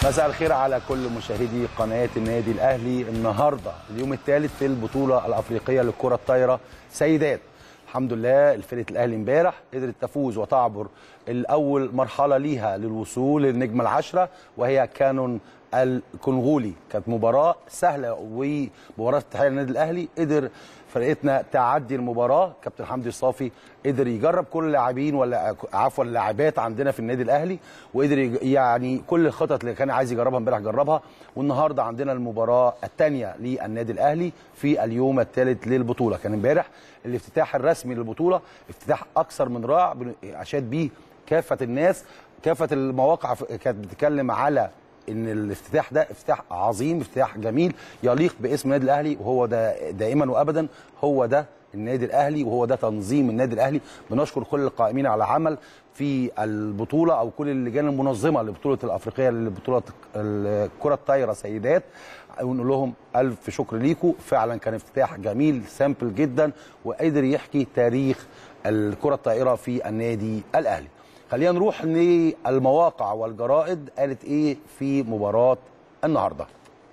مساء الخير على كل مشاهدي قناه النادي الاهلي النهارده اليوم الثالث في البطوله الافريقيه للكره الطايره سيدات الحمد لله الفرقه الاهلي امبارح قدرت تفوز وتعبر الاول مرحله ليها للوصول للنجمه العشره وهي كانون الكونغولي كانت مباراه سهله ومباراه افتتاحيه للنادي الاهلي قدر فرقتنا تعدي المباراه كابتن حمدي الصافي قدر يجرب كل اللاعبين ولا عفوا اللاعبات عندنا في النادي الاهلي وقدر يج- يعني كل الخطط اللي كان عايز يجربها امبارح جربها والنهارده عندنا المباراه الثانيه للنادي الاهلي في اليوم الثالث للبطوله كان امبارح الافتتاح الرسمي للبطوله افتتاح اكثر من رائع بن- اشاد بيه كافه الناس كافه المواقع ف- كانت بتتكلم على ان الافتتاح ده افتتاح عظيم افتتاح جميل يليق باسم النادي الاهلي وهو ده دائما وابدا هو ده النادي الاهلي وهو ده تنظيم النادي الاهلي بنشكر كل القائمين على عمل في البطوله او كل اللجان المنظمه لبطوله الافريقيه لبطوله الكره الطايره سيدات ونقول لهم الف شكر ليكم فعلا كان افتتاح جميل سامبل جدا وقدر يحكي تاريخ الكره الطائره في النادي الاهلي خلينا نروح للمواقع والجرائد قالت ايه في مباراه النهارده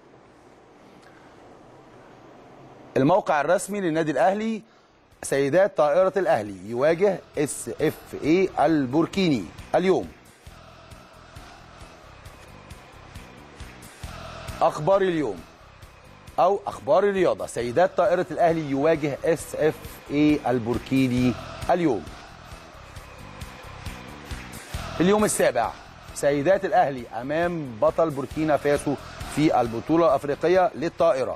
الموقع الرسمي للنادي الاهلي سيدات طائره الاهلي يواجه اس اف اي البوركيني اليوم اخبار اليوم او اخبار الرياضه سيدات طائره الاهلي يواجه اس اف اي البوركيني اليوم اليوم السابع سيدات الاهلي امام بطل بوركينا فاسو في البطوله الافريقيه للطائره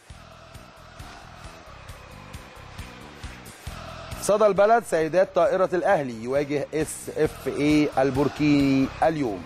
صدى البلد سيدات طائره الاهلي يواجه اس اف اي البوركيني اليوم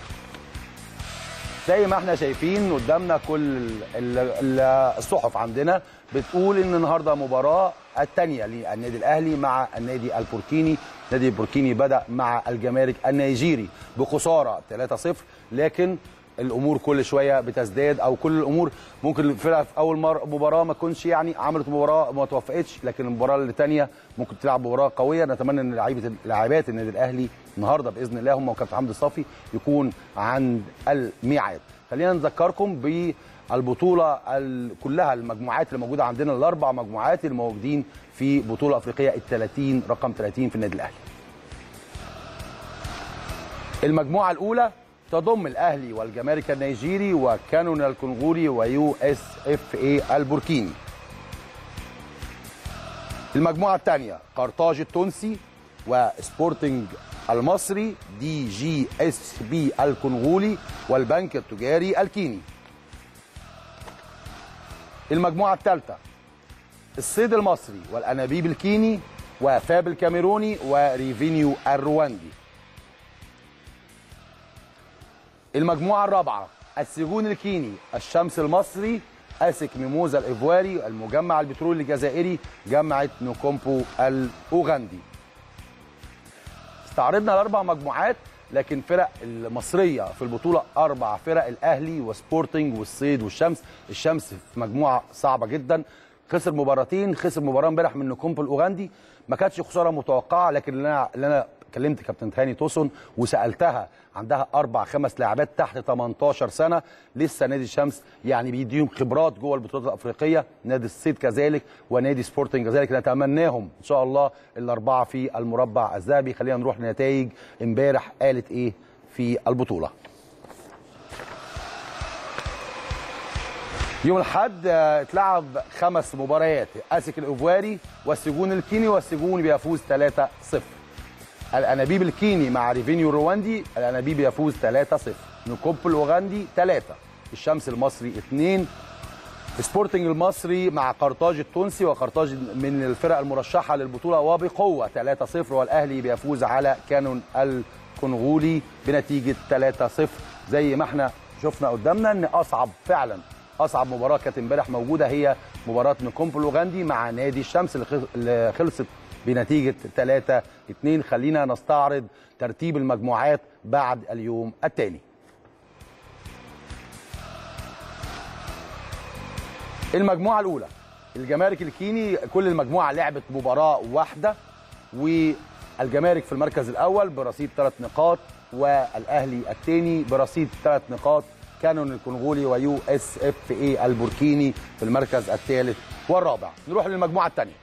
زي ما احنا شايفين قدامنا كل ال- ال- الصحف عندنا بتقول ان النهارده مباراه الثانيه للنادي الاهلي مع النادي البوركيني النادي البوركيني بدا مع الجمارك النيجيري بخساره 3-0 لكن الامور كل شويه بتزداد او كل الامور ممكن الفرقه في اول مر مباراه ما تكونش يعني عملت مباراه ما توفقتش لكن المباراه الثانيه ممكن تلعب مباراه قويه نتمنى ان لعيبه لاعبات النادي الاهلي النهارده باذن الله هم وكابتن حمدي الصافي يكون عند الميعاد خلينا نذكركم بالبطوله ال- كلها المجموعات اللي موجوده عندنا الاربع مجموعات اللي موجودين في بطوله افريقيه ال 30 رقم 30 في النادي الاهلي المجموعة الأولى تضم الأهلي والجمارك النيجيري وكانون الكونغولي ويو اس اف اي البوركيني. المجموعة الثانية قرطاج التونسي وسبورتنج المصري دي جي اس بي الكونغولي والبنك التجاري الكيني. المجموعة الثالثة الصيد المصري والأنابيب الكيني وفاب الكاميروني وريفينيو الرواندي. المجموعة الرابعة السجون الكيني الشمس المصري أسك ميموزا الإيفواري المجمع البترولي الجزائري جامعة نوكومبو الأوغندي استعرضنا الأربع مجموعات لكن فرق المصرية في البطولة أربع فرق الأهلي وسبورتنج والصيد والشمس الشمس في مجموعة صعبة جدا خسر مباراتين خسر مباراة امبارح من نوكومبو الأوغندي ما كانتش خسارة متوقعة لكن اللي أنا, اللي أنا كلمت كابتن تهاني توسون وسالتها عندها اربع خمس لاعبات تحت 18 سنه لسه نادي الشمس يعني بيديهم خبرات جوه البطولات الافريقيه نادي الصيد كذلك ونادي سبورتنج كذلك نتمناهم ان شاء الله الاربعه في المربع الذهبي خلينا نروح لنتائج امبارح قالت ايه في البطوله يوم الاحد آه، اتلعب خمس مباريات اسك الاوفواري والسجون الكيني والسجون بيفوز 3-0 الانابيب الكيني مع ريفينيو الرواندي الانابيب يفوز 3-0 نوكومبو الاوغندي 3 الشمس المصري 2 سبورتنج المصري مع قرطاج التونسي وقرطاج من الفرق المرشحه للبطوله وبقوه 3-0 والاهلي بيفوز على كانون الكونغولي بنتيجه 3-0 زي ما احنا شفنا قدامنا ان اصعب فعلا اصعب مباراه كانت امبارح موجوده هي مباراه نوكومبو الاوغندي مع نادي الشمس اللي خل- اللي خلصت بنتيجه 3 2 خلينا نستعرض ترتيب المجموعات بعد اليوم التالي المجموعه الاولى الجمارك الكيني كل المجموعه لعبت مباراه واحده والجمارك في المركز الاول برصيد ثلاث نقاط والاهلي الثاني برصيد ثلاث نقاط كانون الكونغولي ويو اس اف اي البوركيني في المركز الثالث والرابع نروح للمجموعه الثانيه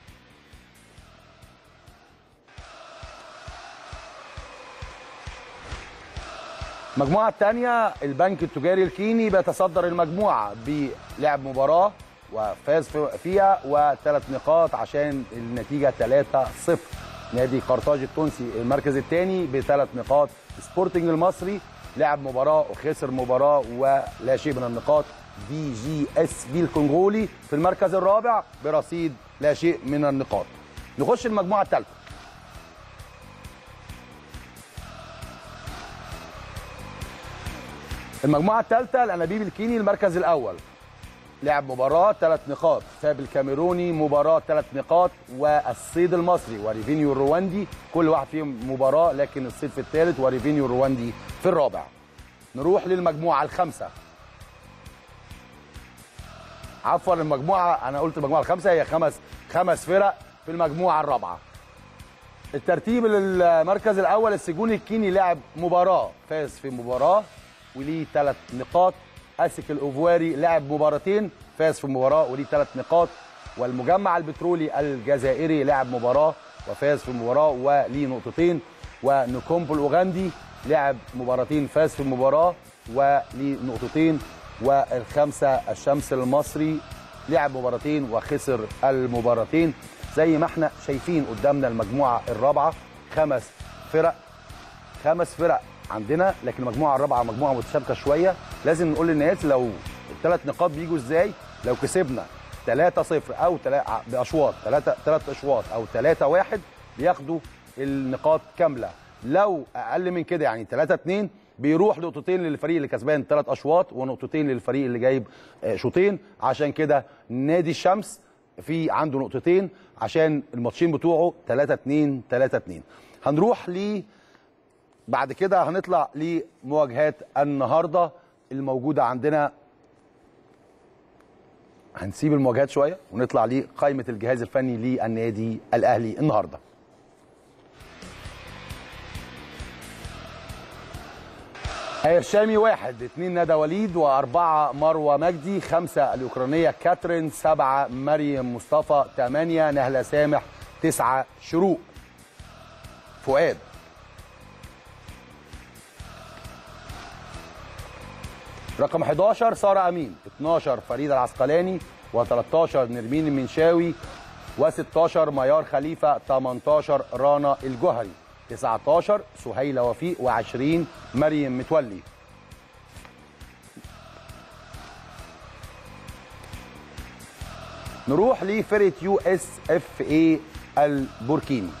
المجموعة الثانية البنك التجاري الكيني بيتصدر المجموعة بلعب مباراة وفاز فيها وثلاث نقاط عشان النتيجة 3-0 نادي قرطاج التونسي المركز الثاني بثلاث نقاط سبورتنج المصري لعب مباراة وخسر مباراة ولا شيء من النقاط دي جي اس بي الكونغولي في المركز الرابع برصيد لا شيء من النقاط نخش المجموعة الثالثة المجموعة الثالثة الأنابيب الكيني المركز الأول لعب مباراة ثلاث نقاط فاب الكاميروني مباراة ثلاث نقاط والصيد المصري وريفينيو الرواندي كل واحد فيهم مباراة لكن الصيد في الثالث وريفينيو الرواندي في الرابع نروح للمجموعة الخامسة عفوا المجموعة أنا قلت المجموعة الخامسة هي خمس خمس فرق في المجموعة الرابعة الترتيب للمركز الأول السجون الكيني لعب مباراة فاز في مباراة وليه ثلاث نقاط اسك الاوفواري لعب مباراتين فاز في مباراه وليه ثلاث نقاط والمجمع البترولي الجزائري لعب مباراه وفاز في مباراه وليه نقطتين ونكومبو الاوغندي لعب مباراتين فاز في مباراه وليه نقطتين والخمسه الشمس المصري لعب مباراتين وخسر المباراتين زي ما احنا شايفين قدامنا المجموعه الرابعه خمس فرق خمس فرق عندنا لكن المجموعه الرابعه مجموعه متشابكه شويه لازم نقول للناس لو الثلاث نقاط بيجوا ازاي لو كسبنا 3 0 او تلا... باشواط 3 3 اشواط او 3 1 بياخدوا النقاط كامله لو اقل من كده يعني 3 2 بيروح نقطتين للفريق اللي كسبان ثلاث اشواط ونقطتين للفريق اللي جايب شوطين عشان كده نادي الشمس في عنده نقطتين عشان الماتشين بتوعه 3 2 3 2 هنروح ل بعد كده هنطلع لمواجهات النهارده الموجوده عندنا هنسيب المواجهات شويه ونطلع لقائمه الجهاز الفني للنادي الاهلي النهارده هيرشامي واحد اثنين ندى وليد واربعه مروه مجدي خمسه الاوكرانيه كاترين سبعه مريم مصطفى ثمانيه نهله سامح تسعه شروق فؤاد رقم 11 ساره امين 12 فريده العسقلاني و13 نرمين المنشاوي و16 ميار خليفه 18 رانا الجهري 19 سهيله وفيق و20 مريم متولي نروح لفرقه يو اس اف اي البوركيني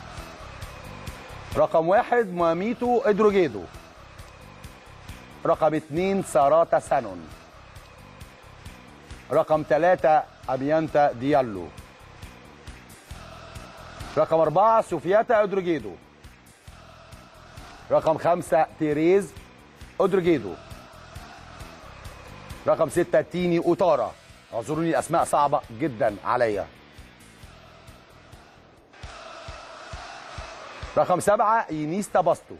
رقم واحد ماميتو ادروجيدو رقم اثنين ساراتا سانون رقم ثلاثة أبيانتا ديالو رقم أربعة سوفياتا أودروجيدو رقم خمسة تيريز أودروجيدو رقم ستة تيني أوتارا اعذروني الأسماء صعبة جدا عليا رقم سبعة إينيستا باستو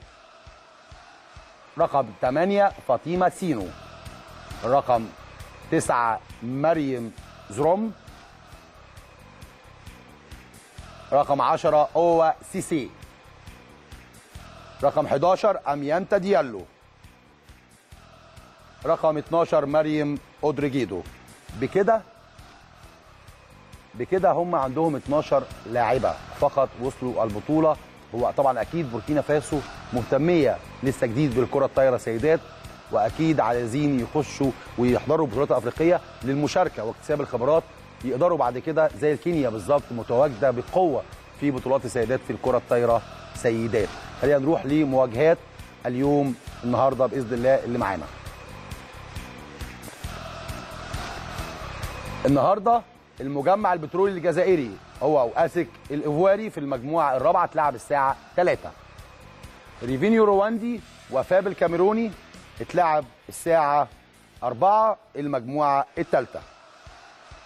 رقم 8 فاطمة سينو رقم 9 مريم زروم رقم 10 أوا سيسي رقم 11 أميانتا ديالو رقم 12 مريم أودريجيدو بكده بكده هم عندهم 12 لاعبة فقط وصلوا البطولة هو طبعا اكيد بوركينا فاسو مهتميه لسه جديد بالكره الطايره سيدات واكيد عايزين يخشوا ويحضروا بطولات افريقيه للمشاركه واكتساب الخبرات يقدروا بعد كده زي الكينيا بالظبط متواجده بقوه في بطولات السيدات في الكره الطايره سيدات خلينا نروح لمواجهات اليوم النهارده باذن الله اللي معانا النهارده المجمع البترولي الجزائري هو واسك الايفواري في المجموعه الرابعه اتلعب الساعه 3 ريفينيو رواندي وفاب الكاميروني اتلعب الساعه 4 المجموعه الثالثه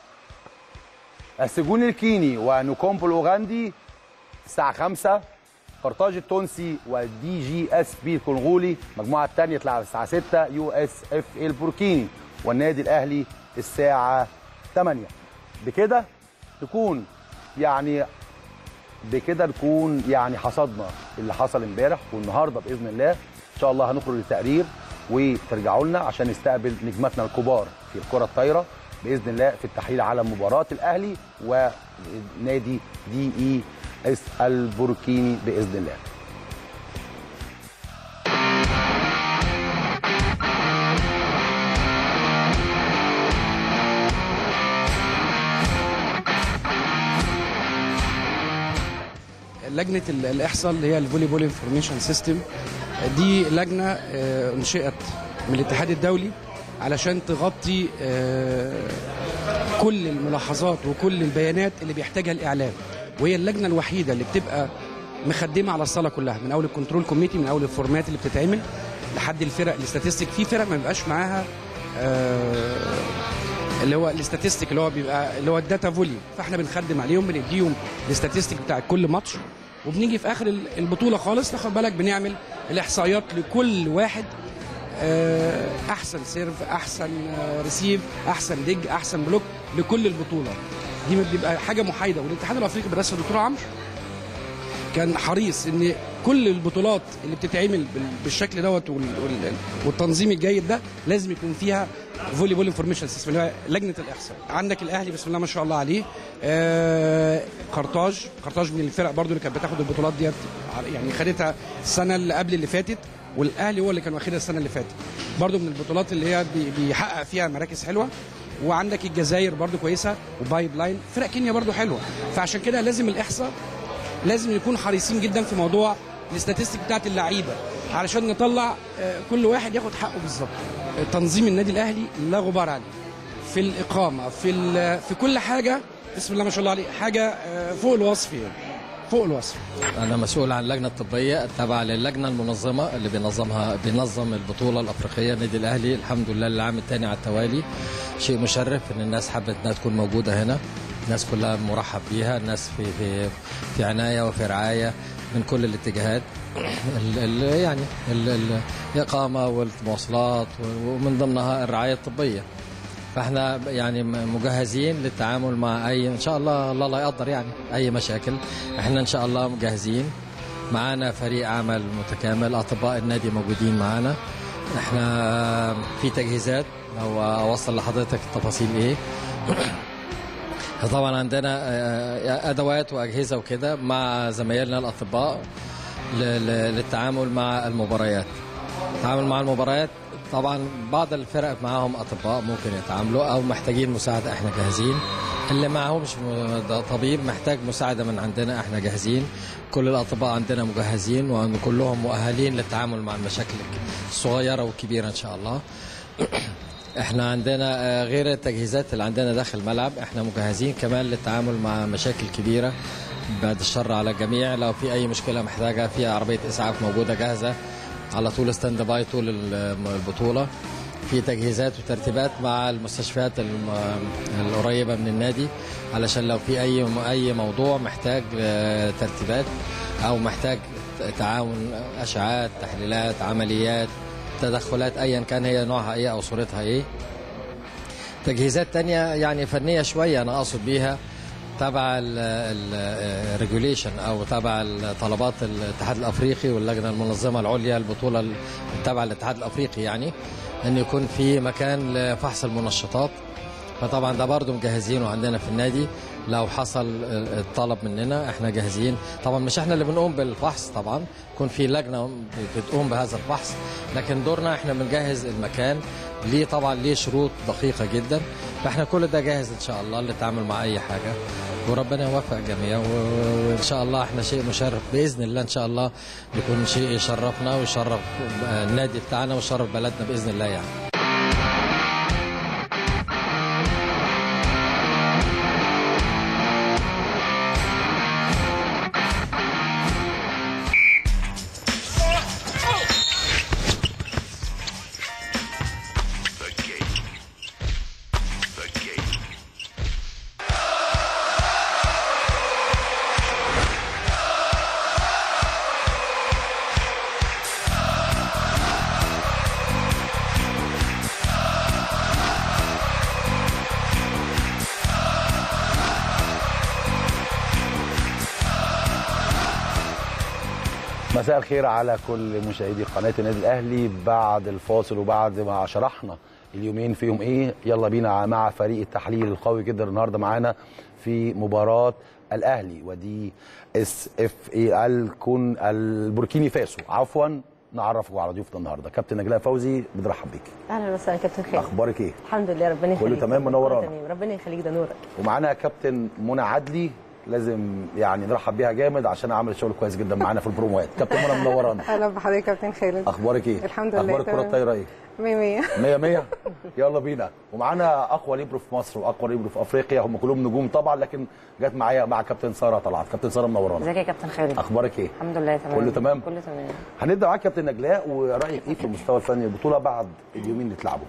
السجون الكيني ونوكومبو الاوغندي الساعه 5 قرطاج التونسي ودي جي اس بي الكونغولي المجموعه الثانيه تلعب الساعه 6 يو اس اف اي البوركيني والنادي الاهلي الساعه 8 بكده تكون يعني بكده نكون يعني حصدنا اللي حصل امبارح والنهارده باذن الله ان شاء الله هنخرج للتقرير وترجعوا لنا عشان نستقبل نجماتنا الكبار في الكره الطايره باذن الله في التحليل على مباراه الاهلي ونادي دي اي اس البوركيني باذن الله لجنه ال- الاحصاء اللي هي الفولي بول انفورميشن سيستم دي لجنه آه، انشئت من الاتحاد الدولي علشان تغطي آه، كل الملاحظات وكل البيانات اللي بيحتاجها الاعلام وهي اللجنه الوحيده اللي بتبقى مخدمه على الصاله كلها من اول الكنترول كوميتي من اول الفورمات اللي بتتعمل لحد الفرق الاستاتستيك في فرق ما بيبقاش معاها آه، اللي هو الاستاتستيك اللي هو بيبقى اللي هو الداتا فوليوم فاحنا بنخدم عليهم بنديهم الاستاتستيك بتاع كل ماتش وبنيجي في اخر ال- البطوله خالص تاخد بالك بنعمل الاحصائيات لكل واحد آه، احسن سيرف احسن آه، ريسيف احسن ديج احسن بلوك لكل البطوله دي بتبقى حاجه محايده والاتحاد الافريقي برئاسه الدكتور عمرو كان حريص ان كل البطولات اللي بتتعمل بال- بالشكل دوت وال- وال- والتنظيم الجيد ده لازم يكون فيها فولي بول انفورميشن سيستم اللي هو لجنه الاحصاء عندك الاهلي بسم الله ما شاء الله عليه آه قرطاج قرطاج من الفرق برضو اللي كانت بتاخد البطولات ديت يعني خدتها السنه اللي قبل اللي فاتت والاهلي هو اللي كان واخدها السنه اللي فاتت برضو من البطولات اللي هي بي- بيحقق فيها مراكز حلوه وعندك الجزائر برضو كويسه وبايب لاين فرق كينيا برضو حلوه فعشان كده لازم الاحصاء لازم نكون حريصين جدا في موضوع الاستاتستيك بتاعت اللعيبه علشان نطلع آه، كل واحد ياخد حقه بالظبط آه، تنظيم النادي الاهلي لا غبار عليه في الاقامه في ال- في كل حاجه بسم الله ما شاء الله عليه حاجه آه، فوق الوصف يعني فوق الوصف أنا مسؤول عن اللجنة الطبية تابعة للجنة المنظمة اللي بينظمها بينظم البطولة الأفريقية النادي الأهلي الحمد لله العام الثاني على التوالي شيء مشرف إن الناس حبت إنها تكون موجودة هنا الناس كلها مرحب بيها الناس في في في عناية وفي رعاية من كل الاتجاهات ال ال يعني ال ال الإقامة والمواصلات ومن ضمنها الرعاية الطبية فاحنا يعني م- مجهزين للتعامل مع اي ان شاء الله الله لا يقدر يعني اي مشاكل احنا ان شاء الله مجهزين معانا فريق عمل متكامل اطباء النادي موجودين معانا احنا في تجهيزات او اوصل لحضرتك التفاصيل ايه طبعا عندنا آه، ادوات واجهزه وكده مع زمايلنا الاطباء ل- ل- للتعامل مع المباريات التعامل مع المباريات طبعا بعض الفرق معاهم اطباء ممكن يتعاملوا او محتاجين مساعده احنا جاهزين اللي معهمش م- ده طبيب محتاج مساعده من عندنا احنا جاهزين كل الاطباء عندنا مجهزين وكلهم مؤهلين للتعامل مع المشاكل الصغيره والكبيره ان شاء الله احنا عندنا آه، غير التجهيزات اللي عندنا داخل الملعب احنا مجهزين كمان للتعامل مع مشاكل كبيره بعد الشر على الجميع لو في اي مشكله محتاجه في عربيه اسعاف موجوده جاهزه على طول ستاند باي طول ال- البطوله في تجهيزات وترتيبات مع المستشفيات الم- القريبه من النادي علشان لو في اي اي موضوع محتاج آه، ترتيبات او محتاج تعاون اشعاعات تحليلات عمليات تدخلات ايا كان هي نوعها ايه او صورتها ايه تجهيزات تانية يعني فنية شوية أنا أقصد بيها تبع الريجوليشن أو تبع طلبات الاتحاد الأفريقي واللجنة المنظمة العليا البطولة ال- تبع الاتحاد الأفريقي يعني أن يكون في مكان لفحص المنشطات فطبعا ده برضه مجهزينه عندنا في النادي لو حصل الطلب مننا احنا جاهزين طبعا مش احنا اللي بنقوم بالفحص طبعا يكون في لجنه بتقوم بهذا الفحص لكن دورنا احنا بنجهز المكان ليه طبعا ليه شروط دقيقه جدا فاحنا كل ده جاهز ان شاء الله للتعامل مع اي حاجه وربنا يوفق الجميع و- وان شاء الله احنا شيء مشرف باذن الله ان شاء الله يكون شيء يشرفنا ويشرف النادي بتاعنا ويشرف بلدنا باذن الله يعني مساء الخير على كل مشاهدي قناه النادي الاهلي بعد الفاصل وبعد ما شرحنا اليومين فيهم ايه يلا بينا مع فريق التحليل القوي جدا النهارده معانا في مباراه الاهلي ودي اس اف اي الكون البوركيني فاسو عفوا نعرفكم على ضيوفنا النهارده كابتن نجلاء فوزي بنرحب بيكي اهلا وسهلا كابتن خالد اخبارك ايه الحمد لله ربنا كله يخليك تمام منورانا. كله تمام ربنا يخليك ده نورك ومعانا كابتن منى عدلي لازم يعني نرحب بيها جامد عشان عملت شغل كويس جدا معانا في البروموات كابتن منى منورانا اهلا بحضرتك يا كابتن خالد اخبارك ايه الحمد لله اخبار الكره تمام. الطايره ايه مية مية 100 100 يلا بينا ومعانا اقوى ليبرو في مصر واقوى ليبرو في افريقيا هم كلهم نجوم طبعا لكن جت معايا مع كابتن ساره طلعت كابتن ساره منورانا ازيك يا كابتن خالد اخبارك ايه الحمد لله تمام كله تمام؟ كله تمام هنبدا معاك كابتن نجلاء ورايك ايه في المستوى الفني البطوله بعد اليومين اللي اتلعبوا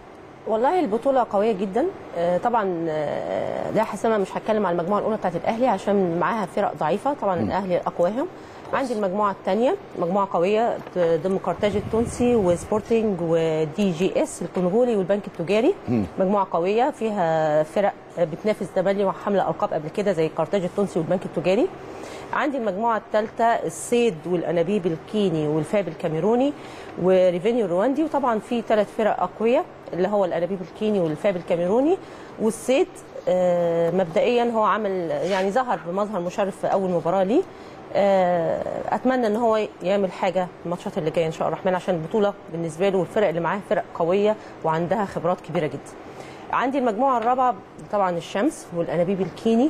والله البطولة قوية جدا آه، طبعا آه، ده حسنا مش هتكلم على المجموعة الأولى بتاعت الأهلي عشان معاها فرق ضعيفة طبعا الأهلي أقواهم عندي المجموعة الثانية مجموعة قوية ضمن قرطاج التونسي وسبورتنج ودي جي اس الكونغولي والبنك التجاري مجموعة قوية فيها فرق بتنافس تبني وحملة ألقاب قبل كده زي قرطاج التونسي والبنك التجاري عندي المجموعة الثالثة الصيد والأنابيب الكيني والفاب الكاميروني وريفينيو الرواندي وطبعا في ثلاث فرق أقوياء اللي هو الأنابيب الكيني والفاب الكاميروني والصيد آه، مبدئيا هو عمل يعني ظهر بمظهر مشرف في أول مباراة ليه آه، اتمنى ان هو يعمل حاجه الماتشات اللي جايه ان شاء الله الرحمن عشان البطوله بالنسبه له والفرق اللي معاه فرق قويه وعندها خبرات كبيره جدا عندي المجموعه الرابعه طبعا الشمس والانابيب الكيني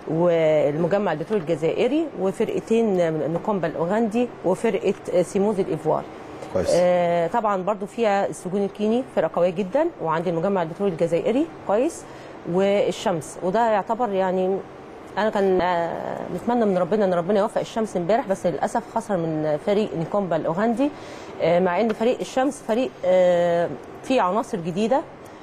والمجمع البترول الجزائري وفرقتين من نقomba الاوغندي وفرقه سيموز الايفوار كويس آه، طبعا برضو فيها السجون الكيني فرقه قويه جدا وعندي المجمع البترول الجزائري كويس والشمس وده يعتبر يعني انا كان آه، نتمنى من ربنا ان ربنا يوفق الشمس امبارح بس للاسف خسر من فريق نيكومبا الاوغندي آه، مع ان فريق الشمس فريق آه، فيه عناصر جديده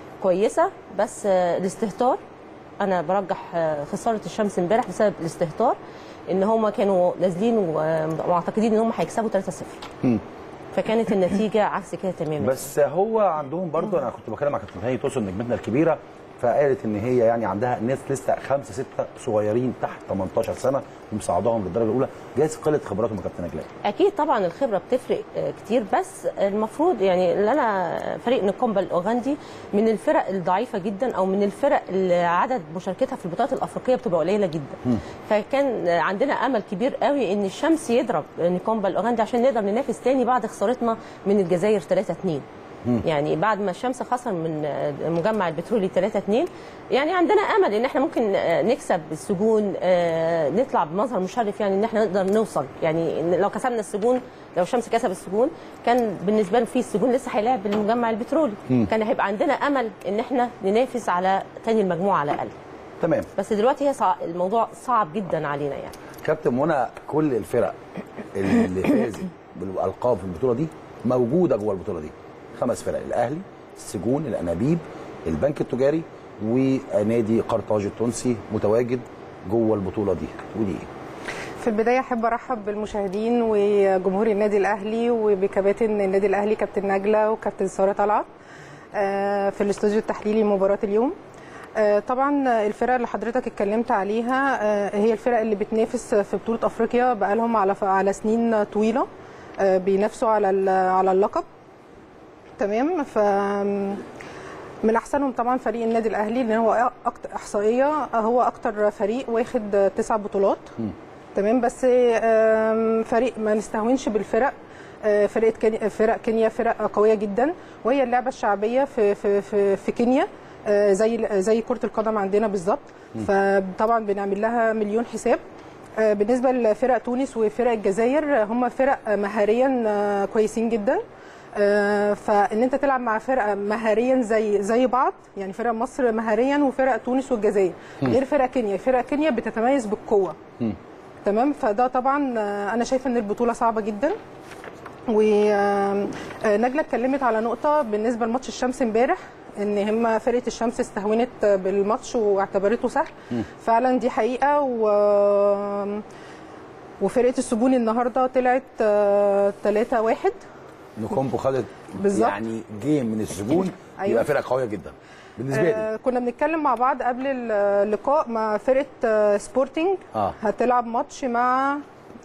كويسه بس آه، الاستهتار انا برجح آه، خساره الشمس امبارح بسبب الاستهتار ان هم كانوا نازلين و- ومعتقدين ان هم هيكسبوا 3-0 فكانت النتيجه عكس كده تماما بس هو عندهم برضو انا كنت بكلم مع كابتن هاني توصل نجمتنا الكبيره فقالت ان هي يعني عندها ناس لسه خمسه سته صغيرين تحت 18 سنه ومصعداهم للدرجه الاولى جايز قله خبراتهم يا كابتن نجلاء اكيد طبعا الخبره بتفرق آه، كتير بس المفروض يعني اللي انا فريق نقomba الاوغندي من الفرق الضعيفه جدا او من الفرق اللي عدد مشاركتها في البطولات الافريقيه بتبقى قليله جدا فكان عندنا امل كبير قوي ان الشمس يضرب نقomba الاوغندي عشان نقدر ننافس تاني بعد خسارتنا من الجزائر 3 2 يعني بعد ما الشمس خسر من مجمع البترولي 3 2 يعني عندنا امل ان احنا ممكن آه، نكسب السجون آه، نطلع بمظهر مشرف يعني ان احنا نقدر نوصل يعني إن لو كسبنا السجون لو الشمس كسب السجون كان بالنسبه له في السجون لسه هيلاعب المجمع البترولي كان هيبقى عندنا امل ان احنا ننافس على تاني المجموعه على الاقل تمام بس دلوقتي هي صع... الموضوع صعب جدا علينا يعني كابتن منى كل الفرق اللي فازت بالالقاب في البطوله دي موجوده جوه البطوله دي خمس فرق الاهلي السجون الانابيب البنك التجاري ونادي قرطاج التونسي متواجد جوه البطوله دي ودي ايه في البداية أحب أرحب بالمشاهدين وجمهور النادي الأهلي وبكباتن النادي الأهلي كابتن نجلة وكابتن سارة طلعت آه، في الاستوديو التحليلي لمباراة اليوم آه، طبعا الفرق اللي حضرتك اتكلمت عليها آه، هي الفرق اللي بتنافس في بطولة أفريقيا بقالهم على على سنين طويلة آه، بينافسوا على ال- على اللقب تمام ف من احسنهم طبعا فريق النادي الاهلي لان هو أكتر احصائيه هو اكتر فريق واخد تسع بطولات تمام بس آم، فريق ما نستهونش بالفرق آه، فرقه كينيا فرق كينيا فرق قويه جدا وهي اللعبه الشعبيه في في في, في كينيا آه، زي زي كره القدم عندنا بالظبط فطبعا بنعمل لها مليون حساب آه، بالنسبه لفرق تونس وفرق الجزائر هم فرق مهاريا آه، كويسين جدا آه، فان انت تلعب مع فرقه مهاريا زي زي بعض يعني فرق مصر مهاريا وفرق تونس والجزائر غير فرق كينيا فرق كينيا بتتميز بالقوه تمام فده طبعا آه، انا شايفه ان البطوله صعبه جدا ونجلة اتكلمت على نقطة بالنسبة لماتش الشمس امبارح ان هم فرقة الشمس استهونت بالماتش واعتبرته سهل فعلا دي حقيقة و وفرقة السجون النهاردة طلعت 3 1 نكومبو خدت بالظبط. يعني جيم من السجون أيوة. يبقى فرقه قويه جدا بالنسبه لي آه كنا بنتكلم مع بعض قبل اللقاء مع فرقة آه، سبورتنج آه. هتلعب ماتش مع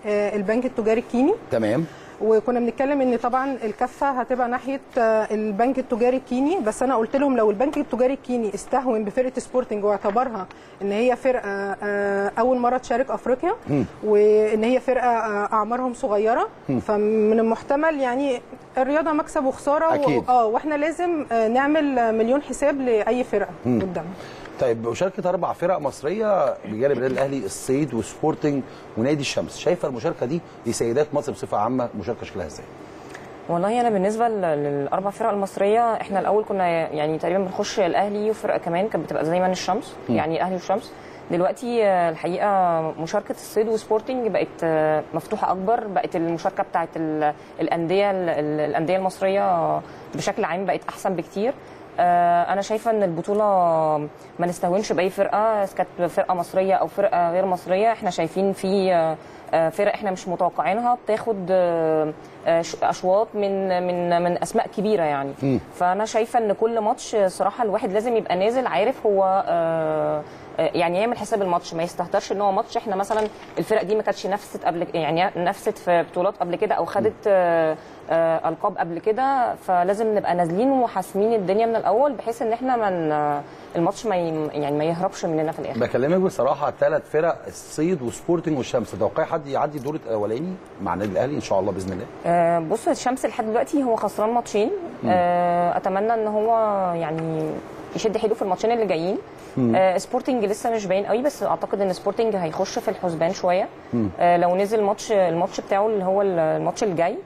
آه، البنك التجاري الكيني تمام وكنا بنتكلم ان طبعا الكفه هتبقى ناحيه آه، البنك التجاري الكيني بس انا قلت لهم لو البنك التجاري الكيني استهون بفرقه سبورتنج واعتبرها ان هي فرقه آه، اول مره تشارك افريقيا وان هي فرقه آه، اعمارهم صغيره فمن المحتمل يعني الرياضه مكسب وخساره أكيد. و- اه واحنا لازم آه، نعمل آه، مليون حساب لاي فرقه قدامنا طيب مشاركه اربع فرق مصريه بجانب النادي الاهلي الصيد وسبورتنج ونادي الشمس شايفه المشاركه دي لسيدات مصر بصفه عامه مشاركه شكلها ازاي والله انا بالنسبه لل- للاربع فرق المصريه احنا الاول كنا يعني تقريبا بنخش الاهلي وفرقه كمان كانت بتبقى دايما الشمس يعني الاهلي والشمس دلوقتي آه، الحقيقه مشاركه الصيد وسبورتنج بقت آه، مفتوحه اكبر بقت المشاركه بتاعت ال- الانديه ال- ال- الانديه المصريه بشكل عام بقت احسن بكتير آه، انا شايفه ان البطوله ما نستهونش باي فرقه إذا كانت فرقه مصريه او فرقه غير مصريه احنا شايفين في آه، آه، فرق احنا مش متوقعينها بتاخد آه، آه، ش- اشواط من من من اسماء كبيره يعني فانا شايفه ان كل ماتش صراحه الواحد لازم يبقى نازل عارف هو آه، آه، يعني يعمل حساب الماتش ما يستهترش ان هو ماتش احنا مثلا الفرق دي ما كانتش نفست قبل يعني نفست في بطولات قبل كده او خدت آه، آه، القاب قبل كده فلازم نبقى نازلين وحاسمين الدنيا من الاول بحيث ان احنا من الماتش ما ي- يعني ما يهربش مننا في الاخر بكلمك بصراحه ثلاث فرق الصيد وسبورتنج والشمس تتوقعي حد يعدي الدور الاولاني مع النادي الاهلي ان شاء الله باذن الله آه، بص الشمس لحد دلوقتي هو خسران ماتشين آه، اتمنى ان هو يعني يشد حيله في الماتشين اللي جايين آه، سبورتنج لسه مش باين قوي بس اعتقد ان سبورتنج هيخش في الحسبان شويه آه، لو نزل ماتش الماتش بتاعه اللي هو الماتش الجاي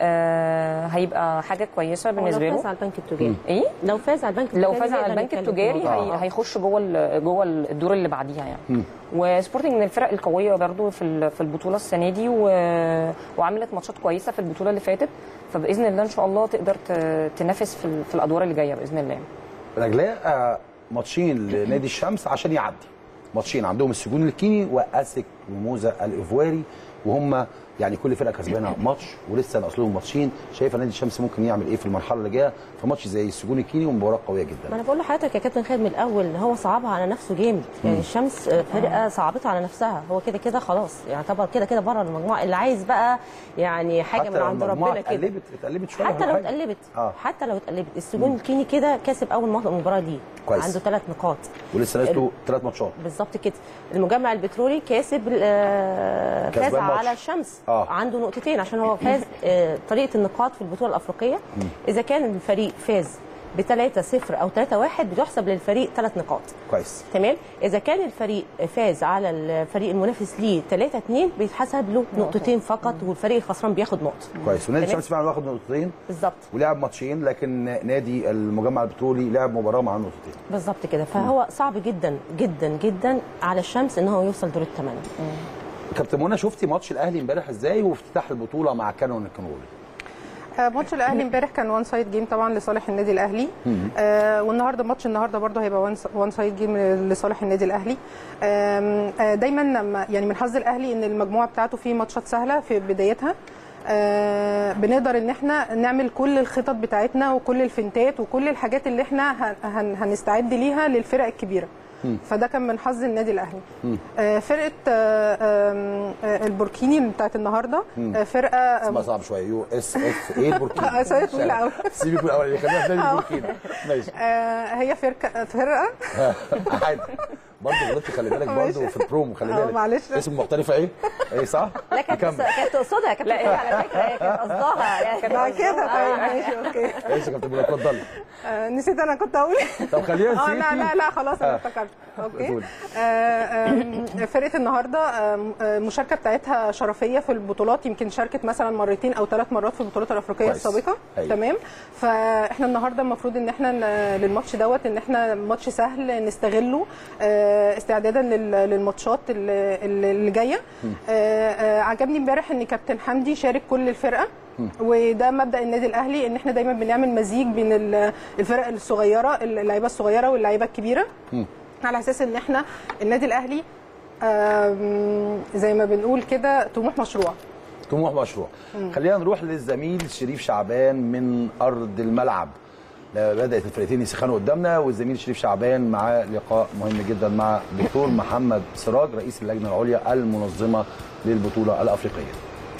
آه، هيبقى حاجه كويسه بالنسبه لو فاز له على البنك التجاري ايه لو فاز على البنك التجاري لو فاز على نقدر البنك نتكلم في التجاري الموضوع. هي هيخش جوه ال- جوه الدور اللي بعديها يعني وسبورتنج من الفرق القويه برضو في ال- في البطوله السنه دي و... وعملت ماتشات كويسه في البطوله اللي فاتت فباذن الله ان شاء الله تقدر ت- تنافس في, ال- في الادوار اللي جايه باذن الله رجلاء آه، ماتشين لنادي الشمس عشان يعدي ماتشين عندهم السجون الكيني واسك وموزه الايفواري وهم يعني كل فرقه كسبانه ماتش ولسه ناقص لهم ماتشين شايفه نادي الشمس ممكن يعمل ايه في المرحله اللي جايه في ماتش زي السجون الكيني ومباراه قويه ما جدا انا بقول لحضرتك يا كابتن خالد من الاول ان هو صعبها على نفسه جامد يعني الشمس آه، فرقه صعبتها على نفسها هو كده كده خلاص يعتبر كده كده بره المجموعه اللي عايز بقى يعني حاجه من حتى عند المجموعة ربنا كده اتقلبت اتقلبت شويه حتى ولا لو حاجة؟ اتقلبت اه حتى لو اتقلبت السجون الكيني كده كاسب اول مط- مباراه ليه كويس. عنده ثلاث نقاط ولسه ناقص له ثلاث ماتشات بالظبط كده المجمع البترولي كاسب آه، فاز كسبان ماتش. على الشمس آه. عنده نقطتين عشان هو فاز آه، طريقه النقاط في البطوله الافريقيه اذا كان الفريق فاز ب 3 0 او 3 1 بتحسب للفريق ثلاث نقاط كويس تمام اذا كان الفريق فاز على الفريق المنافس ليه 3 2 بيتحسب له نقطتين فقط والفريق الخسران بياخد نقطه كويس ونادي تمام. الشمس فعلا واخد نقطتين بالظبط ولعب ماتشين لكن نادي المجمع البترولي لعب مباراه مع نقطتين بالظبط كده فهو صعب جدا جدا جدا على الشمس ان هو يوصل دور الثمانيه كابتن منى شفتي ماتش الاهلي امبارح ازاي وافتتاح البطوله مع كانون الكنوري آه، ماتش الاهلي امبارح كان وان سايد جيم طبعا لصالح النادي الاهلي آه والنهارده ماتش النهارده برضه هيبقى وان سايد جيم لصالح النادي الاهلي آم، آه دايما لما يعني من حظ الاهلي ان المجموعه بتاعته فيه ماتشات سهله في بدايتها آه بنقدر ان احنا نعمل كل الخطط بتاعتنا وكل الفنتات وكل الحاجات اللي احنا هن- هن هنستعد ليها للفرق الكبيره فده كان من حظ النادي الاهلي آه فرقه آه آم، آه البوركيني بتاعت النهارده آه فرقه اسمها صعب شويه يو اس اف ايه البوركينا أسامي طويلة أوي. سيبك من الاول خلينا في نادي البوركينا ماشي آه هي فرقه فرقه عادي برضه غلطت خلي بالك برضه في البرومو خلي آه، بالك معلش. اسم مختلفه ايه؟ ايه صح؟ لا كانت نكمل. كانت تقصدها كانت تقصدها على فكره هي كانت قصدها يعني كانت بعد كده قصدها. طيب ماشي اوكي ايش يا كابتن منى اتفضلي آه نسيت انا كنت اقول طب خلينا اه نسيب لا لا لا خلاص انا افتكرت اوكي قولي. آه، آم، فرقه النهارده آم، آه، المشاركه بتاعتها شرفيه في البطولات يمكن شاركت مثلا مرتين او ثلاث مرات في البطولات الافريقيه كويس. السابقه أيوة. تمام فاحنا النهارده المفروض ان احنا ن- للماتش دوت ان احنا ماتش سهل نستغله آه، استعدادا لل- للماتشات اللي اللي جايه آه، آه، عجبني امبارح ان كابتن حمدي شارك كل الفرقه وده مبدا النادي الاهلي ان احنا دايما بنعمل مزيج بين ال- الفرق الصغيره اللعيبه الصغيره واللعيبه الكبيره على اساس ان احنا النادي الاهلي آم، زي ما بنقول كده طموح مشروع طموح مشروع خلينا نروح للزميل شريف شعبان من ارض الملعب بدات الفرقتين يسخنوا قدامنا والزميل شريف شعبان معاه لقاء مهم جدا مع الدكتور محمد سراج رئيس اللجنه العليا المنظمه للبطوله الافريقيه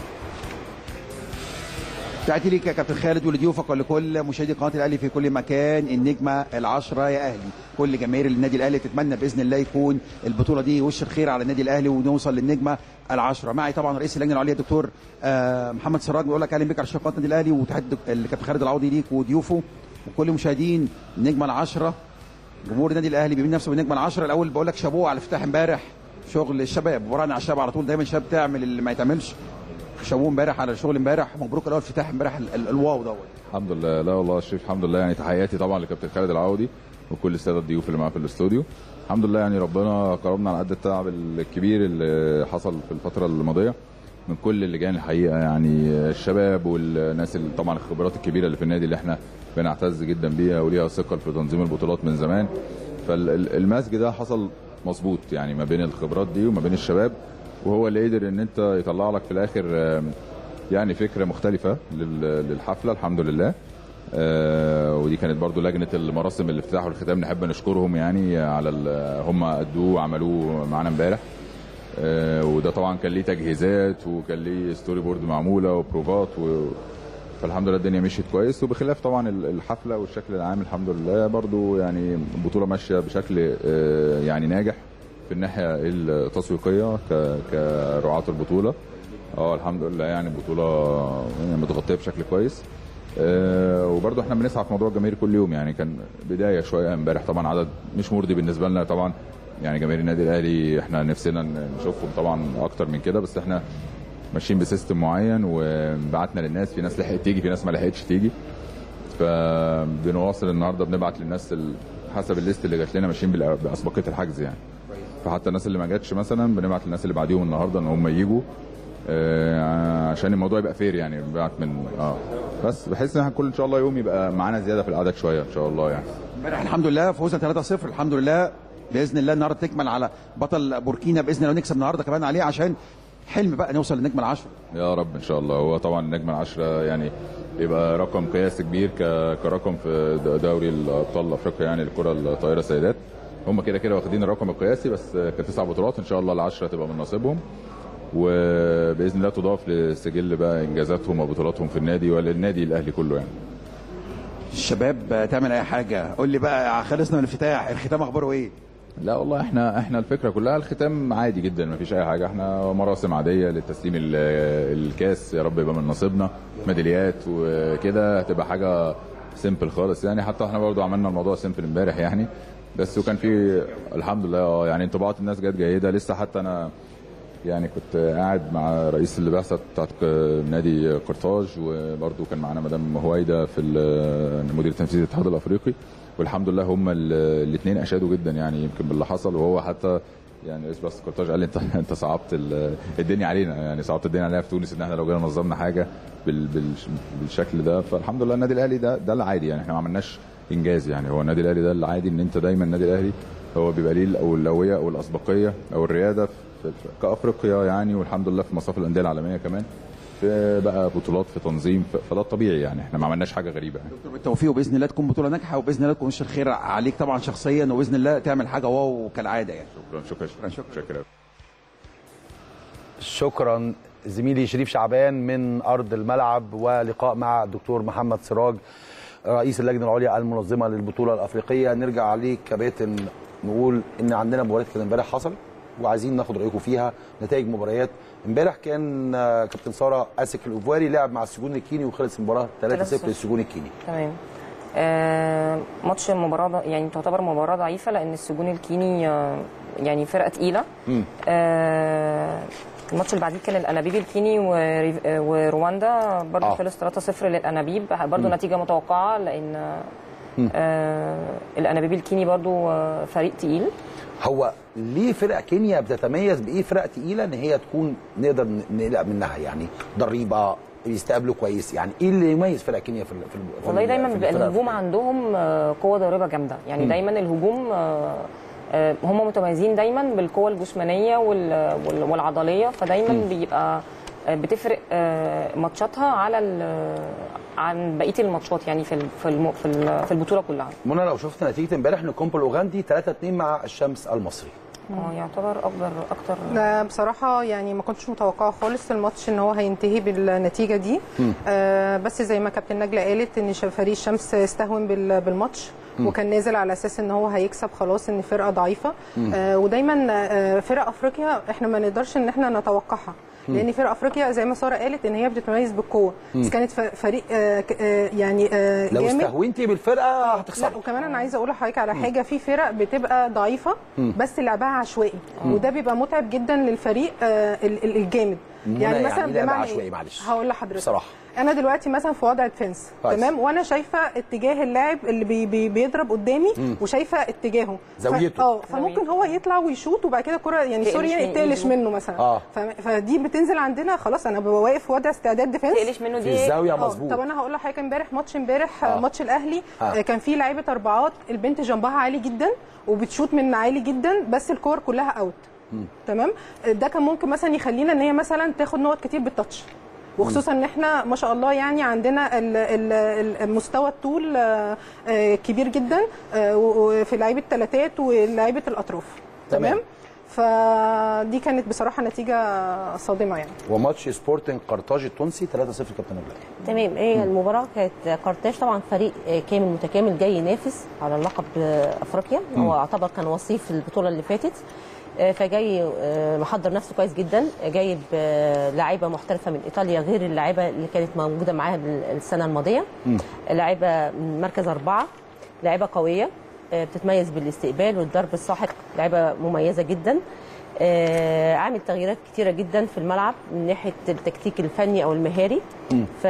تحياتي ليك يا كابتن خالد ولضيوفك ولكل مشاهدي قناه الاهلي في كل مكان النجمه العشره يا اهلي كل جماهير النادي الاهلي تتمنى باذن الله يكون البطوله دي وش الخير على النادي الاهلي ونوصل للنجمه العشره معي طبعا رئيس اللجنه العليا الدكتور آه، محمد سراج بيقول لك اهلا بك على شاشه قناه النادي الاهلي وتحيه الدك- الكابتن خالد العوضي ليك وضيوفه وكل مشاهدين النجمه العشره جمهور النادي الاهلي بيمين نفسه بالنجمه العشره الاول بقول لك شابوه على افتتاح امبارح شغل الشباب ورانا على الشباب على طول دايما الشباب تعمل اللي ما يتعملش شابوه امبارح على الشغل امبارح مبروك الاول افتتاح امبارح ال- ال- الواو دوت الحمد لله لا والله يا شريف الحمد لله يعني تحياتي طبعا لكابتن خالد العودي وكل الساده الضيوف اللي معاه في الاستوديو الحمد لله يعني ربنا كرمنا على قد التعب الكبير اللي حصل في الفتره الماضيه من كل اللجان الحقيقه يعني الشباب والناس اللي طبعا الخبرات الكبيره اللي في النادي اللي احنا بنعتز جدا بيها وليها ثقه في تنظيم البطولات من زمان فالمزج ده حصل مظبوط يعني ما بين الخبرات دي وما بين الشباب وهو اللي قدر ان انت يطلع لك في الاخر آم، يعني فكره مختلفه لل- للحفله الحمد لله آه، ودي كانت برضو لجنه المراسم الافتتاح والختام نحب نشكرهم يعني على ال- هم ادوه وعملوه معانا امبارح آه، وده طبعا كان ليه تجهيزات وكان ليه ستوري بورد معموله وبروفات و... فالحمد لله الدنيا مشيت كويس وبخلاف طبعا ال- الحفله والشكل العام الحمد لله برضو يعني البطوله ماشيه بشكل آه، يعني ناجح في الناحيه التسويقيه ك- كرعاه البطوله اه الحمد لله يعني البطوله يعني متغطيه بشكل كويس آه، وبرضه احنا بنسعى في موضوع الجماهير كل يوم يعني كان بدايه شويه امبارح طبعا عدد مش مرضي بالنسبه لنا طبعا يعني جماهير النادي الاهلي احنا نفسنا نشوفهم طبعا اكتر من كده بس احنا ماشيين بسيستم معين وبعتنا للناس في ناس لحقت تيجي في ناس ما لحقتش تيجي فبنواصل النهارده بنبعت للناس ال- حسب الليست اللي جات لنا ماشيين بالأ- باسبقيه الحجز يعني فحتى الناس اللي ما جاتش مثلا بنبعت للناس اللي بعديهم النهارده ان هم يجوا آه، عشان الموضوع يبقى فير يعني بنبعت من اه بس بحيث ان احنا كل ان شاء الله يوم يبقى معانا زياده في العدد شويه ان شاء الله يعني امبارح الحمد لله فوزنا 3-0 الحمد لله باذن الله النهارده تكمل على بطل بوركينا باذن الله ونكسب النهارده كمان عليه عشان حلم بقى نوصل للنجمه العشره يا رب ان شاء الله هو طبعا النجمه العشره يعني يبقى رقم قياسي كبير ك- كرقم في د- دوري الابطال افريقيا يعني الكره الطايره سيدات هم كده كده واخدين الرقم القياسي بس كتسع بطولات ان شاء الله العشره تبقى من نصيبهم وباذن الله تضاف لسجل بقى انجازاتهم وبطولاتهم في النادي وللنادي الاهلي كله يعني الشباب تعمل اي حاجه قول لي بقى خلصنا من الافتتاح الختام اخباره ايه لا والله احنا احنا الفكره كلها الختام عادي جدا ما فيش اي حاجه احنا مراسم عاديه لتسليم ال- الكاس يا رب يبقى من نصيبنا ميداليات وكده هتبقى حاجه سيمبل خالص يعني حتى احنا برضو عملنا الموضوع سيمبل امبارح يعني بس وكان في الحمد لله اه يعني انطباعات الناس جت جيده لسه حتى انا يعني كنت قاعد مع رئيس البعثه بتاعت نادي قرطاج وبرضه كان معانا مدام هويدا في ال- المدير التنفيذي للاتحاد الافريقي والحمد لله هم الاثنين اشادوا جدا يعني يمكن باللي حصل وهو حتى يعني رئيس بعثه قرطاج قال لي انت انت صعبت ال- الدنيا علينا يعني صعبت الدنيا علينا في تونس ان احنا لو جينا نظمنا حاجه بال بال بالشكل ده فالحمد لله النادي الاهلي ده ده العادي يعني احنا ما عملناش انجاز يعني هو النادي الاهلي ده العادي ان انت دايما النادي الاهلي هو بيبقى ليه الاولويه او الاسبقيه او الرياده في في- كافريقيا يعني والحمد لله في مصاف الانديه العالميه كمان في بقى بطولات في تنظيم ف- فده الطبيعي يعني احنا ما عملناش حاجه غريبه يعني. دكتور بالتوفيق وباذن الله تكون بطوله ناجحه وباذن الله تكون وش الخير عليك طبعا شخصيا وباذن الله تعمل حاجه واو كالعاده يعني شكرا شكرا شكرا شكرا شكرا زميلي شريف شعبان من ارض الملعب ولقاء مع الدكتور محمد سراج رئيس اللجنه العليا المنظمه للبطوله الافريقيه نرجع عليك كباتن نقول ان عندنا مباريات كان امبارح حصل وعايزين ناخد رايكم فيها نتائج مباريات امبارح كان آه، كابتن ساره اسك الاوفواري لعب مع السجون الكيني وخلص المباراه 3-0 3-0. للسجون الكيني تمام آه ماتش المباراه ده- يعني تعتبر مباراه ضعيفه لان السجون الكيني آه يعني فرقه تقيله آه الماتش اللي بعديه كان الانابيب الكيني وريف- آه، ورواندا برضه آه. آه. خلص 3-0 للانابيب برضه نتيجه متوقعه لان آه الانابيب الكيني برضه آه فريق تقيل هو ليه فرق كينيا بتتميز بايه فرق تقيله ان هي تكون نقدر نقلق منها يعني ضريبه بيستقبلوا كويس يعني ايه اللي يميز فرق كينيا في ال- في ال- في والله ال- دايما في بيبقى الفرق الهجوم الأفريقية؟ عندهم آه، قوه ضاربه جامده يعني دايما الهجوم آه، آه، هم متميزين دايما بالقوه الجسمانيه وال- وال- والعضليه فدايما بيبقى آه، بتفرق آه، ماتشاتها على ال- عن بقيه الماتشات يعني في ال- في الم- في ال- في البطوله كلها منى لو شفت نتيجه امبارح نكومبو الاوغندي 3 2 مع الشمس المصري اه يعتبر اكبر اكتر لا بصراحة يعني ما كنتش متوقعة خالص الماتش ان هو هينتهي بالنتيجة دي آه بس زي ما كابتن نجلة قالت ان ش- فريق الشمس استهون بال- بالماتش وكان نازل على اساس ان هو هيكسب خلاص ان فرقة ضعيفة آه ودايما آه فرق افريقيا احنا ما نقدرش ان احنا نتوقعها لان فرق افريقيا زي ما ساره قالت ان هي بتتميز بالقوه بس كانت ف- فريق آه ك- آه يعني آه لو جامد استهونتي بالفرقه لا هتخسري وكمان انا عايزه اقول لحضرتك على حاجه في فرق بتبقى ضعيفه بس لعبها عشوائي وده بيبقى متعب جدا للفريق آه، ال- ال- الجامد منى يعني يعني مثلا لعبة بمعنى عشوائي، إيه؟ معلش. هقول لحضرتك بصراحة. انا دلوقتي مثلا في وضع ديفنس كويس. تمام وانا شايفه اتجاه اللاعب اللي بي بي بيضرب قدامي وشايفه اتجاهه ف- زاويته. اه فممكن هو يطلع ويشوط وبعد كده الكره يعني تقلش سوري من يعني تقلش إيده. منه مثلا آه. ف- فدي بتنزل عندنا خلاص انا ببقى واقف في وضع استعداد ديفنس تقلش منه في دي الزاويه آه، مظبوط طب انا هقول لحضرتك امبارح ماتش امبارح آه. آه. ماتش الاهلي آه. آه. كان في لعيبه اربعات البنت جنبها عالي جدا وبتشوط من عالي جدا بس الكور كلها اوت تمام آه، ده كان ممكن مثلا يخلينا ان هي مثلا تاخد نقط كتير بالتاتش وخصوصا ان احنا ما شاء الله يعني عندنا ال- ال- ال- مستوى الطول آه، آه، كبير جدا آه، و- وفي لعيبه الثلاثات ولعيبه الاطراف تمام. تمام فدي كانت بصراحه نتيجه صادمه يعني وماتش سبورتنج قرطاج التونسي 3-0 كابتن نجلاء تمام هي المباراه كانت قرطاج طبعا فريق كامل متكامل جاي ينافس على لقب افريقيا هو يعتبر كان وصيف البطوله اللي فاتت آه، فجاي آه، محضر نفسه كويس جدا جايب آه، لعيبه محترفه من ايطاليا غير اللعيبه اللي كانت موجوده معاها بال- السنه الماضيه لعيبه من مركز اربعه لعيبه قويه آه، بتتميز بالاستقبال والضرب الساحق لعيبه مميزه جدا آه، عامل تغييرات كتيره جدا في الملعب من ناحيه التكتيك الفني او المهاري ف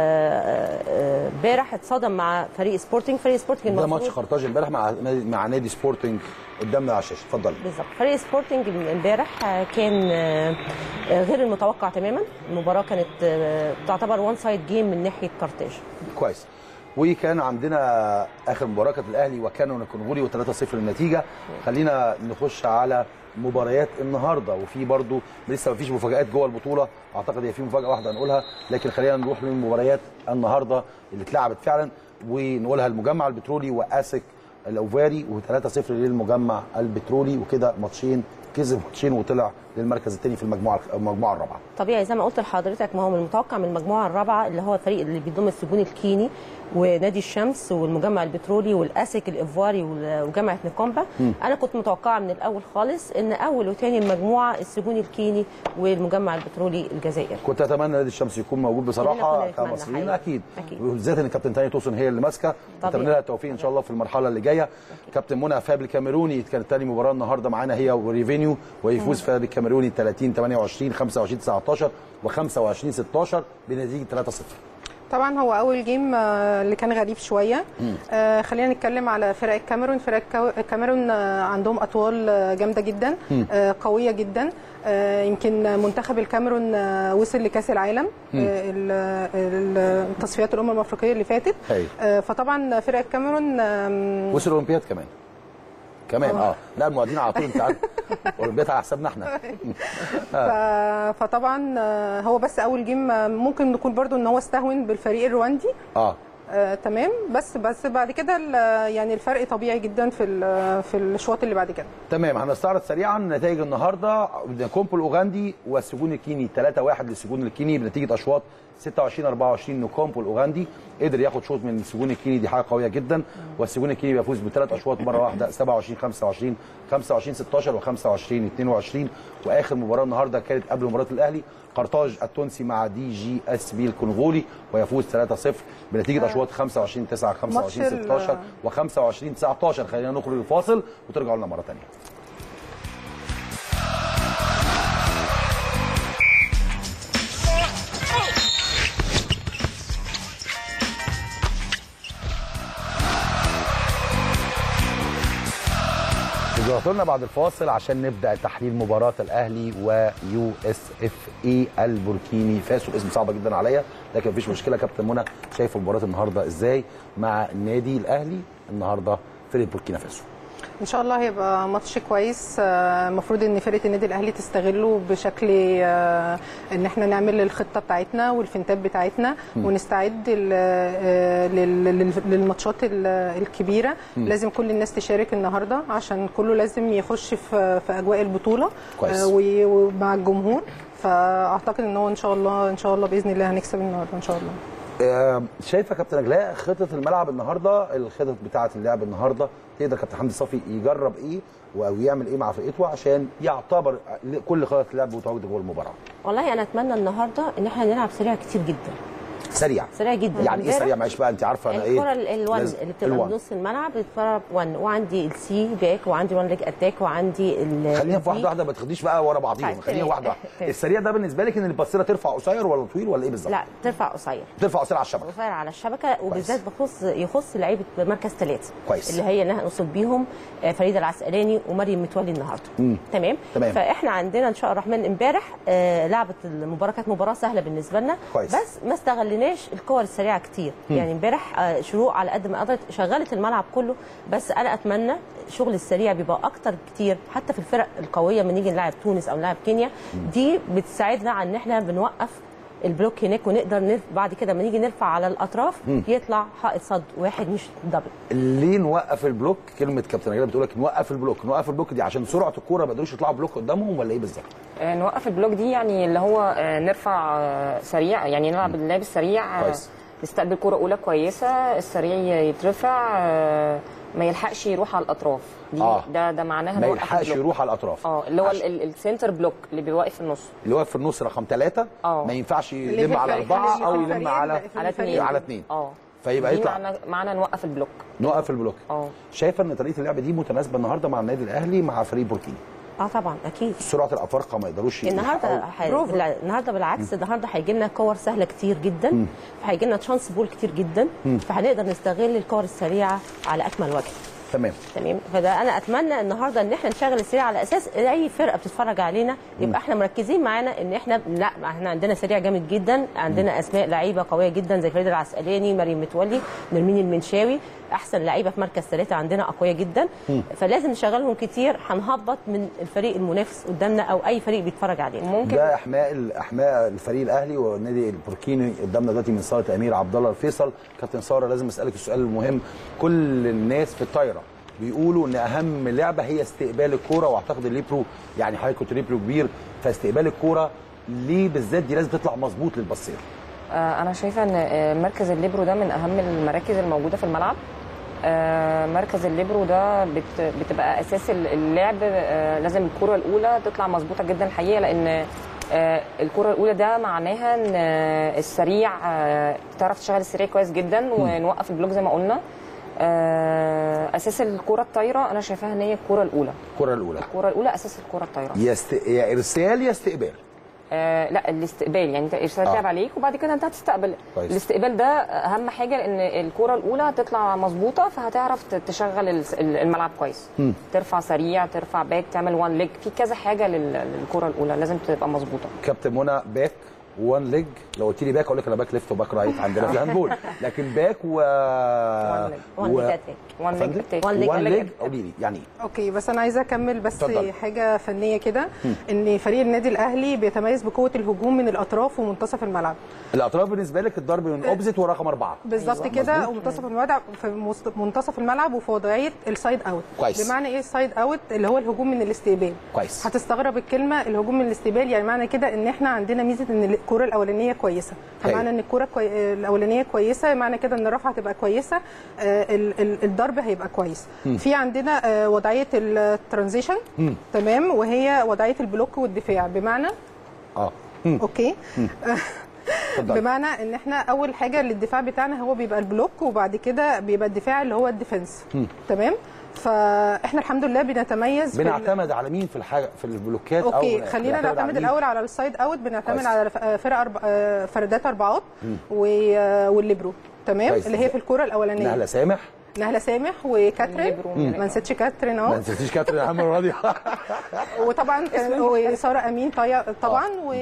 آه، امبارح اتصادم مع فريق سبورتنج فريق سبورتنج ده المفروض- ماتش قرطاج امبارح مع نادي مع نادي سبورتنج قدامنا على الشاشه اتفضل بالظبط فريق سبورتنج من امبارح آه، كان آه، آه، غير المتوقع تماما المباراه كانت آه، تعتبر وان سايد جيم من ناحيه قرطاج كويس وكان عندنا اخر مباراه كانت الاهلي وكانوا الكونغولي و3-0 النتيجه خلينا نخش على مباريات النهارده وفي برضو لسه مفيش مفاجات جوه البطوله اعتقد هي في مفاجاه واحده هنقولها لكن خلينا نروح للمباريات النهارده اللي اتلعبت فعلا ونقولها المجمع البترولي واسك الاوفاري و3-0 للمجمع البترولي وكده ماتشين كسب ماتشين وطلع للمركز الثاني في المجموعه المجموعه الرابعه طبيعي زي ما قلت لحضرتك ما هو من المتوقع من المجموعه الرابعه اللي هو الفريق اللي بيضم السجون الكيني ونادي الشمس والمجمع البترولي والاسك الايفواري وال- وجامعه نيكومبا انا كنت متوقعه من الاول خالص ان اول وثاني المجموعه السجون الكيني والمجمع البترولي الجزائر كنت اتمنى نادي الشمس يكون موجود كلنا بصراحه كنا نتمنى كمصريين حقيقي. اكيد أكيد. بالذات ان كابتن تاني توسن هي اللي ماسكه طبيعي. نتمنى لها التوفيق ان شاء الله في المرحله اللي جايه كابتن منى فاب الكاميروني كانت تاني مباراه النهارده معانا هي وريفينيو ويفوز فاب الكاميروني 30 28 25 19 و25 16 بنتيجه 3-0 طبعا هو اول جيم آه، اللي كان غريب شويه آه خلينا نتكلم على فرق الكاميرون فرق الكو- الكاميرون آه، عندهم اطوال آه، جامده جدا آه قويه جدا آه يمكن منتخب الكاميرون آه وصل لكاس العالم آه ال- ال- تصفيات الامم الافريقيه اللي فاتت هاي. آه فطبعا فرق الكاميرون آم، وصل الاولمبياد كمان كمان اه لا المعيدين على طول انت عارف الاولمبياد على حسابنا احنا ف- فطبعا آه، هو بس اول جيم آه، ممكن نكون برضو ان هو استهون بالفريق الرواندي اه آه، تمام بس بس بعد كده ال- يعني الفرق طبيعي جدا في ال- في الاشواط اللي بعد كده تمام هنستعرض سريعا نتائج النهارده كومبو الاوغندي والسجون الكيني 3-1 للسجون الكيني بنتيجه اشواط 26 24 نكومبو الاوغندي قدر ياخد شوط من السجون الكيني دي حاجه قويه جدا والسجون الكيني بيفوز بثلاث اشواط مره واحده 27 25 25 16 و25 22 واخر مباراه النهارده كانت قبل مباراه الاهلي قرطاج التونسي مع دي جي اس بي الكونغولي ويفوز 3-0 بنتيجه اشواط 25 9 25 ماتش ال- 16 و25 19 خلينا نخرج الفاصل وترجعوا لنا مره ثانيه رجعتوا لنا بعد الفاصل عشان نبدا تحليل مباراه الاهلي ويو اس اف اي البوركيني فاسو اسم صعب جدا عليا لكن مفيش مشكله كابتن منى شايف مباراه النهارده ازاي مع النادي الاهلي النهارده فرقه بوركينا فاسو ان شاء الله هيبقى ماتش كويس آه، المفروض ان فرقه النادي الاهلي تستغله بشكل آه، ان احنا نعمل الخطه بتاعتنا والفنتات بتاعتنا ونستعد ل- آه، لل- لل- للماتشات ال- الكبيره لازم كل الناس تشارك النهارده عشان كله لازم يخش في في اجواء البطوله كويس. آه، و- ومع الجمهور فاعتقد ان هو ان شاء الله ان شاء الله باذن الله هنكسب النهارده ان شاء الله آه، شايفه كابتن نجلاء خطه الملعب النهارده الخطط بتاعه اللعب النهارده يقدر كابتن حمدي صافي يجرب ايه او يعمل ايه مع فرقته عشان يعتبر كل خطط اللعب متواجده جوه المباراه والله انا اتمنى النهارده ان احنا نلعب سريع كتير جدا سريع سريع جدا يعني ايه امبارح سريع معلش بقى انت عارفه انا ايه الكره ال- الوان لازم- اللي بتبقى الوان. بنص الملعب بتتفرج وان وعندي السي باك وعندي وان ليج اتاك وعندي ال خلينا في واحده البي. واحده ما تاخديش بقى ورا بعضيهم طيب، خلينا تمام. واحده واحده السريع ده بالنسبه لك ان البصيره ترفع قصير ولا طويل ولا ايه بالظبط لا ترفع قصير ترفع قصير على الشبكه قصير على الشبكه وبالذات بخص يخص لعيبه مركز ثلاثه كويس. اللي هي اللي هنقصد بيهم آه، فريده العسقلاني ومريم متولي النهارده تمام تمام. فاحنا عندنا ان شاء الله الرحمن امبارح آه، لعبه المباراه كانت مباراه سهله بالنسبه لنا كويس. بس ما استغلناش الكور السريعه كتير يعني امبارح آه، شروق على قد ما قدرت شغلت الملعب كله بس انا اتمنى شغل السريع بيبقى اكتر كتير حتى في الفرق القويه لما نيجي نلعب تونس او نلعب كينيا دي بتساعدنا على ان احنا بنوقف البلوك هناك ونقدر نرف بعد كده لما نيجي نرفع على الاطراف يطلع حائط صد واحد مش دبل ليه نوقف البلوك كلمه كابتن نجلاء بتقول لك نوقف البلوك نوقف البلوك دي عشان سرعه الكوره ما يقدروش يطلعوا بلوك قدامهم ولا ايه بالظبط آه، نوقف البلوك دي يعني اللي هو آه، نرفع آه، سريع يعني نلعب اللعب السريع آه، كويس. نستقبل كرة أولى كويسة السريع يترفع آه، ما يلحقش يروح على الأطراف دي آه. ده ده معناها ما نوقف يلحقش البلوك. يروح على الاطراف اه اللي هو عشان- ال- ال- السنتر بلوك اللي بيبقى واقف في النص اللي واقف في النص رقم ثلاثة آه. ما ينفعش اللي يلم على بيبقى أربعة يخلي أو الفريق يلم على يبقى في على الفريق. اتنين على اتنين اه فيبقى دي يطلع معنى معنى نوقف البلوك نوقف البلوك اه شايفه ان طريقه اللعب دي متناسبه النهارده مع النادي الاهلي مع فريق بوركينا اه طبعا اكيد سرعه الافارقه ما يقدروش النهارده يحققوا. ح... برافو. لا، النهارده بالعكس النهارده هيجي لنا كور سهله كتير جدا فهيجي لنا تشانس بول كتير جدا فهنقدر نستغل الكور السريعه على اكمل وجه تمام تمام فده انا اتمنى النهارده ان احنا نشغل السريع على اساس اي فرقه بتتفرج علينا يبقى احنا مركزين معانا ان احنا لا احنا عندنا سريع جامد جدا عندنا اسماء لعيبه قويه جدا زي فريده العسقلاني مريم متولي نرمين المنشاوي احسن لعيبه في مركز ثلاثه عندنا اقوياء جدا فلازم نشغلهم كتير هنهبط من الفريق المنافس قدامنا او اي فريق بيتفرج علينا ممكن ده احماء احماء الفريق الاهلي والنادي البوركيني قدامنا دلوقتي من صاله امير عبد الله الفيصل كابتن ساره لازم اسالك السؤال المهم كل الناس في الطايره بيقولوا ان اهم لعبه هي استقبال الكوره واعتقد الليبرو يعني حضرتك كنت ليبرو كبير فاستقبال الكوره ليه بالذات دي لازم تطلع مظبوط للبصير آه، انا شايفه ان آه، مركز الليبرو ده من اهم المراكز الموجوده في الملعب آه، مركز الليبرو ده بت- بتبقى اساس اللعب آه، لازم الكره الاولى تطلع مظبوطه جدا الحقيقه لان آه، الكره الاولى ده معناها ان آه، السريع آه، تعرف تشغل السريع كويس جدا ونوقف البلوك زي ما قلنا آه، اساس الكره الطايره انا شايفاها ان هي الكره الاولى الكره الاولى الكره الاولى اساس الكره الطايره يست... يا ارسال يا استقبال آه لا الاستقبال يعني انت ارسال آه. لعب عليك وبعد كده انت هتستقبل كويس. الاستقبال ده اهم حاجه لان الكره الاولى هتطلع مظبوطه فهتعرف ت- تشغل الس- الملعب كويس مم. ترفع سريع ترفع باك تعمل وان ليج في كذا حاجه لل- للكره الاولى لازم تبقى مظبوطه كابتن منى باك وان ليج لو قلت لي باك اقول لك انا باك ليفت وباك رايت عندنا في الهاندبول لكن باك و leg. وان و- ليج اتاك وان ليج أفندم؟ اتاك. وان ليج وان أتاك. ليج قولي لي يعني ايه اوكي بس انا عايزه اكمل بس اتفضل. حاجه فنيه كده ان فريق النادي الاهلي بيتميز بقوه الهجوم من الاطراف ومنتصف الملعب الاطراف بالنسبه لك الضرب من اوبزيت ورقم اربعه بالظبط كده مظبوط. ومنتصف الملعب في مست- منتصف الملعب وفي وضعيه السايد اوت كويس. بمعنى ايه السايد اوت اللي هو الهجوم من الاستقبال كويس هتستغرب الكلمه الهجوم من الاستقبال يعني معنى كده ان احنا عندنا ميزه ان الكره الاولانيه كويسه أيوة. فمعنى ان الكره كوي... الاولانيه كويسه معنى كده ان الرفعه هتبقى كويسه آه ال... ال... الضرب هيبقى كويس في عندنا آه وضعيه الترانزيشن تمام وهي وضعيه البلوك والدفاع بمعنى اه مم. اوكي اتفضل بمعنى ان احنا اول حاجه للدفاع بتاعنا هو بيبقى البلوك وبعد كده بيبقى الدفاع اللي هو الديفنس تمام فاحنا الحمد لله بنتميز في ال- بنعتمد على مين في الحاجه في البلوكات او اوكي خلينا بنعتمد على نعتمد مين؟ الاول على السايد اوت بنعتمد كويس. على ف- فرق أربع آه، فردات اربعات و- والليبرو تمام كويس. اللي هي في الكوره الاولانيه نهله سامح نهله سامح وكاترين الليبرو. ما نسيتش كاترين ما اهو نسيتيش كاترين اهم المره دي وطبعا كان- وساره امين طي- طبعا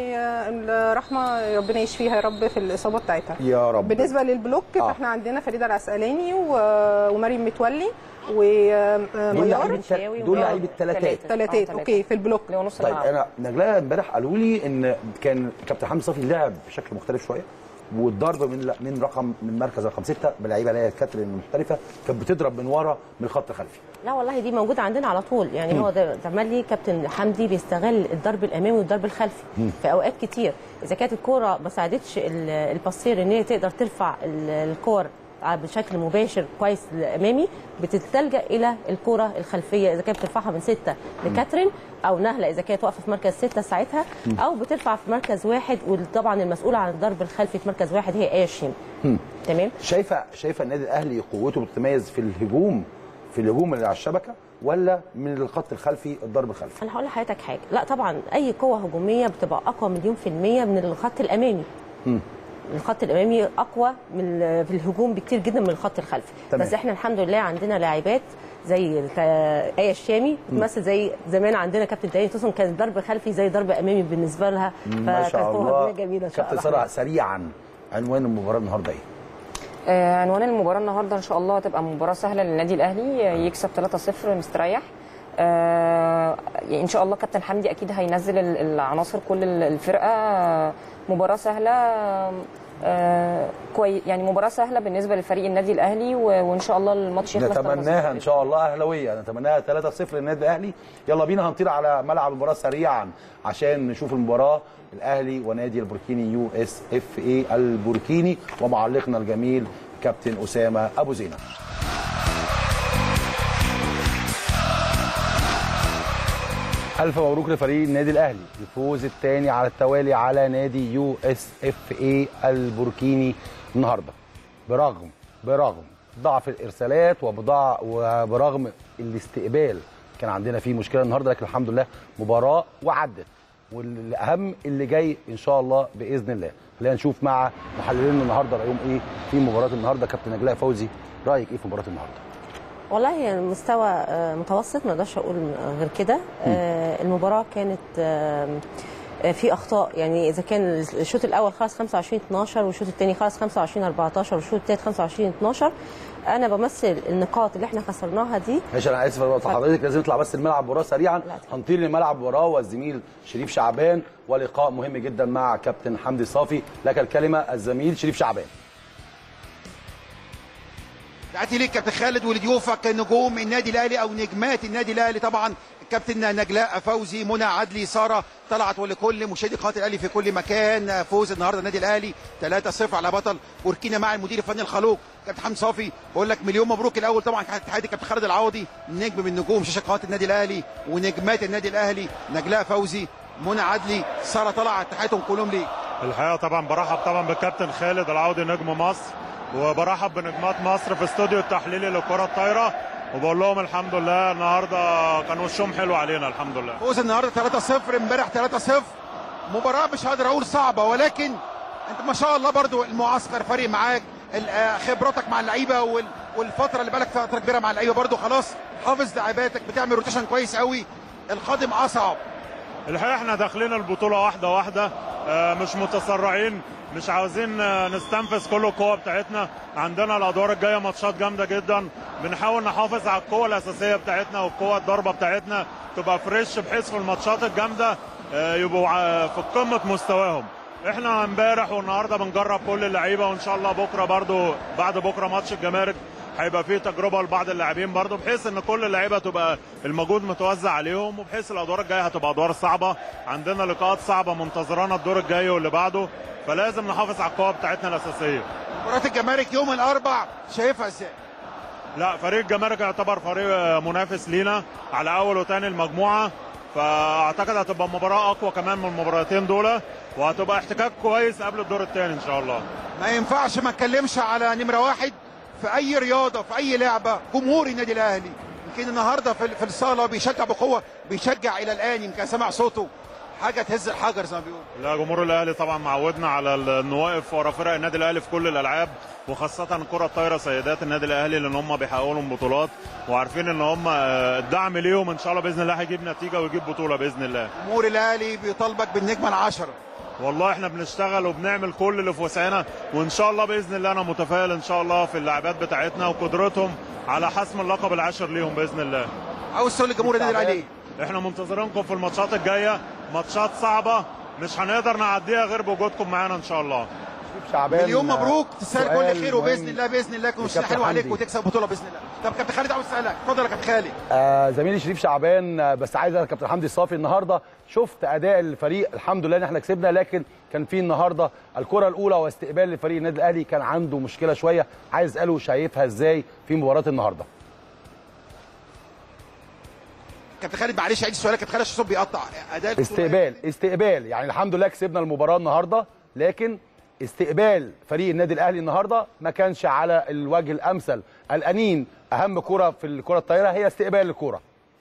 والرحمه ربنا يشفيها يا رب في الاصابه بتاعتها يا رب بالنسبه للبلوك آه. فاحنا عندنا فريده العسقلاني و- ومريم متولي دول وميار لعيبه شاوي دول وميار. لعيبه ثلاثات تلاتة. ثلاثات آه، اوكي في البلوك اللي هو نص طيب الملعب انا نجلاء امبارح قالوا لي ان كان كابتن حمدي صافي لعب بشكل مختلف شويه والضرب من من رقم من مركز رقم سته بلعيبه اللي هي كاترين المحترفه كانت بتضرب من ورا من الخط الخلفي لا والله دي موجوده عندنا على طول يعني هو ده تملي كابتن حمدي بيستغل الضرب الامامي والضرب الخلفي في اوقات كتير اذا كانت الكوره ما ساعدتش ال- الباسير ان هي تقدر ترفع ال- الكور بشكل مباشر كويس امامي بتتلجا الى الكره الخلفيه اذا كانت بترفعها من سته لكاترين او نهله اذا كانت واقفه في مركز سته ساعتها او بترفع في مركز واحد وطبعا المسؤوله عن الضرب الخلفي في مركز واحد هي ايه شيم تمام شايفه شايفه النادي الاهلي قوته بتتميز في الهجوم في الهجوم اللي على الشبكه ولا من الخط الخلفي الضرب الخلفي انا هقول لحضرتك حاجه لا طبعا اي قوه هجوميه بتبقى اقوى مليون في الميه من الخط الامامي الخط الامامي اقوى من في الهجوم بكتير جدا من الخط الخلفي تمام. بس احنا الحمد لله عندنا لاعبات زي الك- ايه الشامي بتمثل زي زمان عندنا كابتن تاني توسن كان ضرب خلفي زي ضرب امامي بالنسبه لها ما فكانت شاء قوة الله هجومية جميله ان شاء كابتن الله ساره سريعا عنوان المباراه النهارده ايه آه، عنوان المباراه النهارده ان شاء الله هتبقى مباراه سهله للنادي الاهلي آه، يكسب 3-0 مستريح آه، يعني ان شاء الله كابتن حمدي اكيد هينزل ال- العناصر كل ال- الفرقه آه، مباراه سهله آه، كوي يعني مباراه سهله بالنسبه لفريق النادي الاهلي و- وان شاء الله الماتش يخلص 3-0. نتمناها ان شاء الله اهلاويه نتمناها 3-0 للنادي الاهلي يلا بينا هنطير على ملعب المباراه سريعا عشان نشوف المباراه الاهلي ونادي البوركيني يو اس اف اي البوركيني ومعلقنا الجميل كابتن اسامه ابو زينه ألف مبروك لفريق النادي الأهلي الفوز الثاني على التوالي على نادي يو اس اف اي البوركيني النهارده برغم برغم ضعف الإرسالات وبضع وبرغم الاستقبال كان عندنا فيه مشكلة النهارده لكن الحمد لله مباراة وعدت والأهم اللي جاي إن شاء الله بإذن الله خلينا نشوف مع محللين النهارده رأيهم إيه في مباراة النهارده كابتن نجلاء فوزي رأيك إيه في مباراة النهارده؟ والله المستوى آه، متوسط ما اقدرش اقول غير كده آه، المباراه كانت آه، آه، في اخطاء يعني اذا كان الشوط الاول خلص 25 12 والشوط الثاني خلص 25 14 والشوط الثالث 25 12 انا بمثل النقاط اللي احنا خسرناها دي ماشي انا اسف بقى حضرتك لازم نطلع بس الملعب المباراه سريعا لا. هنطير لملعب المباراه والزميل شريف شعبان ولقاء مهم جدا مع كابتن حمدي صافي لك الكلمه الزميل شريف شعبان تحياتي ليك كابتن خالد ولضيوفك نجوم النادي الاهلي او نجمات النادي الاهلي طبعا كابتن نجلاء فوزي منى عدلي ساره طلعت ولكل مشاهدي قناه الاهلي في كل مكان فوز النهارده النادي الاهلي 3-0 على بطل بوركينا مع المدير الفني الخلوق كابتن حمدي صافي بقول لك مليون مبروك الاول طبعا تحياتي كابتن خالد العوضي نجم من نجوم شاشه قناه النادي الاهلي ونجمات النادي الاهلي نجلاء فوزي منى عدلي ساره طلعت تحياتهم كلهم ليك الحقيقه طبعا برحب طبعا بالكابتن خالد العوضي نجم مصر وبرحب بنجمات مصر في استوديو التحليلي للكره الطايره وبقول لهم الحمد لله النهارده كان وشهم حلو علينا الحمد لله فوز النهارده 3-0 امبارح 3-0 مباراه مش هقدر اقول صعبه ولكن انت ما شاء الله برضو المعسكر فارق معاك ال- آه، خبراتك مع اللعيبه وال- والفتره اللي بقالك فتره كبيره مع اللعيبه برضو خلاص حافظ لعيباتك بتعمل روتيشن كويس قوي القادم اصعب الحقيقه احنا داخلين البطوله واحده واحده آه، مش متسرعين مش عاوزين آه، نستنفذ كل القوه بتاعتنا عندنا الادوار الجايه ماتشات جامده جدا بنحاول نحافظ على القوه الاساسيه بتاعتنا والقوه الضربه بتاعتنا تبقى فريش بحيث في الماتشات الجامده آه، يبقوا ع- في قمه مستواهم احنا امبارح والنهارده بنجرب كل اللعيبه وان شاء الله بكره برضو بعد بكره ماتش الجمارك هيبقى فيه تجربه لبعض اللاعبين برضو بحيث ان كل اللعيبه تبقى المجهود متوزع عليهم وبحيث الادوار الجايه هتبقى ادوار صعبه عندنا لقاءات صعبه منتظرانا الدور الجاي واللي بعده فلازم نحافظ على القوه بتاعتنا الاساسيه مباراه الجمارك يوم الاربع شايفها ازاي لا فريق الجمارك يعتبر فريق منافس لينا على اول وثاني المجموعه فاعتقد هتبقى مباراه اقوى كمان من المباراتين دول وهتبقى احتكاك كويس قبل الدور الثاني ان شاء الله ما ينفعش ما اتكلمش على نمره واحد في اي رياضه في اي لعبه جمهور النادي الاهلي يمكن النهارده في في الصاله بيشجع بقوه بيشجع الى الان يمكن سامع صوته حاجه تهز الحجر زي ما بيقولوا لا جمهور الاهلي طبعا معودنا على ال- انه واقف ورا فرق النادي الاهلي في كل الالعاب وخاصه الكره الطايره سيدات النادي الاهلي لان هم بيحققوا لهم بطولات وعارفين ان هم آه، الدعم ليهم ان شاء الله باذن الله هيجيب نتيجه ويجيب بطوله باذن الله جمهور الاهلي بيطالبك بالنجمه العشره والله احنا بنشتغل وبنعمل كل اللي في وسعنا وان شاء الله باذن الله انا متفائل ان شاء الله في اللاعبات بتاعتنا وقدرتهم على حسم اللقب العاشر ليهم باذن الله عاوز تقول للجمهور النادي الاهلي ايه؟ احنا منتظرينكم في الماتشات الجايه ماتشات صعبه مش هنقدر نعديها غير بوجودكم معانا ان شاء الله شعبان مليون مبروك تستاهل سؤال كل خير وباذن مهم. الله باذن الله يكون لكابتن حلو عليك حمدي. وتكسب بطوله باذن الله طب كابتن خالد عاوز اسالك اتفضل يا كابتن خالد آه زميلي شريف شعبان آه، بس عايز أسأل كابتن حمدي الصافي النهارده شفت اداء الفريق الحمد لله ان احنا كسبنا لكن كان في النهارده الكره الاولى واستقبال لفريق النادي الاهلي كان عنده مشكله شويه عايز اساله شايفها ازاي في مباراه النهارده كابتن خالد معلش عيد السؤال يا كابتن خالد عشان الصوت بيقطع اداء البطولة استقبال استقبال يعني الحمد لله كسبنا المباراه النهارده لكن استقبال فريق النادي الاهلي النهارده ما كانش على الوجه الامثل الانين اهم كره في الكره الطايره هي استقبال الكره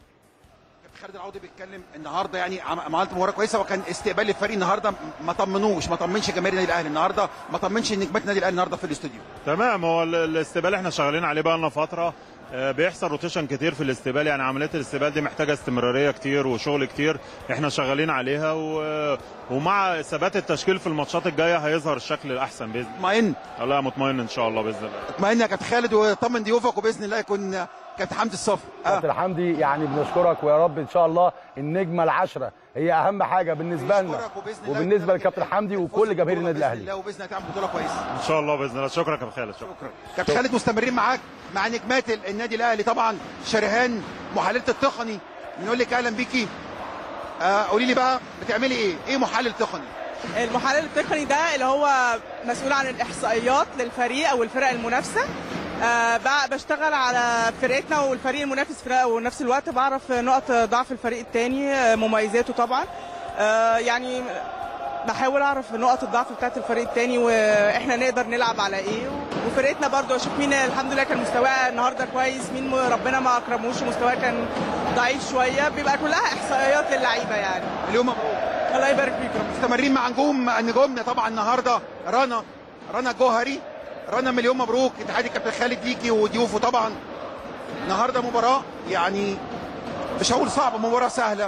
كابتن خالد العوضي بيتكلم النهارده يعني عم- عملت مباراه كويسه وكان استقبال الفريق النهارده ما طمنوش ما طمنش جماهير النادي الاهلي النهارده ما طمنش نجمات النادي الاهلي النهارده في الاستوديو تمام هو ال- الاستقبال احنا شغالين عليه بقى لنا فتره آه، بيحصل روتيشن كتير في الاستقبال يعني عمليه الاستقبال دي محتاجه استمراريه كتير وشغل كتير احنا شغالين عليها و... ومع ثبات التشكيل في الماتشات الجايه هيظهر الشكل الاحسن باذن اطمئن الله لا مطمئن ان شاء الله باذن الله اطمئن يا كابتن خالد وطمن ضيوفك وباذن الله يكون كابتن حمدي الصافي اه كابتن حمدي يعني بنشكرك ويا رب ان شاء الله النجمه العشره هي اهم حاجه بالنسبه لنا بشكرك وبإذن الله وبالنسبه يكون لكابتن حمدي وكل جماهير النادي باذن الاهلي الله وباذن الله تعمل بطوله كويسه ان شاء الله باذن الله شكرا يا كابتن خالد شكرا شكرا كابتن خالد مستمرين معاك مع نجمات ال- النادي الاهلي طبعا شريهان محلله التقني بنقول لك اهلا بيكي آه قولي لي بقى بتعملي ايه؟ ايه محلل تقني؟ المحلل التقني ده اللي هو مسؤول عن الاحصائيات للفريق او الفرق المنافسه آه بقى بشتغل على فرقتنا والفريق المنافس فرقه ونفس الوقت بعرف نقط ضعف الفريق التاني آه، مميزاته طبعا آه يعني بحاول اعرف نقط الضعف بتاعت الفريق التاني واحنا نقدر نلعب على ايه وفرقتنا برضو اشوف مين الحمد لله كان مستواها النهارده كويس مين ربنا ما اكرموش ومستواه كان ضعيف شويه بيبقى كلها احصائيات للعيبه يعني اليوم مبروك الله يبارك فيك ربنا مستمرين مع نجوم نجومنا طبعا النهارده رنا رنا جوهري رنا مليون مبروك اتحاد الكابتن خالد ليكي وضيوفه طبعا النهارده مباراه يعني مش هقول صعبه مباراه سهله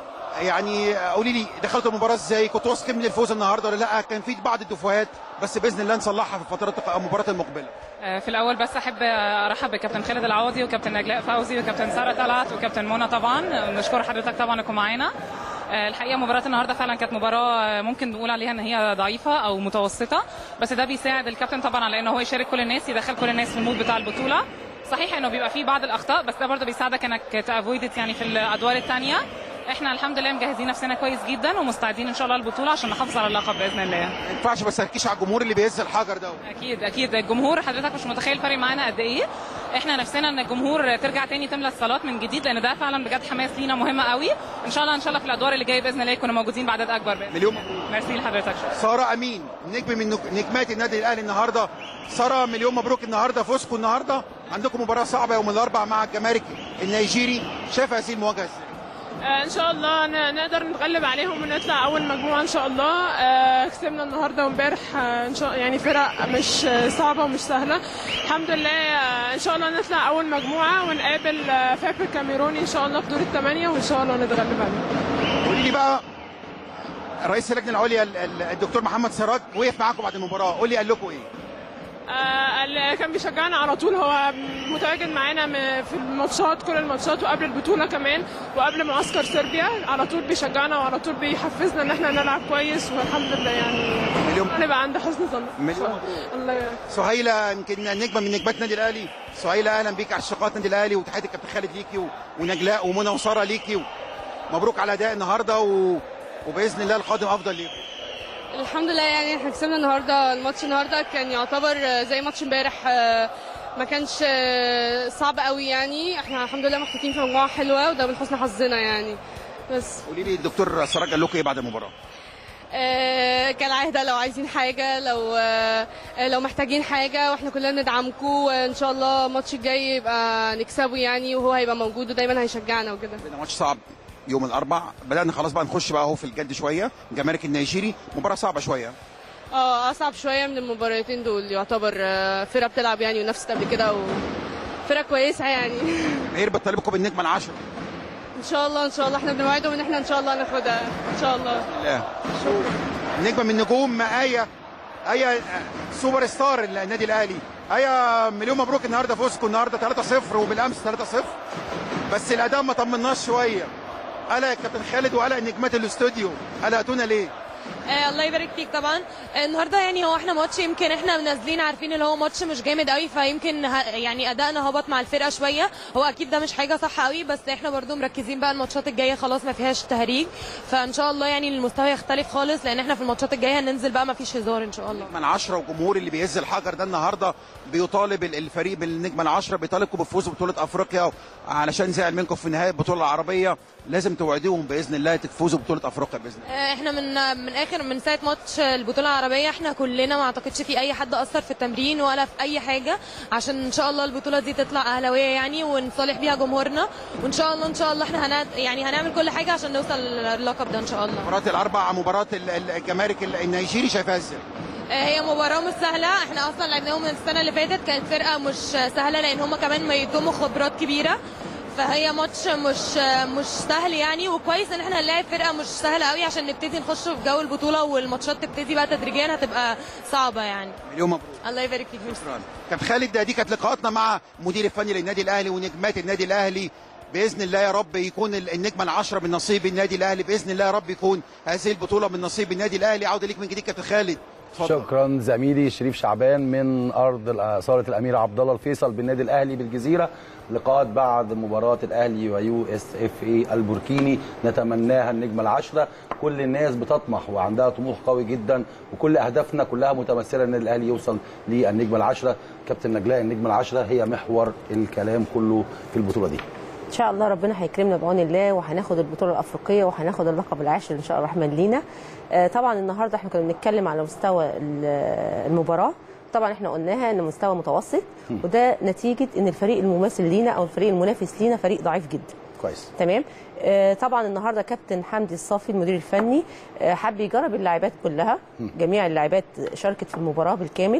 يعني قولي لي دخلت المباراه ازاي كنت واثق من الفوز النهارده ولا لا كان في بعض الدفوهات بس باذن الله نصلحها في الفترات المباراه المقبله في الاول بس احب ارحب بكابتن خالد العوضي وكابتن نجلاء فوزي وكابتن ساره طلعت وكابتن منى طبعا نشكر حضرتك طبعا انكم معانا الحقيقه مباراه النهارده فعلا كانت مباراه ممكن نقول عليها ان هي ضعيفه او متوسطه بس ده بيساعد الكابتن طبعا على ان هو يشارك كل الناس يدخل كل الناس في المود بتاع البطوله صحيح انه بيبقى فيه بعض الاخطاء بس ده برضه بيساعدك انك تافويدت يعني في الادوار الثانيه احنا الحمد لله مجهزين نفسنا كويس جدا ومستعدين ان شاء الله للبطوله عشان نحافظ على اللقب باذن الله ما ينفعش بس تركيش على الجمهور اللي بيهز الحجر ده اكيد اكيد الجمهور حضرتك مش متخيل فرق معانا قد ايه احنا نفسنا ان الجمهور ترجع تاني تملى الصالات من جديد لان ده فعلا بجد حماس لينا مهمه قوي ان شاء الله ان شاء الله في الادوار اللي جايه باذن الله يكونوا موجودين بعدد اكبر باذن مليون مبروك ميرسي لحضرتك ساره امين نجم من نج- نجمات النادي الاهلي النهارده ساره مليون مبروك النهارده فوزكم النهارده عندكم مباراه صعبه يوم الاربعاء مع الجمارك النيجيري شايف هذه المواجهه ازاي آه، ان شاء الله ن- نقدر نتغلب عليهم ونطلع اول مجموعه ان شاء الله آه، كسبنا النهارده وامبارح آه، ان شاء يعني فرق مش آه، صعبه ومش سهله الحمد لله آه، ان شاء الله نطلع اول مجموعه ونقابل آه، فابر كاميروني ان شاء الله في دور الثمانيه وان شاء الله نتغلب عليهم قولي لي بقى رئيس اللجنه العليا ال- ال- الدكتور محمد سراج وقف معاكم بعد المباراه قول لي قال لكم ايه آه، اللي كان بيشجعنا على طول هو متواجد معانا م- في الماتشات كل الماتشات وقبل البطوله كمان وقبل معسكر صربيا على طول بيشجعنا وعلى طول بيحفزنا ان احنا نلعب كويس والحمد لله يعني مليون نبقى عند حسن ظن مليون مبروك الله يبارك. سهيله يمكن نجمه من نجمات النادي الاهلي سهيله اهلا بيك على الشقات النادي الاهلي وتحيه الكابتن خالد ليكي و- ونجلاء ومنى وساره ليكي و- مبروك على اداء النهارده و... وباذن الله القادم افضل ليكم الحمد لله يعني احنا كسبنا النهارده الماتش النهارده كان يعتبر آه، زي ماتش امبارح آه، ما كانش آه، صعب قوي يعني احنا الحمد لله محطوطين في مجموعه حلوه وده من حسن حظنا يعني بس قولي لي الدكتور سراج قال لكم ايه بعد المباراه آه، كالعاده لو عايزين حاجه لو آه، لو محتاجين حاجه واحنا كلنا ندعمكم وان شاء الله الماتش الجاي يبقى نكسبه يعني وهو هيبقى موجود ودايما هيشجعنا وكده ده ماتش صعب يوم الاربع بدانا خلاص بقى نخش بقى اهو في الجد شويه جمارك النيجيري مباراه صعبه شويه اه اصعب شويه من المباراتين دول يعتبر آه، فرقه بتلعب يعني ونفست قبل كده وفرقه كويسه يعني هي بتطالبكم بالنجمه العشره ان شاء الله ان شاء الله احنا بنوعدهم ان احنا ان شاء الله ناخدها ان شاء الله لا نجمه من نجوم ايه ايه سوبر ستار النادي الاهلي ايه مليون مبروك النهارده فوزكم النهارده 3-0 وبالامس 3-0 بس الاداء ما طمناش شويه قلق يا كابتن خالد وقلق نجمات الاستوديو قلقتونا ليه؟ آه الله يبارك فيك طبعا آه النهارده يعني هو احنا ماتش يمكن احنا نازلين عارفين اللي هو ماتش مش جامد قوي فيمكن ه- يعني ادائنا هبط مع الفرقه شويه هو اكيد ده مش حاجه صح قوي بس احنا برضو مركزين بقى الماتشات الجايه خلاص ما فيهاش تهريج فان شاء الله يعني المستوى يختلف خالص لان احنا في الماتشات الجايه هننزل بقى ما فيش هزار ان شاء الله من عشرة وجمهور اللي بيهز الحجر ده النهارده بيطالب ال- الفريق بالنجمه العشرة بيطالبكم بفوز ببطوله افريقيا علشان زعل منكم في نهايه البطوله العربيه لازم توعدوهم باذن الله تفوزوا ببطوله افريقيا باذن الله آه، احنا من من اخر من ساعه ماتش البطوله العربيه احنا كلنا ما اعتقدش في اي حد اثر في التمرين ولا في اي حاجه عشان ان شاء الله البطوله دي تطلع اهلاويه يعني ونصالح بيها جمهورنا وان شاء الله ان شاء الله احنا هنات يعني هنعمل كل حاجه عشان نوصل للقب ده ان شاء الله مباراه الاربع مباراه ال- ال- الجمارك ال- النيجيري شايفاها ازاي؟ آه، هي مباراة مش سهلة احنا اصلا لعبناهم من السنة اللي فاتت كانت فرقة مش سهلة لان هم كمان بيضموا خبرات كبيرة فهي ماتش مش مش سهل يعني وكويس ان احنا هنلاعب فرقة مش سهلة قوي عشان نبتدي نخش في جو البطولة والماتشات تبتدي بقى تدريجيا هتبقى صعبة يعني مليون مبروك الله يبارك فيك شكرا كابتن خالد ده دي كانت لقاءاتنا مع مدير الفني للنادي الاهلي ونجمات النادي الاهلي باذن الله يا رب يكون ال- النجمه العشره من نصيب النادي الاهلي باذن الله يا رب يكون هذه البطوله من نصيب النادي الاهلي عوده ليك من جديد كابتن خالد اتفضل شكرا زميلي شريف شعبان من ارض ال- صاله الامير عبد الله الفيصل بالنادي الاهلي بالجزيره لقاءات بعد مباراه الاهلي ويو اس اف اي البوركيني نتمناها النجمه العشره كل الناس بتطمح وعندها طموح قوي جدا وكل اهدافنا كلها متمثله ان النادي الاهلي يوصل للنجمه العشره كابتن نجلاء النجمه العشره هي محور الكلام كله في البطوله دي ان شاء الله ربنا هيكرمنا بعون الله وهناخد البطوله الافريقيه وهناخد اللقب العاشر ان شاء الله الرحمن لينا آه، طبعا النهارده احنا كنا بنتكلم على مستوى ال- المباراه طبعا احنا قلناها ان مستوى متوسط وده نتيجه ان الفريق المماثل لينا او الفريق المنافس لينا فريق ضعيف جدا كويس تمام آه، طبعا النهارده كابتن حمدي الصافي المدير الفني آه، حب يجرب اللاعبات كلها جميع اللاعبات شاركت في المباراه بالكامل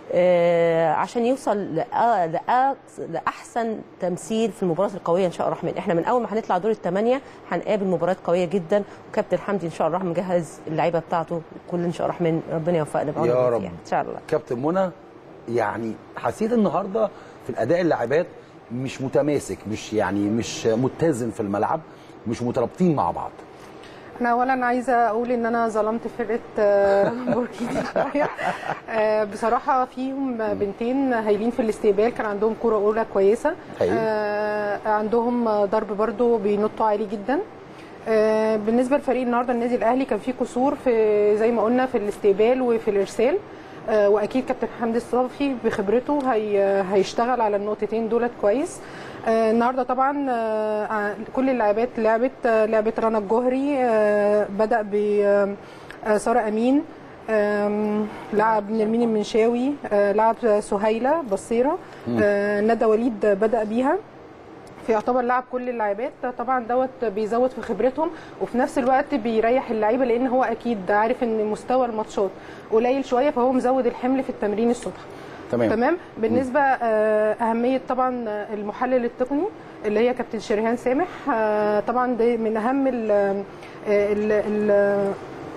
آه، عشان يوصل لأ- لأ- لاحسن تمثيل في المباراه القويه ان شاء الله الرحمن احنا من اول ما هنطلع دور الثمانيه هنقابل مباريات قويه جدا وكابتن حمدي ان شاء الله الرحمن مجهز اللعيبه بتاعته كل ان شاء الله الرحمن ربنا يوفقنا بعون يا الله رب فيها. ان شاء الله كابتن منى يعني حسيت النهارده في الاداء اللاعبات مش متماسك مش يعني مش متزن في الملعب مش مترابطين مع بعض انا اولا عايزه اقول ان انا ظلمت فرقه آه، بوركينا شويه آه، بصراحه فيهم بنتين هايلين في الاستقبال كان عندهم كره اولى كويسه هايل. آه، عندهم ضرب برضو بينطوا عالي جدا آه، بالنسبه لفريق النهارده النادي الاهلي كان فيه قصور في زي ما قلنا في الاستقبال وفي الارسال آه، واكيد كابتن حمدي الصافي بخبرته هي هيشتغل على النقطتين دولت كويس آه، النهارده طبعا آه، آه، كل اللاعبات لعبت آه، لعبت رنا الجوهري آه، بدا ب آه، آه، ساره امين آم، لعب نرمين المنشاوي آه، لعب سهيله بصيره مم. آه، ندى وليد بدا بيها فيعتبر لعب كل اللاعبات طبعا دوت بيزود في خبرتهم وفي نفس الوقت بيريح اللعيبه لان هو اكيد عارف ان مستوى الماتشات قليل شويه فهو مزود الحمل في التمرين الصبح تمام. تمام بالنسبه آه، اهميه طبعا المحلل التقني اللي هي كابتن شريهان سامح آه، طبعا ده من اهم ال ال ال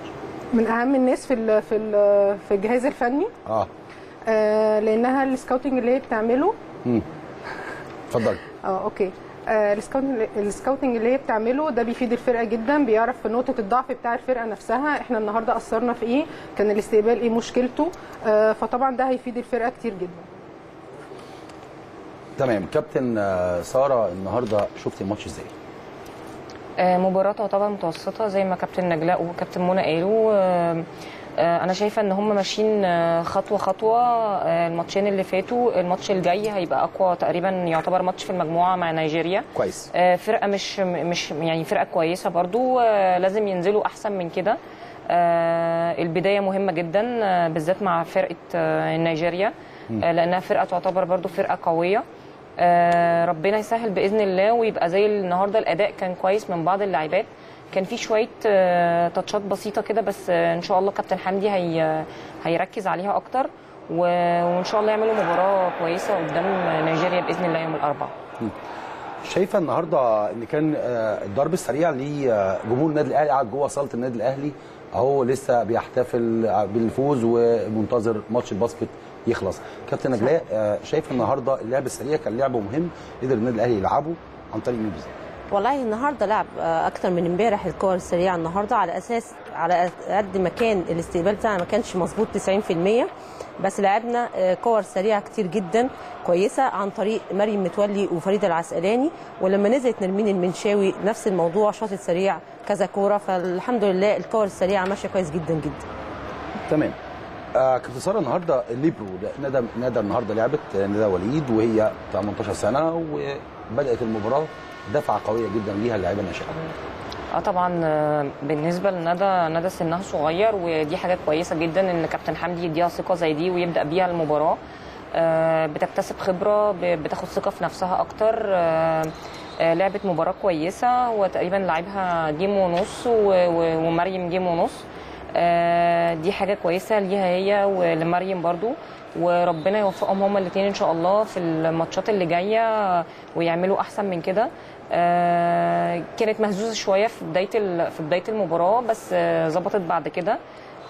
من اهم الناس في ال في ال في الجهاز الفني اه آه، لانها السكاوتنج اللي هي بتعمله امم اتفضلي اه اوكي آه، السكاوتنج السكاوتنج اللي هي بتعمله ده بيفيد الفرقه جدا بيعرف في نقطه الضعف بتاع الفرقه نفسها احنا النهارده اثرنا في ايه كان الاستقبال ايه مشكلته آه، فطبعا ده هيفيد الفرقه كتير جدا تمام كابتن آه، ساره النهارده شفتي الماتش ازاي آه، مباراة تعتبر متوسطة زي ما كابتن نجلاء وكابتن منى قالوا آه، آه، انا شايفه ان هم ماشيين آه، خطوه خطوه آه، الماتشين اللي فاتوا الماتش الجاي هيبقى اقوى تقريبا يعتبر ماتش في المجموعه مع نيجيريا كويس آه، فرقه مش مش يعني فرقه كويسه برضو آه، لازم ينزلوا احسن من كده آه، البدايه مهمه جدا آه، بالذات مع فرقه آه، نيجيريا مم. آه، لانها فرقه تعتبر برضو فرقه قويه آه، ربنا يسهل باذن الله ويبقى زي النهارده الاداء كان كويس من بعض اللاعبات كان في شويه آه، تاتشات بسيطه كده بس آه، ان شاء الله كابتن حمدي هي هيركز عليها اكتر و- وان شاء الله يعملوا مباراه كويسه قدام نيجيريا باذن الله يوم الاربعاء شايفه النهارده ان كان آه، الضرب السريع لجمهور النادي الاهلي قاعد جوه صاله النادي الاهلي اهو لسه بيحتفل بالفوز ومنتظر ماتش الباسكت يخلص كابتن نجلاء آه، شايف النهارده اللعب السريع كان لعب مهم قدر النادي الاهلي يلعبه عن طريق مين بالظبط والله النهارده لعب آه، اكتر من امبارح الكور السريعه النهارده على اساس على قد ما كان الاستقبال بتاعنا ما كانش مظبوط 90% بس لعبنا آه، كور سريعه كتير جدا كويسه عن طريق مريم متولي وفريده العسقلاني ولما نزلت نرمين المنشاوي نفس الموضوع شاطت سريع كذا كوره فالحمد لله الكور السريعه ماشيه كويس جدا جدا تمام آه كابتن ساره النهارده الليبرو ده ندى ندى النهارده لعبت آه، ندى وليد وهي 18 سنه وبدات المباراه دفعه قويه جدا ليها اللاعيبه الناشئه اه طبعا آه، بالنسبه لندى ندى سنها صغير ودي حاجه كويسه جدا ان كابتن حمدي يديها ثقه زي دي ويبدا بيها المباراه آه، بتكتسب خبره ب- بتاخد ثقه في نفسها اكتر آه، آه، لعبت مباراه كويسه وتقريبا لعبها جيم ونص و- و- ومريم جيم ونص آه، دي حاجه كويسه ليها هي ولمريم برضو وربنا يوفقهم هما الاثنين ان شاء الله في الماتشات اللي جايه ويعملوا احسن من كده آه، كانت مهزوزه شويه في بدايه ال- في بدايه المباراه بس آه، ظبطت بعد كده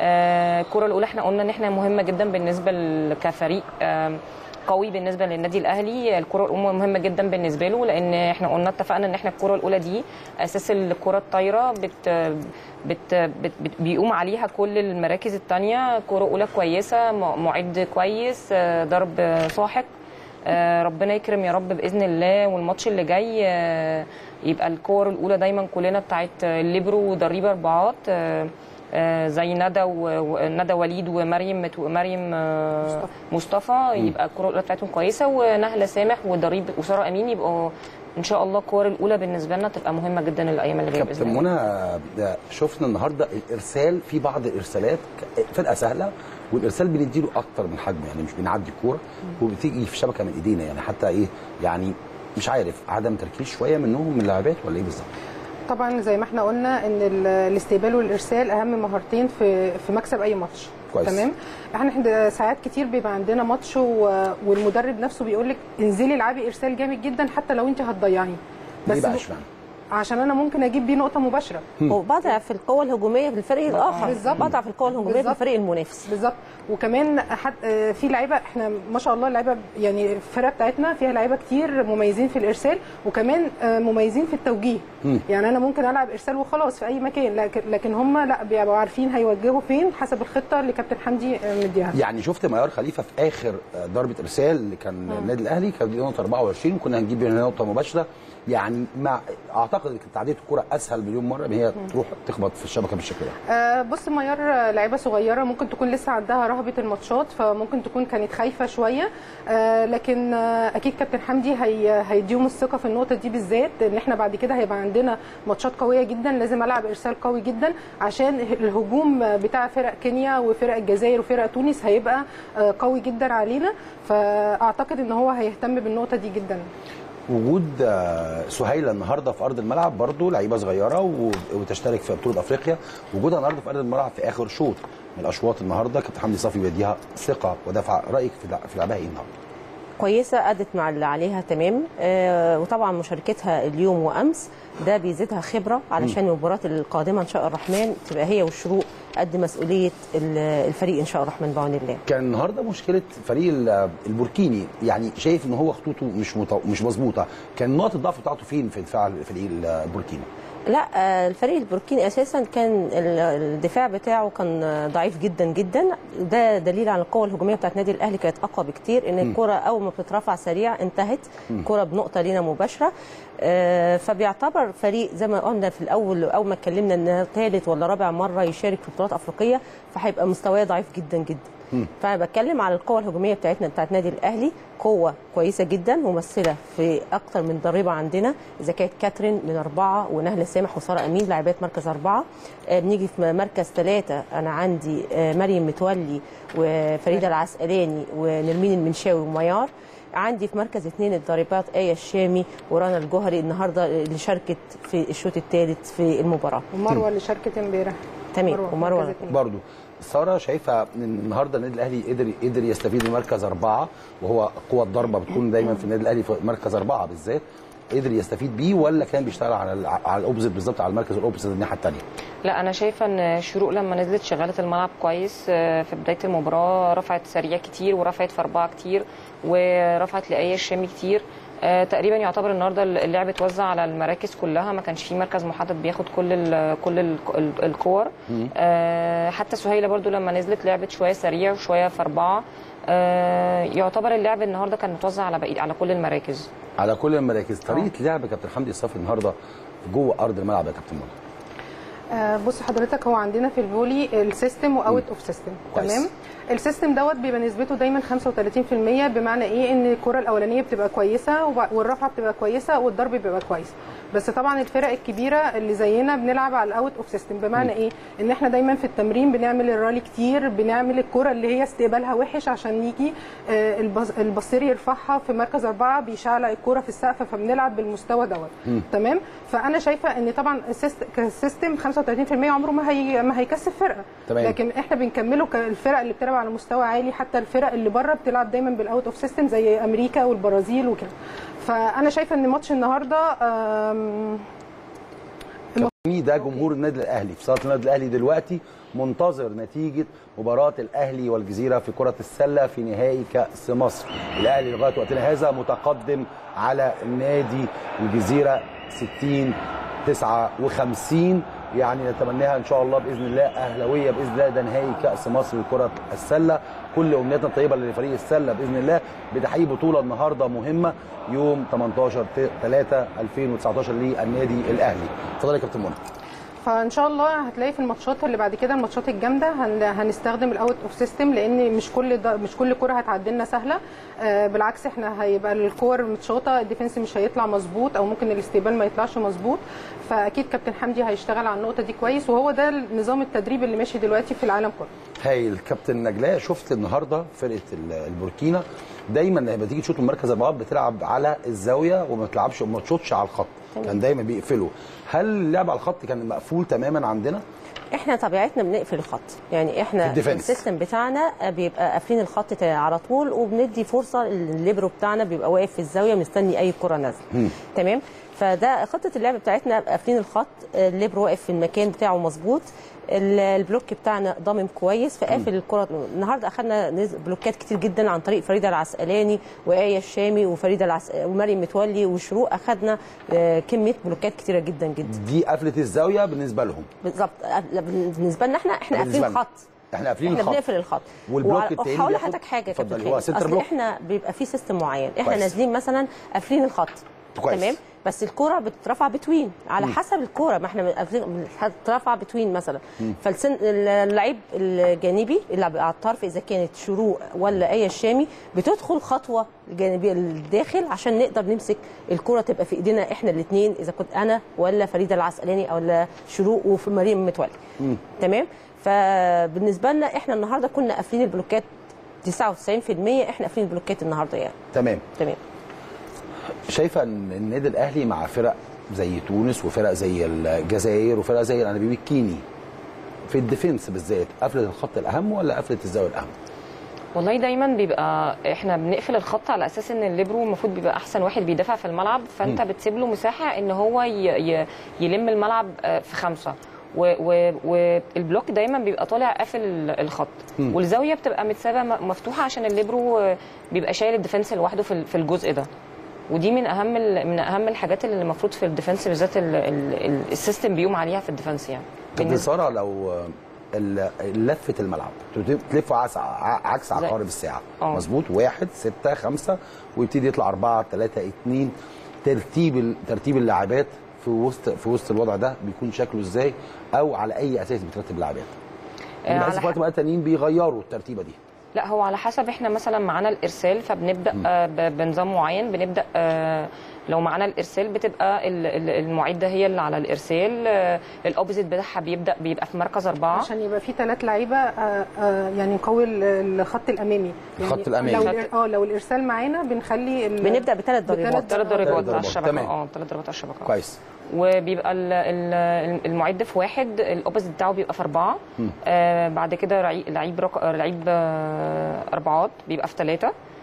آه، الكره الاولى احنا قلنا ان احنا مهمه جدا بالنسبه ل- كفريق آم، قوي بالنسبه للنادي الاهلي الكره الاولى مهمه جدا بالنسبه له لان احنا قلنا اتفقنا ان احنا الكره الاولى دي اساس الكره الطايره بت بت بت بت بيقوم عليها كل المراكز الثانيه كره اولى كويسه م- معد كويس آه، ضرب ساحق آه، ربنا يكرم يا رب باذن الله والماتش اللي جاي آه، يبقى الكور الاولى دايما كلنا بتاعت الليبرو وضريب اربعات آه، آه، زي ندى و- و- ندى وليد ومريم مت- مريم آه، مصطفى يبقى الكور الاولى بتاعتهم كويسه ونهله سامح وضريب وساره امين يبقوا ان شاء الله الكور الاولى بالنسبه لنا تبقى مهمه جدا الايام اللي جايه باذن كابتن الله منى ده شفنا النهارده الارسال في بعض الارسالات ك- فرقه سهله والارسال بنديله اكتر من حجمه يعني مش بنعدي الكوره وبتيجي في الشبكه من ايدينا يعني حتى ايه يعني مش عارف عدم تركيز شويه منهم من اللاعبات ولا ايه بالظبط؟ طبعا زي ما احنا قلنا ان ال- الاستقبال والارسال اهم مهارتين في في مكسب اي ماتش كويس. تمام احنا عند- ساعات كتير بيبقى عندنا ماتش و- والمدرب نفسه بيقول لك انزلي العبي ارسال جامد جدا حتى لو انت هتضيعي ليه بقى ب- اشمعنى؟ عشان انا ممكن اجيب بيه نقطه مباشره وبضعف في القوه الهجوميه في الفريق الاخر بالظبط. بضعف في القوه الهجوميه في بالظبط. الفريق المنافس بالظبط وكمان حد آه، في لعيبه احنا ما شاء الله اللعيبه يعني الفرقه بتاعتنا فيها لعيبه كتير مميزين في الارسال وكمان آه، مميزين في التوجيه مم. يعني انا ممكن العب ارسال وخلاص في اي مكان لكن لكن هم لا بيبقوا عارفين هيوجهوا فين حسب الخطه اللي كابتن حمدي آه، مديها يعني شفت ميار خليفه في اخر آه، ضربه ارسال اللي كان النادي الاهلي كان دي نقطه 24 وكنا هنجيب منها نقطه مباشره يعني مع اعتقد ان تعديه الكره اسهل مليون مره من هي تروح تخبط في الشبكه بالشكل ده آه، بص ميار آه، لعيبه صغيره ممكن تكون لسه عندها رهبه الماتشات فممكن تكون كانت خايفه شويه آه، لكن آه، اكيد كابتن حمدي هي هيديهم الثقه في النقطه دي بالذات ان احنا بعد كده هيبقى عندنا ماتشات قويه جدا لازم العب ارسال قوي جدا عشان الهجوم بتاع فرق كينيا وفرق الجزائر وفرق تونس هيبقى آه، قوي جدا علينا فاعتقد ان هو هيهتم بالنقطه دي جدا وجود آه، سهيله النهارده في ارض الملعب برضو لعيبه صغيره و- وتشترك في بطوله افريقيا وجودها النهارده في ارض الملعب في اخر شوط من الاشواط النهارده كابتن حمدي صافي بيديها ثقه ودفع رايك في لع- في لعبها ايه النهارده؟ كويسه ادت مع اللي عليها تمام آه وطبعا مشاركتها اليوم وامس ده بيزيدها خبره علشان المباراه القادمه ان شاء الرحمن تبقى هي والشروق قد مسؤوليه ال- الفريق ان شاء الرحمن بعون الله كان النهارده مشكله فريق ال- البوركيني يعني شايف ان هو خطوطه مش مط... مش مظبوطه كان نقط الضعف بتاعته فين في دفاع فريق البوركيني لا آه، الفريق البوركيني اساسا كان ال- الدفاع بتاعه كان آه، ضعيف جدا جدا ده دليل على القوه الهجوميه بتاعت النادي الاهلي كانت اقوى بكتير ان مم. الكره اول ما بتترفع سريع انتهت مم. كره بنقطه لينا مباشره آه، فبيعتبر فريق زي ما قلنا في الاول اول ما اتكلمنا ان ثالث ولا رابع مره يشارك في بطولات افريقيه فهيبقى مستواه ضعيف جدا جدا فانا بتكلم على القوه الهجوميه بتاعتنا بتاعت النادي الاهلي قوه كويسه جدا ممثله في اكتر من ضريبه عندنا اذا كانت كاترين من اربعه ونهله سامح وساره امين لاعبات مركز اربعه آه، بنيجي في مركز ثلاثه انا عندي آه، مريم متولي وفريده العسقلاني ونرمين المنشاوي وميار عندي في مركز اثنين الضريبات آية الشامي ورنا الجوهري النهارده اللي شاركت في الشوط الثالث في المباراه ومروه اللي شاركت امبارح تمام مروة، ومروه مركز اتنين. برضو ساره شايفه ان النهارده النادي الاهلي قدر قدر يستفيد من مركز اربعه وهو قوه الضربه بتكون دايما في النادي الاهلي في مركز اربعه بالذات قدر يستفيد بيه ولا كان بيشتغل على ال- على الاوبزيت بالظبط على المركز الاوبزيت الناحيه الثانيه لا انا شايفه ان شروق لما نزلت شغلت الملعب كويس آه، في بدايه المباراه رفعت سريع كتير ورفعت في اربعه كتير ورفعت لاي الشامي كتير آه، تقريبا يعتبر النهارده اللعب اتوزع على المراكز كلها ما كانش في مركز محدد بياخد كل ال كل ال ال- الكور آه، حتى سهيله برضو لما نزلت لعبت شويه سريع وشويه في اربعه آه، يعتبر اللعب النهارده كان متوزع على بقية على كل المراكز على كل المراكز طريقه لعب كابتن حمدي الصافي النهارده جوه ارض الملعب يا كابتن منى آه، بص حضرتك هو عندنا في الفولي السيستم واوت اوف سيستم كويس. تمام السيستم دوت بيبقى نسبته دايما 35% بمعنى ايه ان الكره الاولانيه بتبقى كويسه وب- والرفعه بتبقى كويسه والضرب بيبقى كويس بس طبعا الفرق الكبيره اللي زينا بنلعب على الاوت اوف سيستم بمعنى ايه ان احنا دايما في التمرين بنعمل الرالي كتير بنعمل الكره اللي هي استقبالها وحش عشان يجي آه، البص- البصير يرفعها في مركز اربعه بيشعلق الكره في السقف فبنلعب بالمستوى دوت مم. تمام فانا شايفه ان طبعا السيست- كسيستم 35% عمره ما هي ما هيكسب فرقه تمام. لكن احنا بنكمله كالفرق اللي بتلعب على مستوى عالي حتى الفرق اللي بره بتلعب دايما بالاوت اوف سيستم زي امريكا والبرازيل وكده فانا شايفه ان ماتش النهارده آم، مين ده جمهور النادي الاهلي في صاله النادي الاهلي دلوقتي منتظر نتيجه مباراه الاهلي والجزيره في كره السله في نهائي كاس مصر الاهلي لغايه وقتنا هذا متقدم على النادي الجزيره 60 59 يعني نتمناها ان شاء الله باذن الله اهلاويه باذن الله ده نهائي كاس مصر لكره السله كل امنياتنا طيبه لفريق السله باذن الله بتحقيق بطوله النهارده مهمه يوم 18 3 2019 للنادي الاهلي اتفضل يا كابتن منى فان شاء الله هتلاقي في الماتشات اللي بعد كده الماتشات الجامده هن هنستخدم الاوت اوف سيستم لان مش كل ده مش كل كره هتعدي لنا سهله آه بالعكس احنا هيبقى الكور متشاطه الديفنس مش هيطلع مظبوط او ممكن الاستقبال ما يطلعش مظبوط فاكيد كابتن حمدي هيشتغل على النقطه دي كويس وهو ده نظام التدريب اللي ماشي دلوقتي في العالم كله هايل كابتن نجلاء شفت النهارده فرقه ال- البوركينا دايما لما تيجي تشوط من مركز البعاد بتلعب على الزاويه وما بتلعبش وما تشوطش على الخط تمام. كان دايما بيقفلوا هل اللعب على الخط كان مقفول تماما عندنا احنا طبيعتنا بنقفل الخط يعني في احنا الديفنس. السيستم بتاعنا بيبقى قافلين الخط تا- على طول وبندي فرصه الليبرو بتاعنا بيبقى واقف في الزاويه مستني اي كره نازله تمام فده خطه اللعب بتاعتنا قافلين الخط الليبرو واقف في المكان بتاعه مظبوط ال- البلوك بتاعنا ضامم كويس فقافل الكره النهارده اخذنا نز- بلوكات كتير جدا عن طريق فريده العسقلاني وآية الشامي وفريده العس... ومريم متولي وشروق اخذنا آه، كميه بلوكات كتيره جدا جدا دي قفله الزاويه بالنسبه لهم بالظبط لا، بالنسبه لنا احنا احنا بالنسبة قافلين لنا. الخط احنا قافلين احنا الخط بنقفل الخط والبلوك وع- التاني وهقول بياخد- لحضرتك حاجه يا كابتن اتفضلي، هو خالد سنتر اصل بلوك. احنا بيبقى في سيستم معين احنا كويس. نازلين مثلا قافلين الخط كويس. تمام بس الكوره بتترفع بتوين على مم. حسب الكوره ما احنا قافلين- بتترفع بتوين مثلا مم. فالسن اللعيب الجانبي اللي على الطرف اذا كانت شروق ولا ايه الشامي بتدخل خطوه جانبيه للداخل عشان نقدر نمسك الكره تبقى في ايدينا احنا الاثنين اذا كنت انا ولا فريده العسقلاني او ولا شروق وفي مريم متولي تمام فبالنسبه لنا احنا النهارده كنا قافلين البلوكات 99% احنا قافلين البلوكات النهارده يعني تمام تمام شايفه ان النادي الاهلي مع فرق زي تونس وفرق زي الجزائر وفرق زي الانابيب الكيني في الديفنس بالذات قفله الخط الاهم ولا قفله الزاويه الاهم؟ والله دايما بيبقى احنا بنقفل الخط على اساس ان الليبرو المفروض بيبقى احسن واحد بيدافع في الملعب فانت مم. بتسيب له مساحه ان هو ي... ي... يلم الملعب آه، في خمسه و- و- والبلوك دايما بيبقى طالع قافل ال- الخط مم. والزاويه بتبقى متسابه م- مفتوحه عشان الليبرو آه، بيبقى شايل الديفنس لوحده في ال- في الجزء ده ودي من اهم ال- من اهم الحاجات اللي المفروض في الديفنس بالذات ال- ال- ال- السيستم بيقوم عليها في الديفنس يعني كابتن ساره لو ال- لفه الملعب تلف عكس عكس زي- عقارب الساعه آه. مظبوط واحد ستة خمسة ويبتدي يطلع أربعة ثلاثة اتنين ترتيب ال- ترتيب اللاعبات في وسط في وسط الوضع ده بيكون شكله ازاي او على اي اساس بترتب اللاعبات آه، بحس على في وقت بقى تانيين بيغيروا الترتيبه دي لا هو على حسب احنا مثلا معانا الارسال فبنبدا آه، ب- بنظام معين بنبدا آه، لو معانا الارسال بتبقى ال- ال- المعده هي اللي على الارسال آه، الاوبزيت بتاعها بيبدا بيبقى في مركز اربعه عشان يبقى في ثلاث لعيبه آه، آه، يعني نقوي ال- الخط الامامي يعني الخط الأمامي. لو الإر- اه لو الارسال معانا بنخلي ال- بنبدأ بثلاث ضربات. ثلاث ضربات على ضربات، الشبكه تمام. اه ثلاث ضربات على الشبكه كويس وبيبقى ال- ال- المعد في واحد الاوبزيت بتاعه بيبقى في اربعه مم. آه بعد كده رعي- لعيب رق... لعيب آه اربعات بيبقى في ثلاثه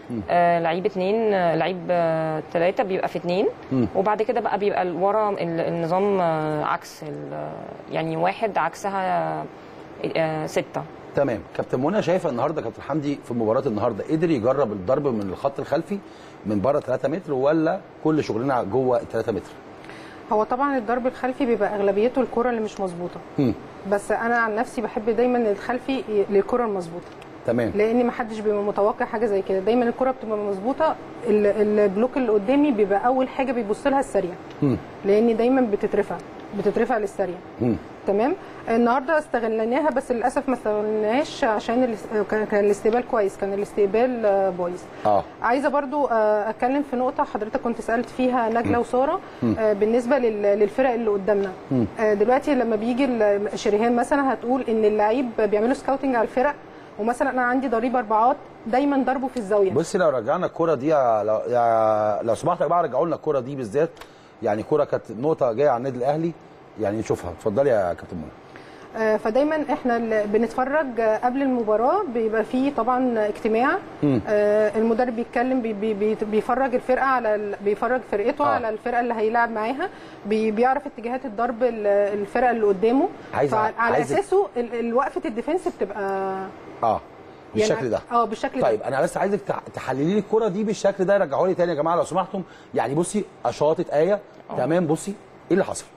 آه لعيب اتنين آه لعيب آه تلاته بيبقى في اتنين مم. وبعد كده بقى بيبقى ال- ورا ال- النظام آه عكس ال- يعني واحد عكسها آه سته تمام كابتن منى شايفه النهارده كابتن حمدي في مباراه النهارده قدر يجرب الضرب من الخط الخلفي من بره 3 متر ولا كل شغلنا جوه 3 متر هو طبعا الضرب الخلفي بيبقى اغلبيته الكره اللي مش مظبوطه مم. بس انا عن نفسي بحب دايما الخلفي ي- للكره المظبوطه تمام لان ما حدش بيبقى متوقع حاجه زي كده دايما الكره بتبقى مظبوطه ال- البلوك اللي قدامي بيبقى اول حاجه بيبص لها السريع مم. لان دايما بتترفع بتترفع للسريع مم. تمام النهارده استغليناها بس للاسف ما استغلناهاش عشان الاس- كان كان الاستقبال كويس كان الاستقبال آه، بايظ اه عايزه برضو آه، اتكلم في نقطه حضرتك كنت سالت فيها نجله مم. وساره مم. آه، بالنسبه لل- للفرق اللي قدامنا مم. آه، دلوقتي لما بيجي ال- شريهان مثلا هتقول ان اللعيب بيعملوا سكاوتنج على الفرق ومثلا انا عندي ضريب اربعات دايما ضربه في الزاويه بصي لو رجعنا الكره دي يا- لو, يا لو سمحت يا جماعه رجعوا لنا الكره دي بالذات يعني كره كانت نقطه جايه على النادي الاهلي يعني نشوفها اتفضلي يا كابتن منى آه، فدايما احنا اللي بنتفرج آه، قبل المباراه بيبقى فيه طبعا اجتماع مم. آه، المدرب بيتكلم بي بي بي- بيفرج الفرقه على ال- بيفرج فرقته آه. آه. على الفرقه اللي هيلعب معاها بي بيعرف اتجاهات الضرب ال- الفرقه اللي قدامه عايز- فعلى عايز- اساسه ال- ال- وقفه الديفنس بتبقى اه بالشكل يعني- ده اه بالشكل طيب ده انا بس عايزك تح- تحللي لي الكره دي بالشكل ده رجعوا لي تاني يا جماعه لو سمحتم يعني بصي اشاطت ايه تمام بصي ايه اللي حصل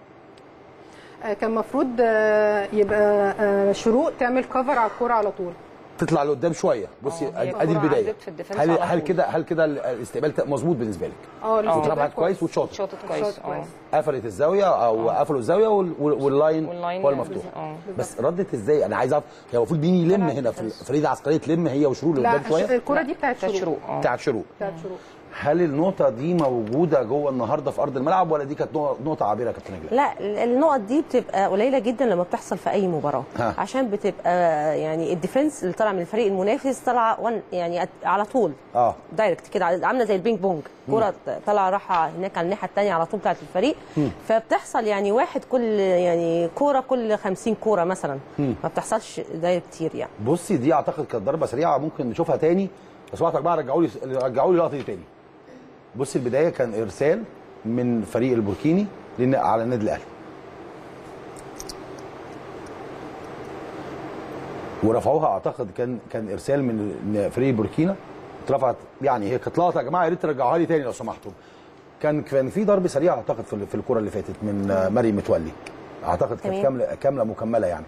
آه، كان المفروض آه، يبقى آه، شروق تعمل كفر على الكوره على طول تطلع لقدام شويه بصي هي ادي الكرة ادي البدايه عدت في الديفنس هل على هل طول. كده هل كده الاستقبال مظبوط بالنسبه لك اه الاستقبال واترفعت كويس واتشاطت شاطت كويس اه قفلت الزاويه او قفلوا الزاويه وال- وال- واللاين واللاين هو المفتوح اه بس ردت ازاي انا عايز اعرف هي المفروض مين يلم هنا في الفريق العسكريه تلم هي وشروق لا لقدام شويه الكوره دي بتاعت بتاعت شروق شروق اه بتاعت شروق بتاعت شروق هل النقطه دي موجوده جوه النهارده في ارض الملعب ولا دي كانت نقطة- نقطه عابره يا كابتن نجلاء لا النقط دي بتبقى قليله جدا لما بتحصل في اي مباراه ها. عشان بتبقى يعني الديفنس اللي طالع من الفريق المنافس طالعه وان- يعني على طول اه دايركت كده عامله زي البينج بونج كره طالعه رايحه هناك على الناحيه الثانيه على طول بتاعت الفريق مم. فبتحصل يعني واحد كل يعني كوره كل 50 كوره مثلا مم. ما بتحصلش دايركت كتير يعني بصي دي اعتقد كانت ضربه سريعه ممكن نشوفها تاني بس وقتك بقى رجعوا لي رجعوا لي اللقطه دي تاني بصي البدايه كان ارسال من فريق البوركيني لن- على النادي الاهلي ورفعوها اعتقد كان كان ارسال من فريق بوركينا اترفعت يعني هي كانت لقطه يا جماعه يا ريت ترجعوها لي تاني لو سمحتوا كان كان في ضرب سريع اعتقد في في الكره اللي فاتت من آه، مريم متولي اعتقد كانت تمام. كامله كامله مكمله يعني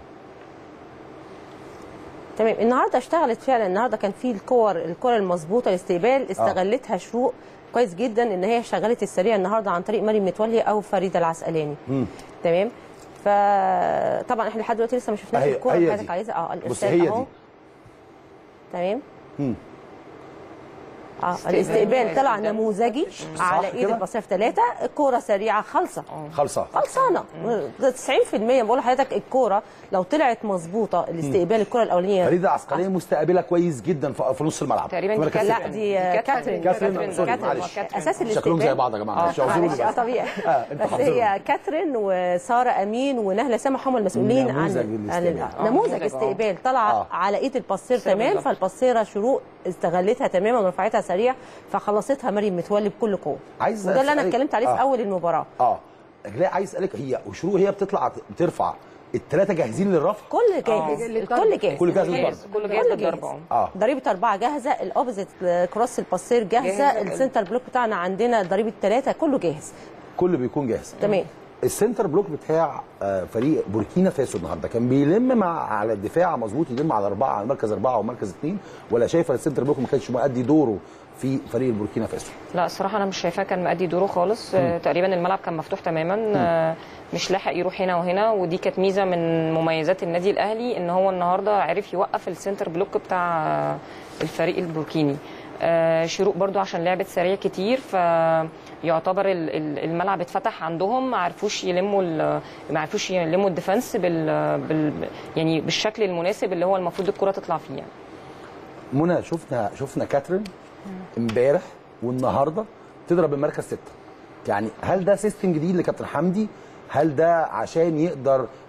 تمام النهارده اشتغلت فعلا النهارده كان في الكور الكور المظبوطه الاستقبال استغلتها شروق كويس جدا ان هي شغلت السريع النهارده عن طريق مريم متولي او فريده العسقلاني مم. تمام فطبعا احنا لحد دلوقتي لسه ما شفناش هي- الكوره هي اللي دي. حضرتك عايزها اه بص الارسال هي اهو دي تمام مم. اه استقبال الاستقبال طلع استقبال. نموذجي صح على ايد كده؟ البصير في ثلاثه الكوره سريعه خالصه خلصه خلصانه 90% بقول لحضرتك الكوره لو طلعت مظبوطه الاستقبال الكوره الاولانيه فريده عسقليه مستقبله كويس جدا في في نص الملعب تقريبا في دي مركز كانت- لا ستة. دي آه، كاترين كاترين سوري معلش اساس الاستقبال شكلهم زي بعض يا جماعه معلش اه اعذروني معلش اه بس طبيعي آه، انتوا بس حافظين. هي كاترين وساره امين ونهله سامح هم المسؤولين عن نموذج عن الاستقبال. ال- نموذج نموذج، اه. استقبال طالعه آه. على ايد البصير سير تمام بالظبط. فالبصيره شروق استغلتها تماما ورفعتها سريع فخلصتها مريم متولي بكل قوه عايز وده اللي انا أسألك- اتكلمت عليه آه. في اول المباراه اه لا عايز اسالك هي وشروق هي بتطلع بترفع الثلاثه جاهزين للرفع كل جاهز آه. الكل جاهز كل جاهز للضرب كله جاهز للضرب اه اه ضريبه اربعه جاهزه الاوبزيت كروس البصير جاهزه جاهزة. السنتر بلوك بتاعنا عندنا ضريبه ثلاثه كله جاهز كله بيكون جاهز تمام السنتر بلوك بتاع آه، فريق بوركينا فاسو النهارده كان بيلم مع على الدفاع مظبوط يلم على اربعه على مركز اربعه ومركز اثنين ولا شايفه السنتر بلوك ما كانش مؤدي دوره في فريق البوركينا فاسو لا الصراحه انا مش شايفاه كان مأدي دوره خالص آه، تقريبا الملعب كان مفتوح تماما آه، مش لاحق يروح هنا وهنا ودي كانت ميزه من مميزات النادي الاهلي ان هو النهارده عرف يوقف السنتر بلوك بتاع آه، الفريق البوركيني آه، شروق برضو عشان لعبت سريع كتير فيعتبر ال- ال- الملعب اتفتح عندهم ما عرفوش يلموا ال- ما عرفوش يلموا الديفنس بال, بال يعني بالشكل المناسب اللي هو المفروض الكره تطلع فيه يعني. منى شفنا شفنا كاترين امبارح والنهارده تضرب المركز سته يعني هل ده سيستم جديد لكابتن حمدي هل ده عشان يقدر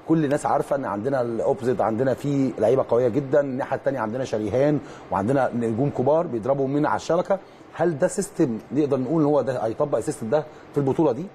كل الناس عارفه ان عندنا الاوبزيت عندنا فيه لعيبه قويه جدا الناحيه الثانيه عندنا شريهان وعندنا نجوم كبار بيضربوا من على الشبكه هل ده سيستم نقدر نقول ان هو ده هيطبق السيستم ده في البطوله دي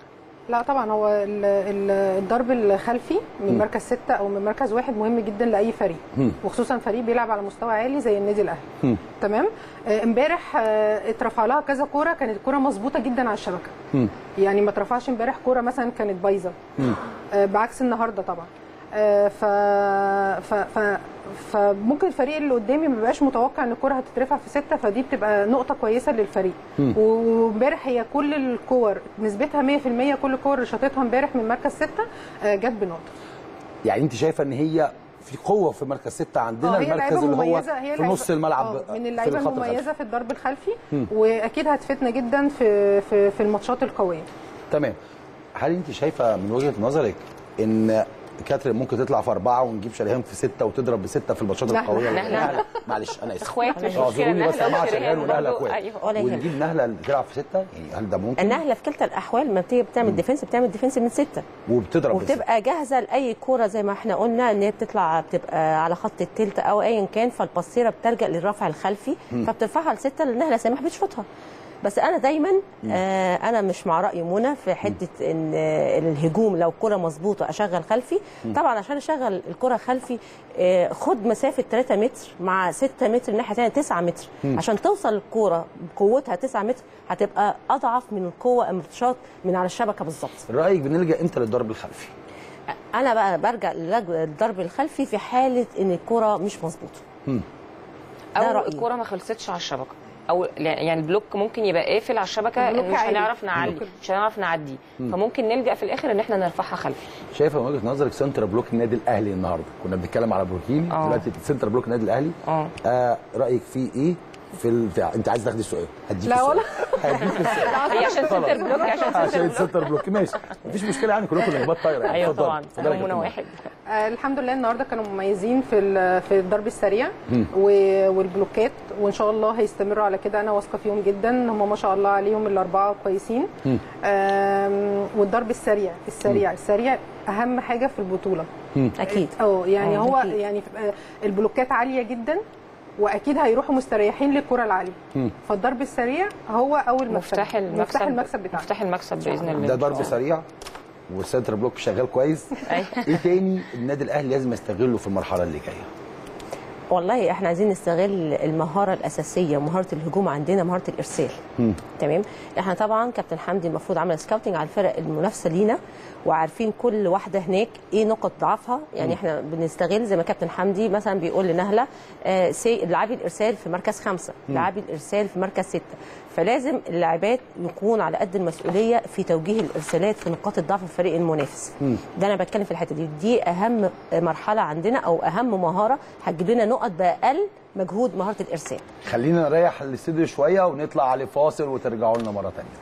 لا طبعا هو ال- ال- الضرب الخلفي من مم. مركز ستة او من مركز واحد مهم جدا لاي فريق مم. وخصوصا فريق بيلعب على مستوى عالي زي النادي الاهلي مم. تمام آه، امبارح آه، اترفع لها كذا كوره كانت الكوره مظبوطه جدا على الشبكه مم. يعني ما اترفعش امبارح كوره مثلا كانت بايظه مم. آه، بعكس النهارده طبعا آه، ف... ف... ف... فممكن الفريق اللي قدامي ما بيبقاش متوقع ان الكره هتترفع في سته فدي بتبقى نقطه كويسه للفريق مم. وامبارح هي كل الكور نسبتها 100% كل الكور اللي شاطتها امبارح من مركز سته آه، جت بنقطه يعني انت شايفه ان هي في قوه في مركز ستة عندنا آه، هي المركز لعيبة اللي هو مميزة، هي في لعيبة- نص الملعب آه، من في اللعيبه الخط الخلفي. المميزه في الضرب الخلفي مم. واكيد هتفيدنا جدا في في في الماتشات القويه تمام هل انت شايفه من وجهه نظرك ان كاترين ممكن تطلع في اربعه ونجيب شريهان في سته وتضرب بسته في الماتشات نهلة. القويه نهلة. نهلة. معلش انا اسف اخوات مش اه مشكلة، زوروني بس نهلة مع وشريهان شريهان ونهله برضو، اخوات أيوة. ولا يهمك. ونجيب نهله اللي تلعب في سته يعني هل ده ممكن النهله في كلتا الاحوال لما بتيجي بتعمل ديفنس بتعمل ديفنس من سته وبتضرب بسته وبتبقى جاهزه لاي كوره زي ما احنا قلنا ان هي بتطلع بتبقى على خط التلت او ايا كان فالبصيره بتلجا للرفع الخلفي مم. فبترفعها لسته لان نهله سامح بتشوطها بس انا دايما آه انا مش مع راي منى في حته ان آه الهجوم لو كره مظبوطه اشغل خلفي مم. طبعا عشان اشغل الكره خلفي آه خد مسافه 3 متر مع 6 متر الناحيه الثانيه 9 متر مم. عشان توصل الكوره بقوتها 9 متر هتبقى اضعف من القوه المرتشاط من على الشبكه بالظبط رايك بنلجا امتى للضرب الخلفي انا بقى برجع للج- للضرب الخلفي في حاله ان الكره مش مظبوطه مم. ده او رأيي. الكوره ما خلصتش على الشبكه او يعني البلوك ممكن يبقى قافل على الشبكه البلوك مش عالي. هنعرف نعلي البلوك. مش هنعرف نعدي مم. فممكن نلجا في الاخر ان احنا نرفعها خلفي شايفه من وجهه نظرك سنتر بلوك النادي الاهلي النهارده كنا بنتكلم على بروكيني آه. دلوقتي سنتر بلوك النادي الاهلي اه آه رايك فيه ايه في ال... في... انت عايز تاخدي السؤال هديك لا السؤال. ولا هديك السؤال هي عشان خلاص. سنتر بلوك عشان سنتر عشان بلوك سنتر بلوك ماشي مفيش مشكله يعني كلكم نجمات طايره يعني ايوه اتفضلي. طبعا اتفضلي يا منى كابتن. واحد آه، الحمد لله النهارده كانوا مميزين في ال- في الضرب السريع مم. و- والبلوكات وان شاء الله هيستمروا على كده انا واثقه فيهم جدا هم ما شاء الله عليهم الاربعه كويسين مم. آم، والضرب السريع السريع السريع اهم حاجه في البطوله مم. اكيد اه يعني آه، هو أكيد. يعني آه، البلوكات عاليه جدا واكيد هيروحوا مستريحين للكره العاليه مم. فالضرب السريع هو اول مكسب مفتاح المكسب مفتاح المكسب بتاعنا مفتاح المكسب باذن الله ده ضرب سريع والسنتر بلوك شغال كويس ايه تاني النادي الاهلي لازم يستغله في المرحله اللي جايه والله احنا عايزين نستغل المهاره الاساسيه مهاره الهجوم عندنا مهاره الارسال مم. تمام احنا طبعا كابتن حمدي المفروض عمل سكاوتنج على الفرق المنافسه لينا وعارفين كل واحده هناك ايه نقط ضعفها يعني مم. احنا بنستغل زي ما كابتن حمدي مثلا بيقول لنهله آه سي لاعبي الارسال في مركز خمسه مم. لاعبي الارسال في مركز سته فلازم اللاعبات يكون على قد المسؤوليه في توجيه الارسالات في نقاط الضعف في الفريق المنافس مم. ده انا بتكلم في الحته دي دي اهم مرحله عندنا او اهم مهاره هتجيب لنا نقط باقل مجهود مهاره الارسال خلينا نريح الاستوديو شويه ونطلع على فاصل وترجعوا لنا مره ثانيه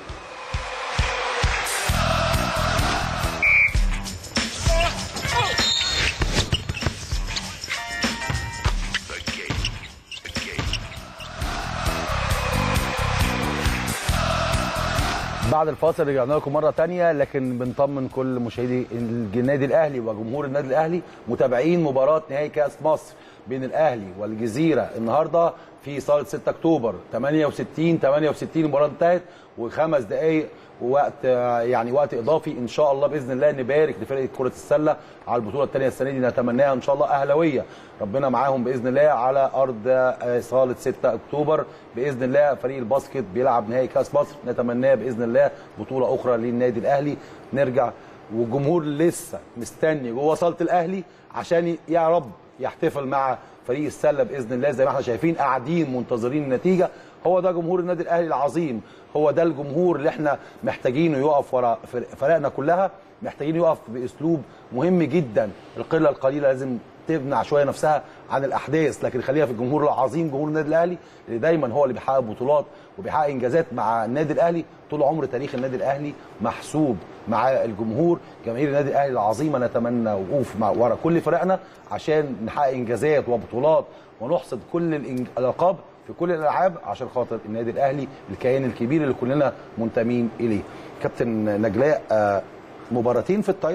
بعد الفاصل رجعنا لكم مره تانية لكن بنطمن كل مشاهدي النادي الاهلي وجمهور النادي الاهلي متابعين مباراه نهائي كاس مصر بين الاهلي والجزيره النهارده في صاله 6 اكتوبر 68 68 المباراه انتهت وخمس دقائق ووقت آه، يعني وقت اضافي ان شاء الله باذن الله نبارك لفرقه كره السله على البطوله الثانيه السنه دي نتمناها ان شاء الله اهلاويه ربنا معاهم باذن الله على ارض آه، صاله 6 اكتوبر باذن الله فريق الباسكت بيلعب نهائي كاس مصر نتمناه باذن الله بطوله اخرى للنادي الاهلي نرجع والجمهور لسه مستني جوه صاله الاهلي عشان يا رب يحتفل مع فريق السله باذن الله زي ما احنا شايفين قاعدين منتظرين النتيجه هو ده جمهور النادي الاهلي العظيم هو ده الجمهور اللي احنا محتاجينه يقف ورا فرق- فرقنا كلها محتاجين يقف باسلوب مهم جدا القله القليله لازم تمنع شويه نفسها عن الاحداث لكن خليها في الجمهور العظيم جمهور النادي الاهلي اللي دايما هو اللي بيحقق بطولات وبيحقق انجازات مع النادي الاهلي طول عمر تاريخ النادي الاهلي محسوب مع الجمهور جماهير النادي الاهلي العظيمه نتمنى وقوف مع ورا كل فرقنا عشان نحقق انجازات وبطولات ونحصد كل الإنج- الالقاب في كل الالعاب عشان خاطر النادي الاهلي الكيان الكبير اللي كلنا منتمين اليه كابتن نجلاء آه، مباراتين في الطايره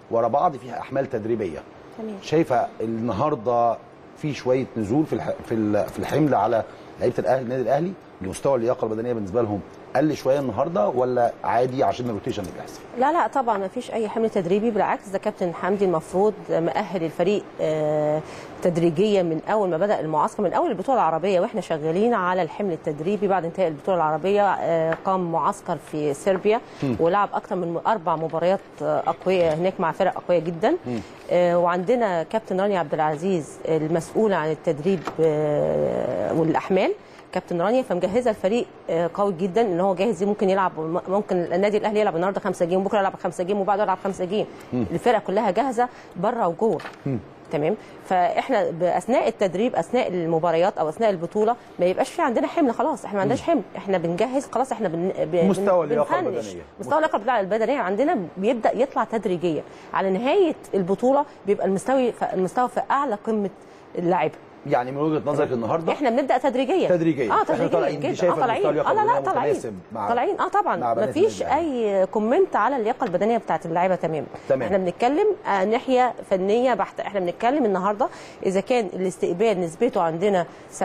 ورا بعض فيها احمال تدريبيه تمام شايفه النهارده في شويه نزول في الح... في ال- في الحمل على لعيبه الاهلي النادي الاهلي لمستوى اللياقه البدنيه بالنسبه لهم قل شويه النهارده ولا عادي عشان الروتيشن اللي بيحصل لا لا طبعا ما فيش اي حمل تدريبي بالعكس ده كابتن حمدي المفروض مأهل الفريق آه، تدريجيا من اول ما بدا المعسكر من اول البطوله العربيه واحنا شغالين على الحمل التدريبي بعد انتهاء البطوله العربيه آه، قام معسكر في صربيا مم. ولعب اكثر من اربع مباريات آه، اقويه هناك مع فرق اقويه جدا آه، وعندنا كابتن رانيا عبد العزيز المسؤوله عن التدريب آه، والاحمال كابتن رانيا فمجهزه الفريق آه، قوي جدا ان هو جاهز ممكن يلعب ممكن النادي الاهلي يلعب النهارده خمسة جيم وبكره يلعب خمسة جيم وبعده يلعب خمسة جيم مم. الفرقه كلها جاهزه بره وجوه تمام فاحنا باثناء التدريب اثناء المباريات او اثناء البطوله ما يبقاش في عندنا حمل خلاص احنا ما عندناش حمل احنا بنجهز خلاص احنا بن... ب... مستوى بن- اللياقة بنفنش. البدنية. مستوى اللياقه البدنيه عندنا بيبدا يطلع تدريجيا على نهايه البطوله بيبقى المستوى المستوى في اعلى قمه اللاعب يعني من وجهه نظرك النهارده احنا بنبدا تدريجيا تدريجيا. اه إحنا تدريجيا طالعين. أنت جدا شايفة اه طالعين مستوى اللياقة اه لا لا البدنية طالعين متناسب مع- طالعين اه مع طبعا بنات مفيش النادي اي كومنت على اللياقه البدنيه بتاعت اللعيبه تماما تمام. احنا بنتكلم آه ناحيه فنيه بحته احنا بنتكلم النهارده اذا كان الاستقبال نسبته عندنا 70%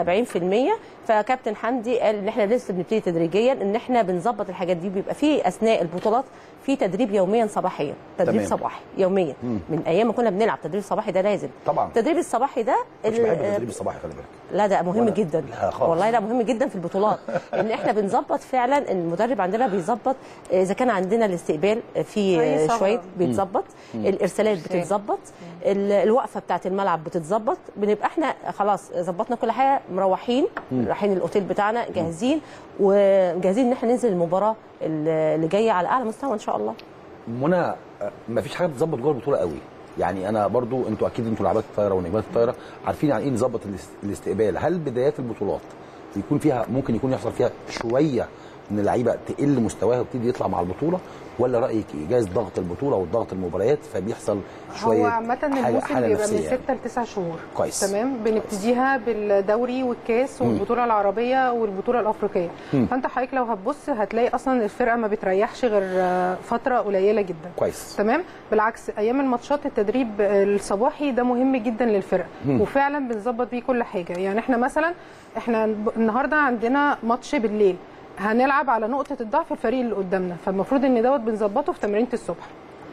فكابتن حمدي قال ان احنا لسه بنبتدي تدريجيا ان احنا بنظبط الحاجات دي بيبقى في اثناء البطولات في تدريب يوميا صباحيا تدريب تمام. صباحي يوميا مم. من ايام ما كنا بنلعب تدريب صباحي ده لازم طبعا التدريب الصباحي ده مش ال- بحب التدريب الصباحي خلي بالك لا ده مهم ولا- جدا لا خالص. والله ده مهم جدا في البطولات ان احنا بنظبط فعلا المدرب عندنا بيظبط اذا كان عندنا الاستقبال في أي ثغرة. شويه مم. بيتظبط مم. الارسالات بتتظبط ال- الوقفه بتاعه الملعب بتتظبط بنبقى احنا خلاص ظبطنا كل حاجه مروحين مم. رايحين الاوتيل بتاعنا جاهزين وجاهزين ان احنا ننزل المباراه اللي جايه على اعلى مستوى ان شاء الله منى آه، مفيش حاجه بتظبط جوه البطوله قوي يعني انا برضو انتوا اكيد انتوا لعبات الطايره ونجمات الطايره عارفين يعني ايه نظبط الاس- الاستقبال هل بدايات البطولات يكون فيها ممكن يكون يحصل فيها شويه ان اللعيبه تقل مستواها وتبتدي يطلع مع البطوله ولا رايك ايه جايز ضغط البطوله وضغط المباريات فبيحصل شويه هو عامة حاجة- الموسم حالة بيبقى من نفسية يعني. 6 ل 9 شهور كويس. تمام بنبتديها بالدوري والكاس مم. والبطولة العربية والبطولة الأفريقية مم. فأنت حضرتك لو هتبص هتلاقي أصلا الفرقة ما بتريحش غير آه، فترة قليلة جدا كويس تمام بالعكس ايام الماتشات التدريب الصباحي ده مهم جدا للفرقه مم. وفعلا بنظبط بيه كل حاجه يعني احنا مثلا احنا النهارده عندنا ماتش بالليل هنلعب على نقطه الضعف الفريق اللي قدامنا فالمفروض ان دوت بنظبطه في تمرينه الصبح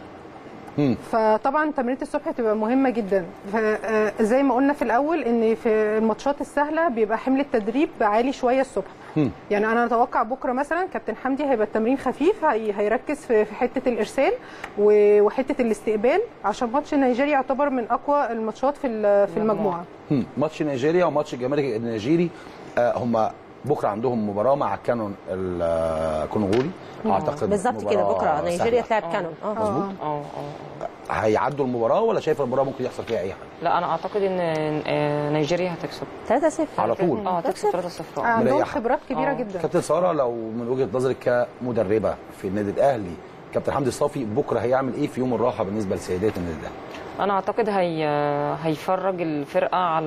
مم. فطبعا تمرينه الصبح بتبقى مهمه جدا فزي ما قلنا في الاول ان في الماتشات السهله بيبقى حمل التدريب عالي شويه الصبح مم. يعني انا اتوقع بكره مثلا كابتن حمدي هيبقى التمرين خفيف هي هيركز في في حته الارسال و- وحته الاستقبال عشان ماتش نيجيريا يعتبر من اقوى الماتشات في ال- في المجموعه مم. ماتش نيجيريا وماتش الجمارك النيجيري آه هم بكره عندهم مباراه مع كانون الكونغولي اعتقد بالظبط كده مباراة بكره نيجيريا سهلة. تلعب كانون اه مظبوط. اه اه هيعدوا المباراه ولا شايف المباراه ممكن يحصل فيها اي حاجه لا انا اعتقد ان آه، نيجيريا هتكسب 3-0 على طول اه هتكسب 3-0 آه. عندهم مريحة. خبرات كبيره آه. جدا كابتن ساره لو من وجهه نظرك كمدربه في النادي الاهلي كابتن حمدي الصافي بكره هيعمل ايه في يوم الراحه بالنسبه لسيدات النادي الاهلي انا اعتقد هي هيفرج الفرقه على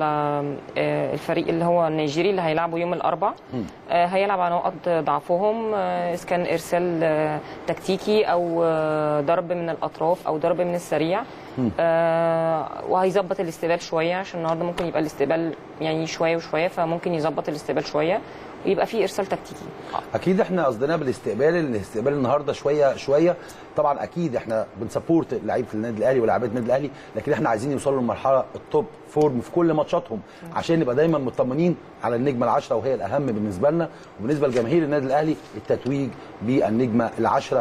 آه، الفريق اللي هو النيجيري اللي هيلعبوا يوم الاربع مم. آه، هيلعب على نقط ضعفهم آه، اذا كان ارسال آه، تكتيكي او آه، ضرب من الاطراف او ضرب من السريع مم. آه، وهيظبط الاستقبال شويه عشان النهارده ممكن يبقى الاستقبال يعني شويه وشويه فممكن يظبط الاستقبال شويه ويبقى فيه ارسال تكتيكي اكيد احنا قصدنا بالاستقبال الاستقبال النهارده شويه شويه طبعا اكيد احنا بنسبورت لعيبه النادي الاهلي ولاعيبه النادي الاهلي لكن احنا عايزين يوصلوا للمرحله التوب فورم في كل ماتشاتهم عشان نبقى دايما مطمنين على النجمه العشره وهي الاهم بالنسبه لنا وبالنسبه لجماهير النادي الاهلي التتويج بالنجمه العشره